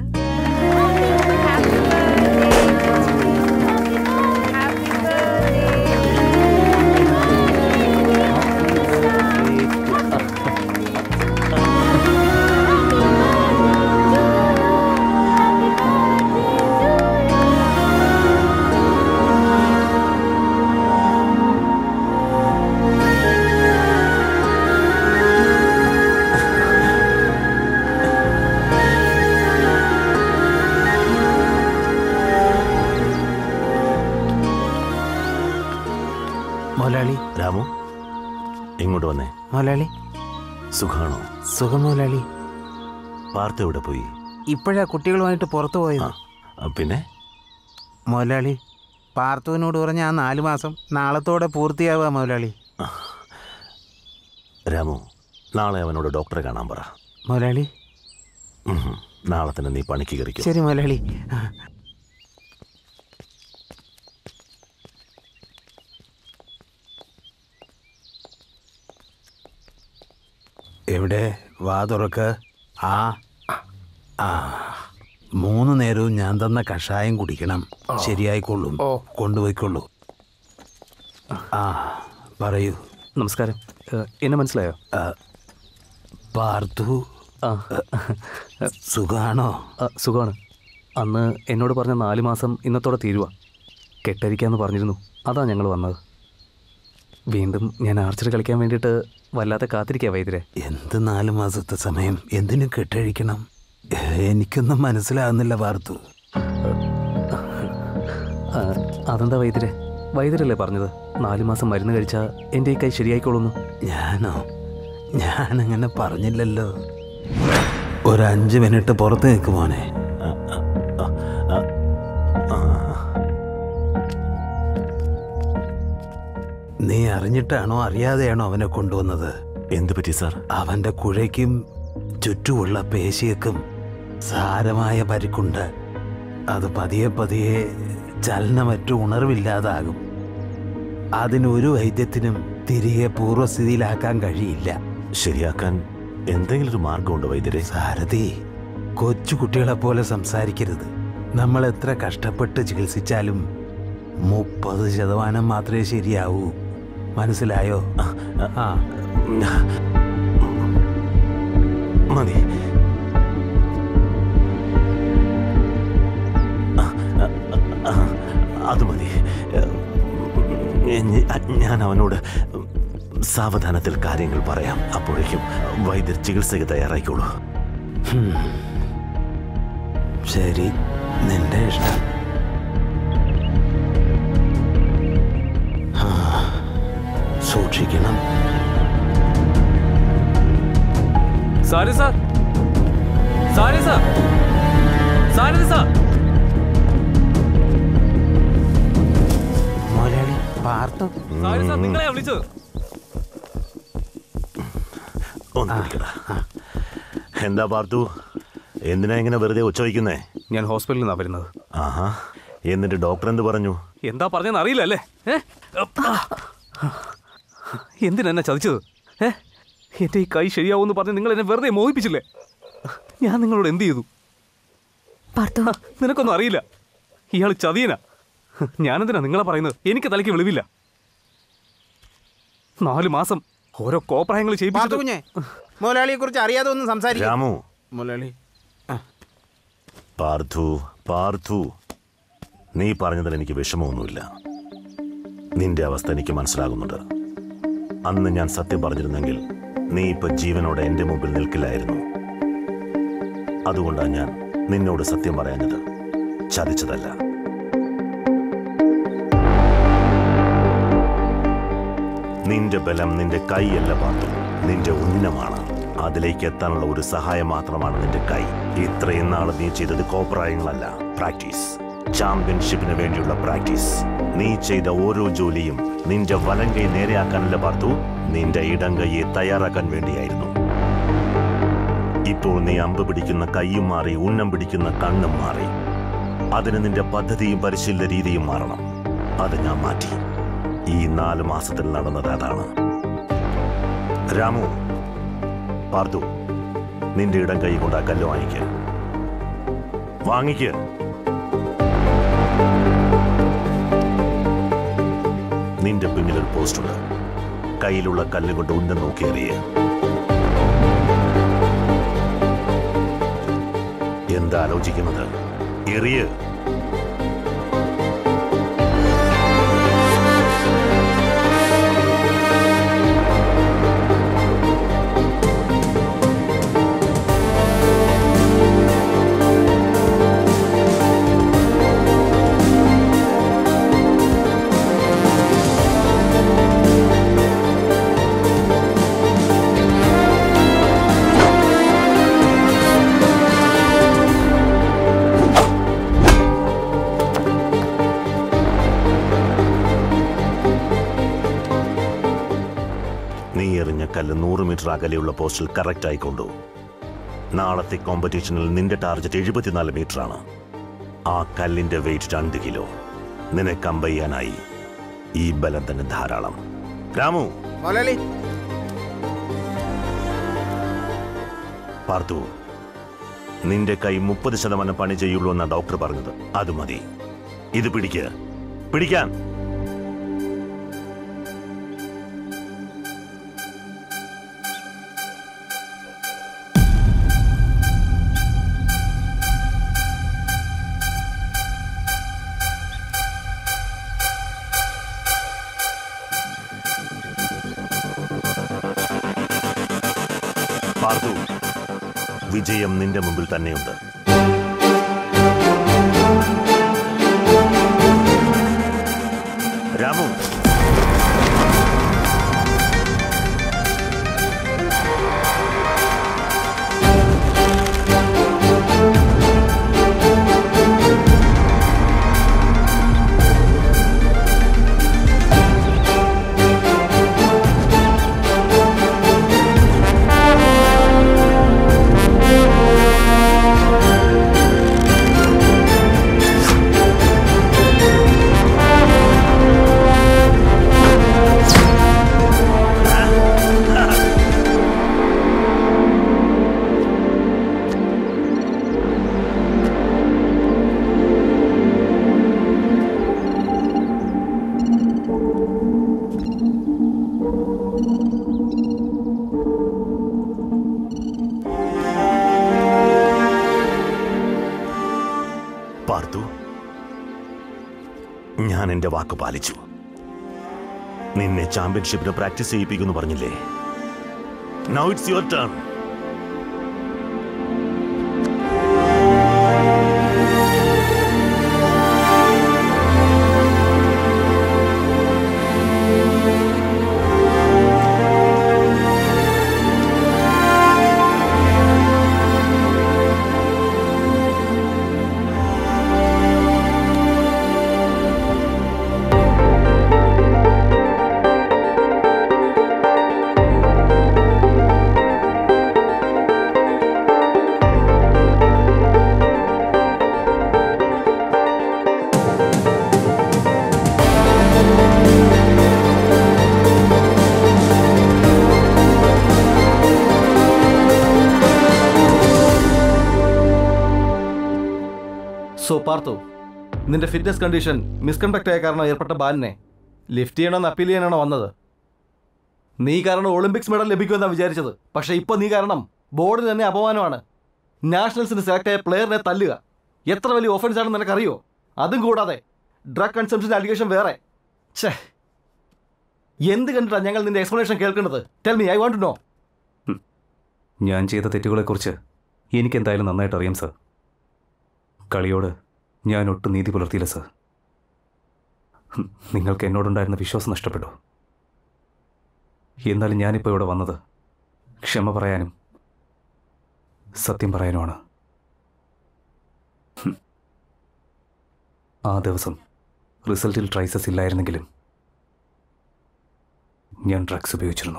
മുതലാളി രാമു ഇങ്ങോട്ട് വന്നേ മുതലാളി സുഖാണോ സുഖം മുതലാളി പാർത്ത് എവിടെ പോയി ഇപ്പോഴാ കുട്ടികളുമായിട്ട് പുറത്തു പോയത് ആ, പിന്നെ മുതലാളി പാർത്തുവിനോട് പറഞ്ഞ ആ നാല് മാസം നാളത്തോടെ പൂർത്തിയാവുക മുതലാളി രാമു നാളെ അവനോട് ഡോക്ടറെ കാണാൻ പറ മുതലാളി ഉം, നാളെ തന്നെ നീ പണിക്ക് കയറിക്കും ശരി മുതലാളി ആ. എവിടെ വാ തുറക്ക് ആ ആ മൂന്ന് നേരവും ഞാൻ തന്ന കഷായം കുടിക്കണം ശരിയായിക്കൊള്ളും കൊണ്ടുപോയിക്കൊള്ളൂ ആ പറയൂ നമസ്കാരം ഏഹ്, എന്നെ മനസ്സിലായോ പാർത്തു ആ സുഖാണോ സുഖമാണ് അന്ന് എന്നോട് പറഞ്ഞ നാല് മാസം ഇന്നത്തോടെ തീരുക കെട്ടരിക്കാന്ന് പറഞ്ഞിരുന്നു അതാ ഞങ്ങൾ വന്നത് വീണ്ടും ഞാൻ ആർച്ചറി കളിക്കാൻ വേണ്ടിയിട്ട് വല്ലാതെ കാത്തിരിക്കുക വൈദ്യരെ എന്ത് നാല് മാസത്തെ സമയം എന്തിനു കെട്ടഴിക്കണം എനിക്കൊന്നും മനസ്സിലാകുന്നില്ല പാർത്തു ആ, അതെന്താ വൈദ്യരെ വൈദ്യരല്ലേ പറഞ്ഞത് നാല് മാസം മരുന്ന് കഴിച്ചാൽ എൻ്റെ ഈ കൈ ശരിയായിക്കോളുന്നു ഞാനോ ഞാനങ്ങനെ പറഞ്ഞില്ലല്ലോ ഒരു അഞ്ച് മിനിറ്റ് പുറത്ത് നിൽക്ക് മോനെ നീ അറിഞ്ഞിട്ടാണോ അറിയാതെയാണോ അവനെ കൊണ്ടുവന്നത് എന്ത് പറ്റി സാർ അവന്റെ കുഴയ്ക്കും ചുറ്റുമുള്ള പേശിയക്കും സാരമായ പരിക്കുണ്ട് അത് പതിയെ പതിയെ ചലനമറ്റു ഉണർവില്ലാതാകും അതിനൊരു വൈദ്യത്തിനും തിരികെ പൂർവ്വസ്ഥിതിയിലാക്കാൻ കഴിയില്ല ശരിയാക്കാൻ എന്തെങ്കിലും ഒരു മാർഗമുണ്ടോ വൈദ്യരെ സാരഥി കൊച്ചു കുട്ടികളെ പോലെ സംസാരിക്കരുത് നമ്മൾ എത്ര കഷ്ടപ്പെട്ട് ചികിത്സിച്ചാലും മുപ്പത് ശതമാനം മാത്രമേ ശരിയാവൂ മനസ്സിലായോ ആ മതി ആ, ആ, ആ, അത് മതി ഞ- ഞാൻ അവനോട് സാവധാനത്തിൽ കാര്യങ്ങൾ പറയാം അപ്പോഴേക്കും വൈദ്യർ ചികിത്സയ്ക്ക് തയ്യാറായിക്കോളൂ ഹും. ശരി നിന്റെ ഇഷ്ടം ആ, സൂക്ഷിക്കണം sorry sir sorry sir sorry sir മുതലാളി പാർത്തു സാരി സാർ നിങ്ങളെയാ വിളിച്ചത് ഒന്ന് പിടിക്കടാ. എന്താ പാർത്തു എന്തിനാ ഇങ്ങനെ വെറുതെ ഉച്ച വയ്ക്കുന്നേ ഞാൻ ഹോസ്പിറ്റലിൽ നിന്നാണ് വരുന്നത് ആഹാ എന്നിട്ട് ഡോക്ടർ എന്ത് പറഞ്ഞു എന്താ പറഞ്ഞെന്ന് അറിയില്ല അല്ലേ ഏ? അപ്പാ. എന്തിനാ എന്നെ ചതിച്ചത് ഏ എന്റെ ഈ കൈ ശരിയാവുമെന്ന് പറഞ്ഞ് നിങ്ങൾ എന്നെ വെറുതെ മോഹിപ്പിച്ചില്ലേ ഞാൻ നിങ്ങളോട് എന്ത് ചെയ്തു ഹ, നിനക്കൊന്നും അറിയില്ല ഇയാൾ ചതിയനാ ഞാനെന്തിനാ നിങ്ങളെ പറയുന്നത് എനിക്ക് തലയ്ക്ക് വെളിവില്ല നാല് മാസം ഓരോ കോപ്രായങ്ങൾ പാത്തു ചെയ്യിപ്പിച്ചിട്ട് കുഞ്ഞെ മുതലാളിയെ കുറിച്ച് അറിയാതെ ഒന്നും സംസാരിക്കും രാമു മുതലാളി പാർത്ഥു പാർത്ഥു നീ പറഞ്ഞതിൽ എനിക്ക് വിഷമമൊന്നുമില്ല നിന്റെ അവസ്ഥ എനിക്ക് മനസ്സിലാകുന്നുണ്ട് അന്ന് ഞാൻ സത്യം പറഞ്ഞിരുന്നെങ്കിൽ നീ ഇപ്പൊ ജീവനോടെ എന്റെ മുമ്പിൽ നിൽക്കില്ലായിരുന്നു അതുകൊണ്ടാണ് ഞാൻ നിന്നോട് സത്യം പറയാഞ്ഞത് ചതിച്ചതല്ല നിന്റെ ബലം നിന്റെ കൈയല്ല പാർത്തു നിന്റെ ഉന്നമാണ് അതിലേക്ക് എത്താനുള്ള ഒരു സഹായം മാത്രമാണ് നിന്റെ കൈ ഇത്രയും നാൾ നീ ചെയ്തത് കോപ്രായങ്ങളല്ല പ്രാക്ടീസ് ചാമ്പ്യൻഷിപ്പിന് വേണ്ടിയുള്ള പ്രാക്ടീസ് നീ ചെയ്ത ഓരോ ജോലിയും നിന്റെ വലം കൈ നേരെയാക്കാനല്ല പാർത്തു നിന്റെ ഇടം കൈയെ തയ്യാറാക്കാൻ വേണ്ടിയായിരുന്നു ഇപ്പോൾ നീ അമ്പ് പിടിക്കുന്ന കൈയും മാറി ഉന്നം പിടിക്കുന്ന കണ്ണും മാറി അതിന് നിന്റെ പദ്ധതിയും പരിശീലന രീതിയും മാറണം അത് ഞാൻ മാറ്റി ഈ നാല് മാസത്തിൽ നടന്നത് അതാണ് രാമു പാർത്തു നിന്റെ ഇടം കൈ കൊണ്ട് ആ കല്ല് വാങ്ങിക്ക വാങ്ങിക്ക് നിന്റെ പിന്നിൽ ഒരു പോസ്റ്റ് ഉണ്ട് കയ്യിലുള്ള കല്ല് കൊണ്ട് ഉന്നം നോക്കി എറിയ എന്താ ആലോചിക്കുന്നത് എറിയ നീ എറിഞ്ഞ കല്ല് നൂറ് മീറ്റർ അകലെയുള്ള പോസ്റ്റിൽ കറക്റ്റ് ആയിക്കൊണ്ടു നാളത്തെ കോമ്പറ്റീഷനിൽ നിന്റെ ടാർഗറ്റ് എഴുപത്തിനാല് മീറ്റർ ആണ് ആ കല്ലിന്റെ വെയിറ്റ് രണ്ട് കിലോ നിനക്ക് അമ്പയ്യാനായി ഈ ബലം തന്നെ ധാരാളം രാമു മുതലാളി പാർത്തു നിന്റെ കൈ മുപ്പത് ശതമാനം പണി ചെയ്യുള്ളൂ എന്നാ ഡോക്ടർ പറഞ്ഞത് അത് മതി ഇത് പിടിക്ക് പിടിക്കാൻ പാർത്തു വിജയം നിന്റെ മുമ്പിൽ തന്നെയുണ്ട് രാമു പാർത്തു ഞാൻ എന്റെ വാക്ക് പാലിച്ചു നിന്നെ ചാമ്പ്യൻഷിപ്പിന് പ്രാക്ടീസ് ചെയ്യിപ്പിക്കുന്നു പറഞ്ഞില്ലേ now it's your turn so Parthu നിന്റെ ഫിറ്റ്നസ് കണ്ടീഷൻ മിസ്കണ്ടക്ട് ആയ കാരണം ഏർപ്പെട്ട ബാലിനെ ലിഫ്റ്റ് ചെയ്യണമെന്ന് അപ്പീൽ ചെയ്യാനാണോ വന്നത് നീ കാരണം ഒളിമ്പിക്സ് മെഡൽ ലഭിക്കുമെന്നാണ് വിചാരിച്ചത് പക്ഷേ ഇപ്പോൾ നീ കാരണം ബോർഡിന് തന്നെ അപമാനമാണ് നാഷണൽസിന് സെലക്ട് ആയ പ്ലെയറിനെ തല്ലുക എത്ര വലിയ ഓഫൻസ് ആണെന്ന് നിനക്കറിയോ അതും കൂടാതെ ഡ്രഗ് കൺസംഷൻ അലിഗേഷൻ വേറെ ഛേ എന്ത് കണ്ടിട്ടാ ഞങ്ങൾ നിന്റെ എക്സ്പ്ലനേഷൻ കേൾക്കുന്നത് tell me I want to know ഞാൻ ചെയ്ത തെറ്റുകളെക്കുറിച്ച് എനിക്കെന്തായാലും നന്നായിട്ട് അറിയാം സർ കളിയോട് ഞാൻ ഒട്ടും നീതി പുലർത്തിയില്ല സർ ഹും, നിങ്ങൾക്ക് എന്നോടുണ്ടായിരുന്ന വിശ്വാസം നഷ്ടപ്പെട്ടു എന്നാലും ഞാനിപ്പോൾ ഇവിടെ വന്നത് ക്ഷമ പറയാനും സത്യം പറയാനുമാണ് ഹും. ആ ദിവസം റിസൾട്ടിൽ ട്രൈസസ് ഇല്ലായിരുന്നെങ്കിലും ഞാൻ ഡ്രഗ്സ് ഉപയോഗിച്ചിരുന്നു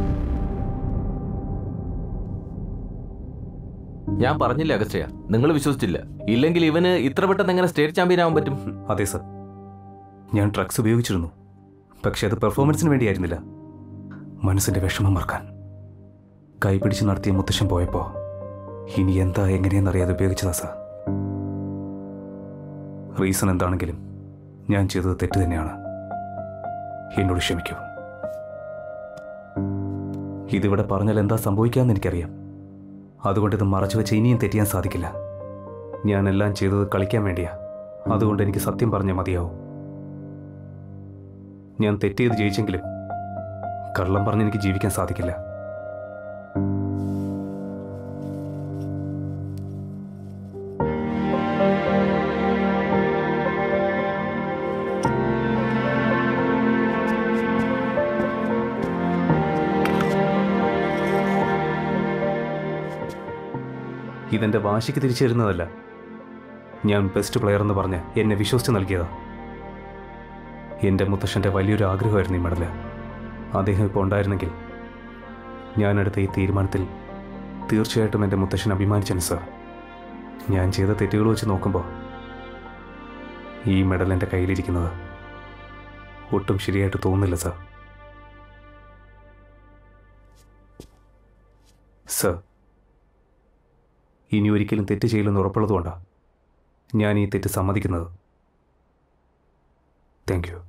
ഞാൻ പറഞ്ഞില്ല അഗസ്റ്റയ നിങ്ങൾ വിശ്വസിച്ചില്ല ഇല്ലെങ്കിൽ ഇവന് ഇത്ര പെട്ടെന്ന് എങ്ങനെ സ്റ്റേറ്റ് ചാമ്പ്യൻ ആവാൻ പറ്റും അതെ സർ ഞാൻ ഡ്രഗ്സ് ഉപയോഗിച്ചിരുന്നു പക്ഷെ അത് പെർഫോമൻസിന് വേണ്ടിയായിരുന്നില്ല മനസ്സിന്റെ വിഷമം മറക്കാൻ കൈപിടിച്ച് നടത്തിയ മുത്തശ്ശൻ പോയപ്പോ ഇനി എന്താ എങ്ങനെയെന്നറിയാതെ ഉപയോഗിച്ചതാ സർ റീസൺ എന്താണെങ്കിലും ഞാൻ ചെയ്തത് തെറ്റ് തന്നെയാണ് എന്നോട് ക്ഷമിക്കൂ ഇതിവിടെ പറഞ്ഞാൽ എന്താ സംഭവിക്കാമെന്ന് എനിക്കറിയാം അതുകൊണ്ട് ഇത് മറച്ചു വെച്ച് ഇനിയും തെറ്റിയാൻ സാധിക്കില്ല ഞാൻ എല്ലാം ചെയ്തത് കളിക്കാൻ വേണ്ടിയാ അതുകൊണ്ട് എനിക്ക് സത്യം പറഞ്ഞാൽ മതിയാവും ഞാൻ തെറ്റ് ചെയ്ത് ജയിച്ചെങ്കിലും കള്ളം പറഞ്ഞ് എനിക്ക് ജീവിക്കാൻ സാധിക്കില്ല ഇതെന്റെ വാശിക്ക് തിരിച്ചു തരുന്നതല്ല ഞാൻ ബെസ്റ്റ് പ്ലെയർ എന്ന് പറഞ്ഞ് എന്നെ വിശ്വസിച്ച് നൽകിയതാ എൻ്റെ മുത്തശ്ശൻ്റെ വലിയൊരു ആഗ്രഹമായിരുന്നു ഈ മെഡല് അദ്ദേഹം ഇപ്പോൾ ഉണ്ടായിരുന്നെങ്കിൽ ഞാനെടുത്ത ഈ തീരുമാനത്തിൽ തീർച്ചയായിട്ടും എൻ്റെ മുത്തശ്ശൻ അഭിമാനിച്ചന് സർ ഞാൻ ചെയ്ത തെറ്റുകൾ വെച്ച് നോക്കുമ്പോൾ ഈ മെഡൽ എൻ്റെ കയ്യിലിരിക്കുന്നത് ഒട്ടും ശരിയായിട്ട് തോന്നുന്നില്ല സർ സർ ഇനി ഒരിക്കലും തെറ്റ് ചെയ്യില്ലെന്ന് ഉറപ്പുള്ളതുകൊണ്ടാണ് ഞാൻ ഈ തെറ്റ് സമ്മതിക്കുന്നത് താങ്ക് യു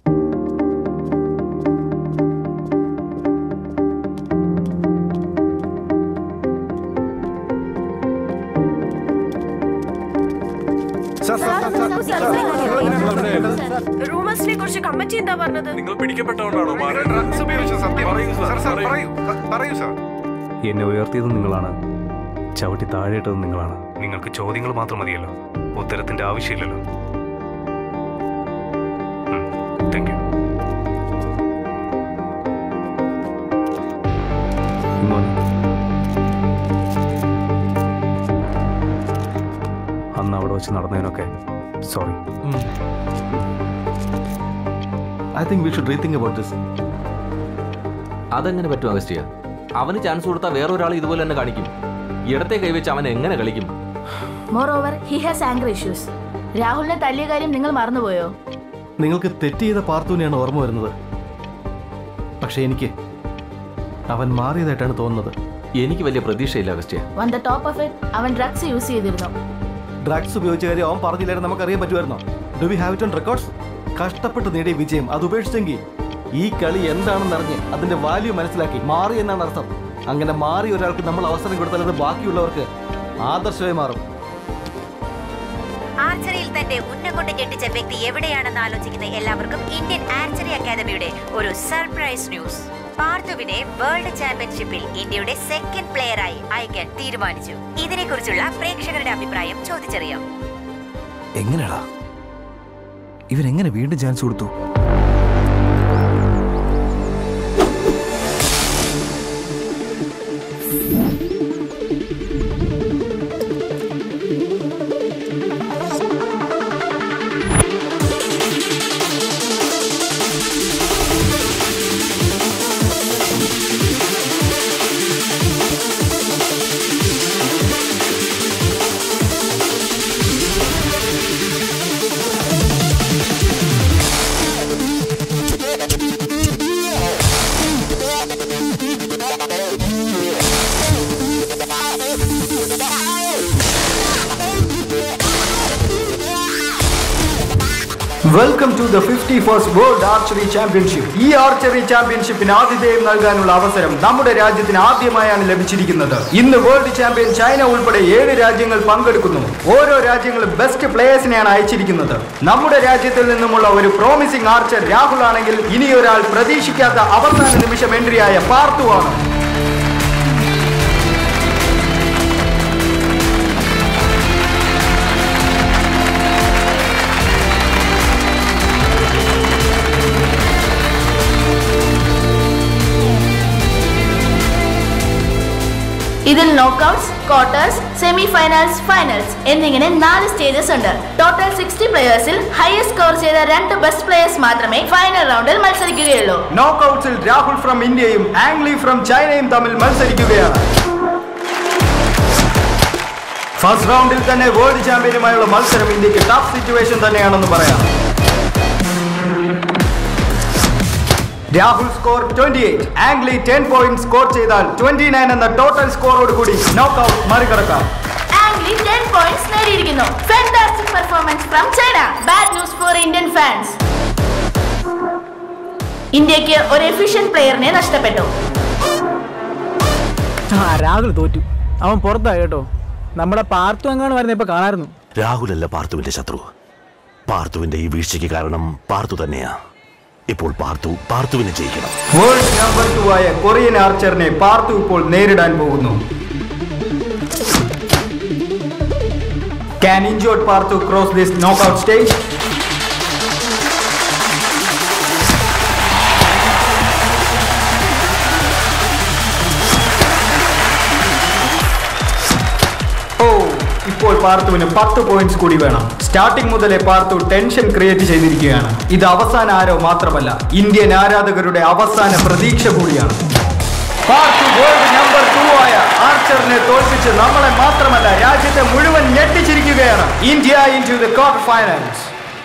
റൂമേഴ്സിനെ കുറിച്ച് കമ്മിറ്റി എന്താ പറഞ്ഞത് നിങ്ങൾ പിടിക്കപ്പെട്ടോണ്ടാണോ ഡ്രഗ്സ് ഉപയോഗിച്ച സത്യം പറയൂ സാർ സാർ പറയൂ പറയൂ സാർ എന്നെ ഉയർത്തിയത് നിങ്ങളാണ് ചവിട്ടി താഴെയിട്ടത് നിങ്ങളാണ് നിങ്ങൾക്ക് ചോദ്യങ്ങൾ മാത്രം മതിയല്ലോ ഉത്തരത്തിന്റെ ആവശ്യമില്ലല്ലോ താങ്ക് യു അന്ന് അവിടെ വെച്ച് നടന്നതിനൊക്കെ sorry I think we should rethink about this അതെങ്ങനെ പറ്റും അഗസ്റ്റിയ അവന് ചാൻസ് കൊടുത്താൽ വേറൊരാൾ ഇതുപോലെ തന്നെ കാണിക്കും ഇടത്തെ കൈവച്ച് അവൻ എങ്ങനെ കളിക്കും moreover he has anger issues രാഹുലിനെ തല്ലിയ കാര്യം നിങ്ങൾ മറന്നുപോയോ നിങ്ങൾക്ക് തെറ്റ് ചെയ്ത പാർത്തുവിനെയാണ് ഓർമ്മ വരുന്നത് പക്ഷേ എനിക്ക് അവൻ മാറിയതായിട്ടാണ് തോന്നുന്നത് എനിക്ക് വലിയ പ്രതീക്ഷയില്ല Agastya on the top of it അവൻ ഡ്രഗ്സ് യൂസ് ചെയ്തിരുന്നു ഡ്രഗ്സ് ഉപയോഗിച്ച കാര്യം അവൻ പറഞ്ഞില്ലായിരുന്നു നമുക്കറിയാൻ പറ്റുമായിരുന്നോ do we have it on records കഷ്ടപ്പെട്ട് നേടിയ വിജയം അത് ഉപേക്ഷിച്ചെങ്കിൽ ഈ കളി എന്താണെന്ന് അറിഞ്ഞ് അതിന്റെ വാല്യൂ മനസ്സിലാക്കി മാറി എന്നാണ് അർത്ഥം അങ്ങനെ മാറി ഒരാൾക്ക് നമ്മൾ അവസരം കൊടുത്താൽ അത് ബാക്കിയുള്ളവർക്ക് ആദർശമായി മാറും ആർച്ചറിയിൽ തന്റെ ഉന്നം കൊണ്ട് ഞെട്ടിച്ച വ്യക്തി എവിടെയാണെന്ന് ആലോചിക്കുന്ന എല്ലാവർക്കും ഇന്ത്യൻ ആർച്ചറി അക്കാദമിയുടെ ഒരു സർപ്രൈസ് ന്യൂസ് പാർത്ഥുവിനെ വേൾഡ് ചാമ്പ്യൻഷിപ്പിൽ ഇന്ത്യയുടെ സെക്കൻഡ് പ്ലെയറായി അയക്കാൻ തീരുമാനിച്ചു ഇതിനെക്കുറിച്ചുള്ള പ്രേക്ഷകരുടെ അഭിപ്രായം ചോദിച്ചറിയാം എങ്ങനെയാടാ ഇവരെങ്ങനെ വീണ്ടും ചാൻസ് കൊടുത്തു Thank welcome to the fifty first world archery championship ഈ ആർച്ചറി ചാമ്പ്യൻഷിപ്പിന് ആതിഥേയം നൽകാനുള്ള അവസരം നമ്മുടെ രാജ്യത്തിന് ആദ്യമായാണ് ലഭിച്ചിരിക്കുന്നത് ഇന്ന് വേൾഡ് ചാമ്പ്യൻ ചൈന ഉൾപ്പെടെ ഏഴ് രാജ്യങ്ങൾ പങ്കെടുക്കുന്നു ഓരോ രാജ്യങ്ങളും ബെസ്റ്റ് പ്ലേയേഴ്സിനെയാണ് അയച്ചിരിക്കുന്നത് നമ്മുടെ രാജ്യത്തിൽ നിന്നുമുള്ള ഒരു പ്രോമിസിംഗ് ആർച്ചർ രാഹുൽ ആണെങ്കിൽ ഇനിയൊരാൾ പ്രതീക്ഷിക്കാത്ത അവസാന നിമിഷം എൻട്രിയായ പാർത്തു ആണ് ഇതിൽ knockouts quarters semi finals finals എന്നിങ്ങനെ നാല് സ്റ്റേജസ് ഉണ്ട് ടോട്ടൽ സിക്സ്റ്റി പ്ലേയേഴ്സിൽ ഹയസ്റ്റ് സ്കോർ ചെയ്ത രണ്ട് ബെസ്റ്റ് പ്ലേയേഴ്സ് മാത്രമേ ഫൈനൽ റൗണ്ടിൽ മത്സരിക്കുകയുള്ളൂ നോക്കൌട്ട്സിൽ രാഹുൽ ഫ്രം ഇന്ത്യയും ആംഗ്ലി ഫ്രം ചൈനയും തമ്മിൽ മത്സരിക്കുകയാണ് ഫസ്റ്റ് റൗണ്ടിൽ തന്നെ വേൾഡ് ചാമ്പ്യനുമായുള്ള മത്സരം ഇന്ത്യക്ക് ടഫ് സിറ്റുവേഷൻ തന്നെയാണെന്ന് പറയാം രാഹുൽ സ്കോർ ട്വന്റി എയ്റ്റ് ആംഗ്ലി ടെൻ പോയിന്റ് സ്കോർ ചെയ്താൽ ട്വന്റി നയൻ എന്ന ടോട്ടൽ സ്കോറോട് കൂടി നോക്കൌട്ട് മറികടക്കാം ആംഗ്ലി ടെൻ പോയിന്റ്സ് നേടിയിരിക്കുന്നു fantastic performance from China bad news for Indian fans ഇന്ത്യക്ക് ഒരു എഫിഷ്യന്റ് പ്ലെയറിനെ നഷ്ടപ്പെട്ടു ആ രാഹുൽ തോറ്റു അവൻ പുറത്തായി കേട്ടോ നമ്മുടെ പാർത്തു എങ്ങാണ് വരുന്നത് ഇപ്പൊ കാണായിരുന്നു രാഹുലല്ല പാർത്തുവിന്റെ ശത്രു പാർത്തുവിന്റെ ഈ വീഴ്ചയ്ക്ക് കാരണം പാർത്തു തന്നെയാ ഇപ്പോൾ പാർത്തു പാർത്തുവിനെ ജയിക്കണം വേൾഡ് നമ്പർ ടു ആയ കൊറിയൻ ആർച്ചറിനെ പാർത്തു ഇപ്പോൾ നേരിടാൻ പോകുന്നു Can injured Parthu cross this knockout stage? ഓ ഇപ്പോൾ പാർത്തുവിന് പത്ത് പോയിന്റ്സ് കൂടി വേണം സ്റ്റാർട്ടിംഗ് മുതലേ പാർത്തു ടെൻഷൻ ക്രിയേറ്റ് ചെയ്തിരിക്കുകയാണ് ഇത് അവസാന ആരോ മാത്രമല്ല ഇന്ത്യൻ ആരാധകരുടെ അവസാന പ്രതീക്ഷ കൂടിയാണ് പാർത്തു വേൾഡ് നമ്പർ ടു ആയ ആർച്ചറിനെ തോൽപ്പിച്ച് നമ്മളെ മാത്രമല്ല രാജ്യത്തെ മുഴുവൻ ഞെട്ടിച്ചിരിക്കുകയാണ് India in to the quarter finals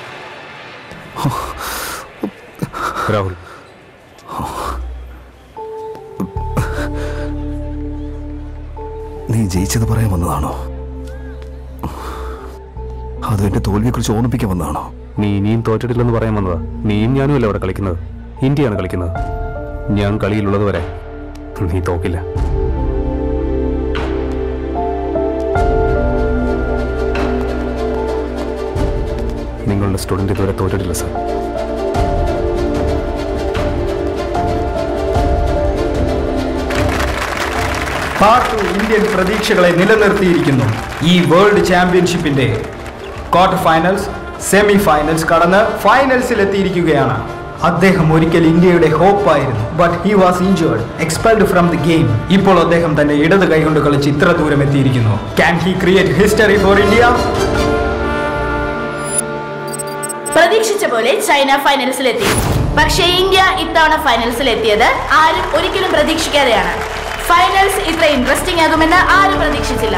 Rahul നീ ജയിച്ചത് പറയാൻ വന്നതാണോ അതോ എന്റെ തോൽവിയെക്കുറിച്ച് ഓർമ്മിപ്പിക്കാൻ വന്നതാണോ നീ ഇനിയും തോറ്റിട്ടില്ലെന്ന് പറയാൻ വന്നതാ നീയും ഞാനും അല്ല അവിടെ കളിക്കുന്നത് ഇന്ത്യയാണ് കളിക്കുന്നത് ഞാൻ കളിയിലുള്ളത് വരെ നീ തോക്കില്ല നിങ്ങളുടെ സ്റ്റുഡന്റ് ഇതുവരെ തോറ്റിട്ടില്ല സർ പാർത്തു ഇന്ത്യൻ പ്രതീക്ഷകളെ നിലനിർത്തിയിരിക്കുന്നു ഈ വേൾഡ് ചാമ്പ്യൻഷിപ്പിന്റെ ക്വാർട്ടർ ഫൈനൽസ് സെമി ഫൈനൽസ് കടന്ന് ഫൈനൽസിൽ എത്തിയിരിക്കുകയാണ് അദ്ദേഹം ഒരിക്കൽ ഇന്ത്യയുടെ ഹോപ്പായിരുന്നു but he was injured expelled from the game ഇപ്പോൾ അദ്ദേഹം തന്റെ ഇടത് കൈകൊണ്ട് കളിച്ച് ഇത്ര ദൂരം എത്തിയിരിക്കുന്നു can he create history for India പ്രതീക്ഷിച്ച പോലെ ചൈന ഫൈനൽസിലെത്തി പക്ഷേ ഇന്ത്യ ഇത്തവണ ഫൈനൽസിലെത്തിയത് ആരും ഒരിക്കലും പ്രതീക്ഷിക്കാതെയാണ് ഫൈനൽസ് ഇത്ര ഇൻട്രസ്റ്റിംഗ് ആകുമെന്ന് ആരും പ്രതീക്ഷിച്ചില്ല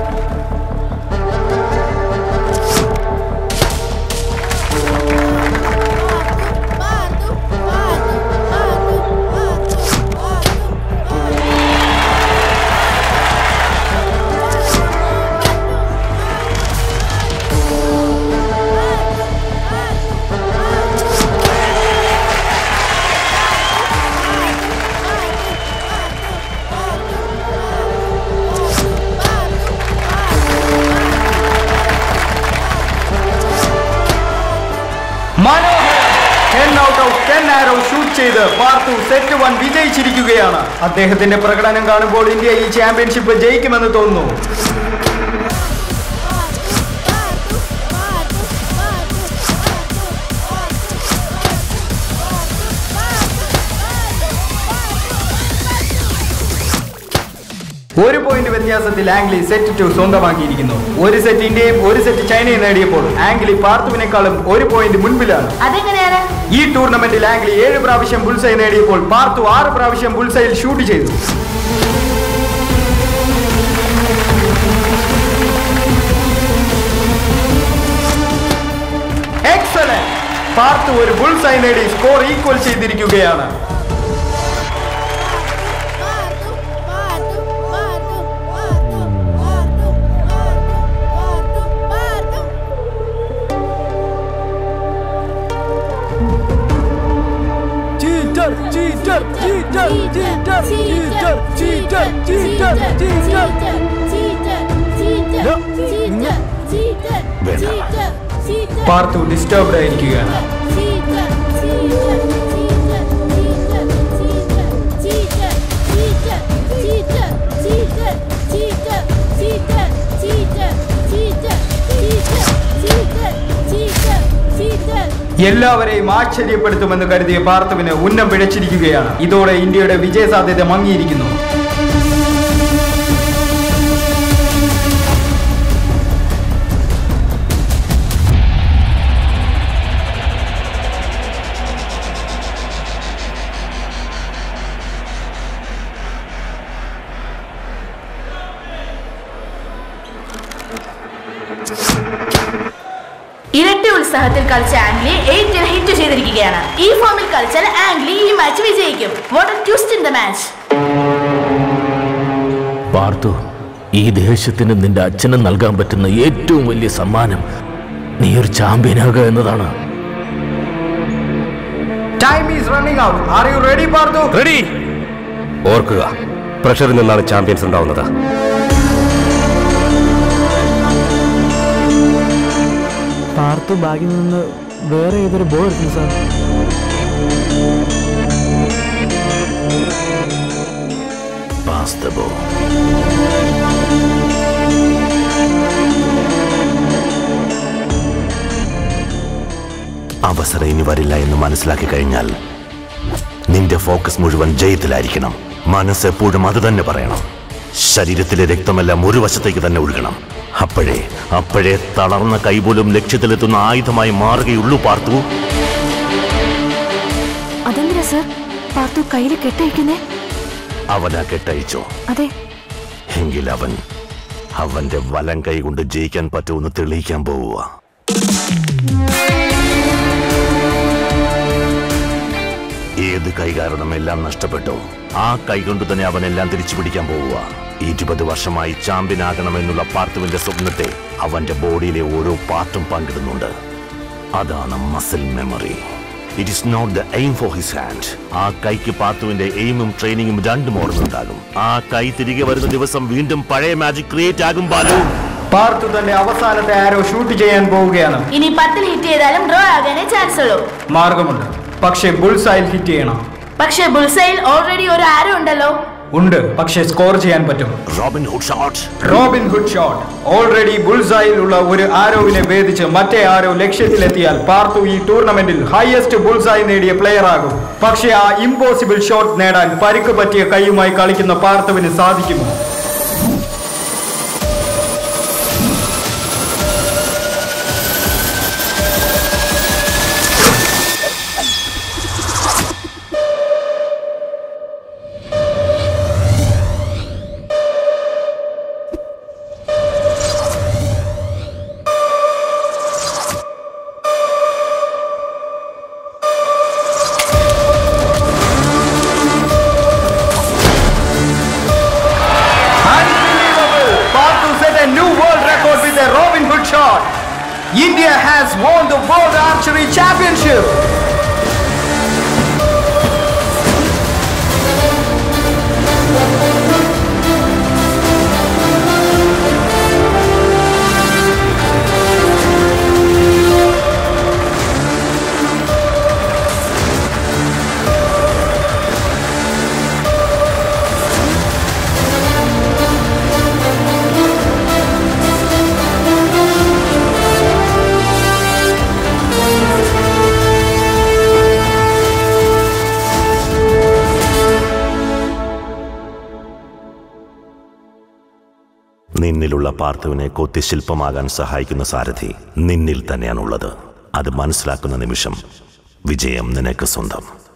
മനോഹരം ten out of ten arrow shoot ചെയ്ത് പാർത്തു സെറ്റ് വൺ വിജയിച്ചിരിക്കുകയാണ് അദ്ദേഹത്തിന്റെ പ്രകടനം കാണുമ്പോൾ ഇന്ത്യ ഈ ചാമ്പ്യൻഷിപ്പ് ജയിക്കുമെന്ന് തോന്നുന്നു ഒരു പോയിന്റ് വ്യത്യാസത്തിൽ ആംഗ്ലി സെറ്റ് ടു സ്വന്തമാക്കിയിരിക്കുന്നു ഒരു സെറ്റ് ഇന്ത്യയും ഒരു സെറ്റ് ചൈനയും നേടിയപ്പോൾ ആംഗ്ലി പാർത്തുവിനേക്കാളും ഒരു പോയിന്റ് മുൻപിലാണ് അതെങ്ങനെയാണ് ഈ ടൂർണമെന്റിൽ ആംഗ്ലി ഏഴ് പ്രാവശ്യം ബുൾസൈ നേടിയപ്പോൾ പാർത്തു ആറ് പ്രാവശ്യം ബുൾസൈയിൽ ഷൂട്ട് ചെയ്തു എക്സലന്റ് പാർത്തു ഒരു ബുൾസൈ നേടി സ്കോർ ഈക്വൽ ചെയ്തിരിക്കുകയാണ് cheater cheater cheater cheater cheater cheater cheater Parthu disturbed ആയിരിക്കുകയാണ് എല്ലാവരെയും ആശ്ചര്യപ്പെടുത്തുമെന്ന് കരുതിയ പാർത്തുവിന് ഉന്നം പിഴച്ചിരിക്കുകയാണ് ഇതോടെ ഇന്ത്യയുടെ വിജയ സാധ്യത മങ്ങിയിരിക്കുന്നു ഇരട്ടി ഉത്സാഹത്തിൽ കളിച്ച ആംഗ്ലി എയ്റ്റിൽ ഹിറ്റ് ചെയ്തിരിക്കുകയാണ് ഈ ഫോമിൽ കളിച്ചാൽ ആംഗ്ലി ഈ മാച്ച് വിജയിക്കും what twist in the match Parthu ഈ ദേശത്തിന് നിന്റെ അച്ഛന് നൽകാൻ പറ്റുന്ന ഏറ്റവും വലിയ സമ്മാനം നീ ഒരു ചാമ്പ്യനാകുക എന്നതാണ് time is running out are you ready Parthu ready ഓർക്കുക പ്രഷറിൽ നിന്നാണ് ചാമ്പ്യൻസ് ഉണ്ടാവുന്നത് പാർത്തു ബാഗിൽ നിന്ന് വേറെ ഏതൊരു ബോൾ എടുക്കുന്നു സാർ Pass the ball. അവസരം ഇനി വരില്ല എന്ന് മനസ്സിലാക്കി കഴിഞ്ഞാൽ നിന്റെ ഫോക്കസ് മുഴുവൻ ജയത്തിലായിരിക്കണം മനസ്സ് എപ്പോഴും അത് തന്നെ പറയണം ശരീരത്തിലെ രക്തമെല്ലാം ഒരു വശത്തേക്ക് തന്നെ ഒഴുകണം അപ്പോഴേ അപ്പോഴേ തളർന്ന കൈപോലും ലക്ഷ്യത്തിലെത്തുന്ന ആയുധമായി മാറുകയുള്ളൂ പാർത്തു അതെന്തിനാ സർ പാർത്തു കയ്യിൽ കെട്ടയക്കുന്നേ അവനാ കെട്ടയച്ചോ അതെ എങ്കിൽ അവൻ അവന്റെ വലം കൈ കൊണ്ട് ജയിക്കാൻ പറ്റുമെന്ന് തെളിയിക്കാൻ പോവുക ഏത് കൈ കാരണം എല്ലാം നഷ്ടപ്പെട്ടു ആ കൈ കൊണ്ട് തന്നെ അവൻ എല്ലാം തിരിച്ചു പിടിക്കാൻ പോവുക ഇരുപത് വർഷമായി ചാമ്പ്യൻ ആകണമെന്നുള്ള പാർത്തുവിന്റെ സ്വപ്നത്തെ അവന്റെ ബോഡിയിലെ ഓരോ പാർട്ടും പങ്കിടുന്നുണ്ട് അതാണ് muscle memory it is not the aim for his hand ആ കൈക്ക് പാത്തുവിന്റെ എയിമും ട്രെയിനിങ്ങും രണ്ടും ഓർമ്മയുണ്ടാകും ആ കൈ തിരികെ വരുന്ന ദിവസം വീണ്ടും പഴയ മാജിക് ക്രിയേറ്റ് ആകും ബാലു പാർത്തു തന്റെ അവസാനത്തെ ആരോ ഷൂട്ട് ചെയ്യാൻ പോവുകയാണ് ഇനി പത്തിൽ ഹിറ്റ് ചെയ്താലും ഡ്രോ ആകാനേ ചാൻസ് ഉള്ളൂ മാർഗമുണ്ട് പക്ഷേ ബുൾസായിൽ ഹിറ്റ് ചെയ്യണം പക്ഷേ ബുൾസൈൽ ഓൾറെഡി ഒരു ആരോ ഉണ്ടല്ലോ ഉണ്ട് പക്ഷേ സ്കോർ ചെയ്യാൻ പറ്റും Robin Hood shot Robin Hood shot already ബുൾസായിലുള്ള ഒരു ആരോവിനെ ഭേദിച്ച് മറ്റേ ആരോ ലക്ഷ്യത്തിലെത്തിയാൽ പാർത്തു ഈ ടൂർണമെന്റിൽ ഹയസ്റ്റ് ബുൾസായി നേടിയ പ്ലെയർ ആകും പക്ഷേ ആ ഇമ്പോസിബിൾ ഷോട്ട് നേടാൻ പരിക്ക് പറ്റിയ കൈയുമായി കളിക്കുന്ന പാർത്തുവിന് സാധിക്കുമോ Partu set a new world record with a Robin Hood shot. India has won the World Archery Championship. നിന്നിലുള്ള പാർത്ഥുവിനെ കൊത്തി ശില്പമാകാൻ സഹായിക്കുന്ന സാരഥി നിന്നിൽ തന്നെയാണുള്ളത് അത് മനസ്സിലാക്കുന്ന നിമിഷം വിജയം നിനക്ക് സ്വന്തം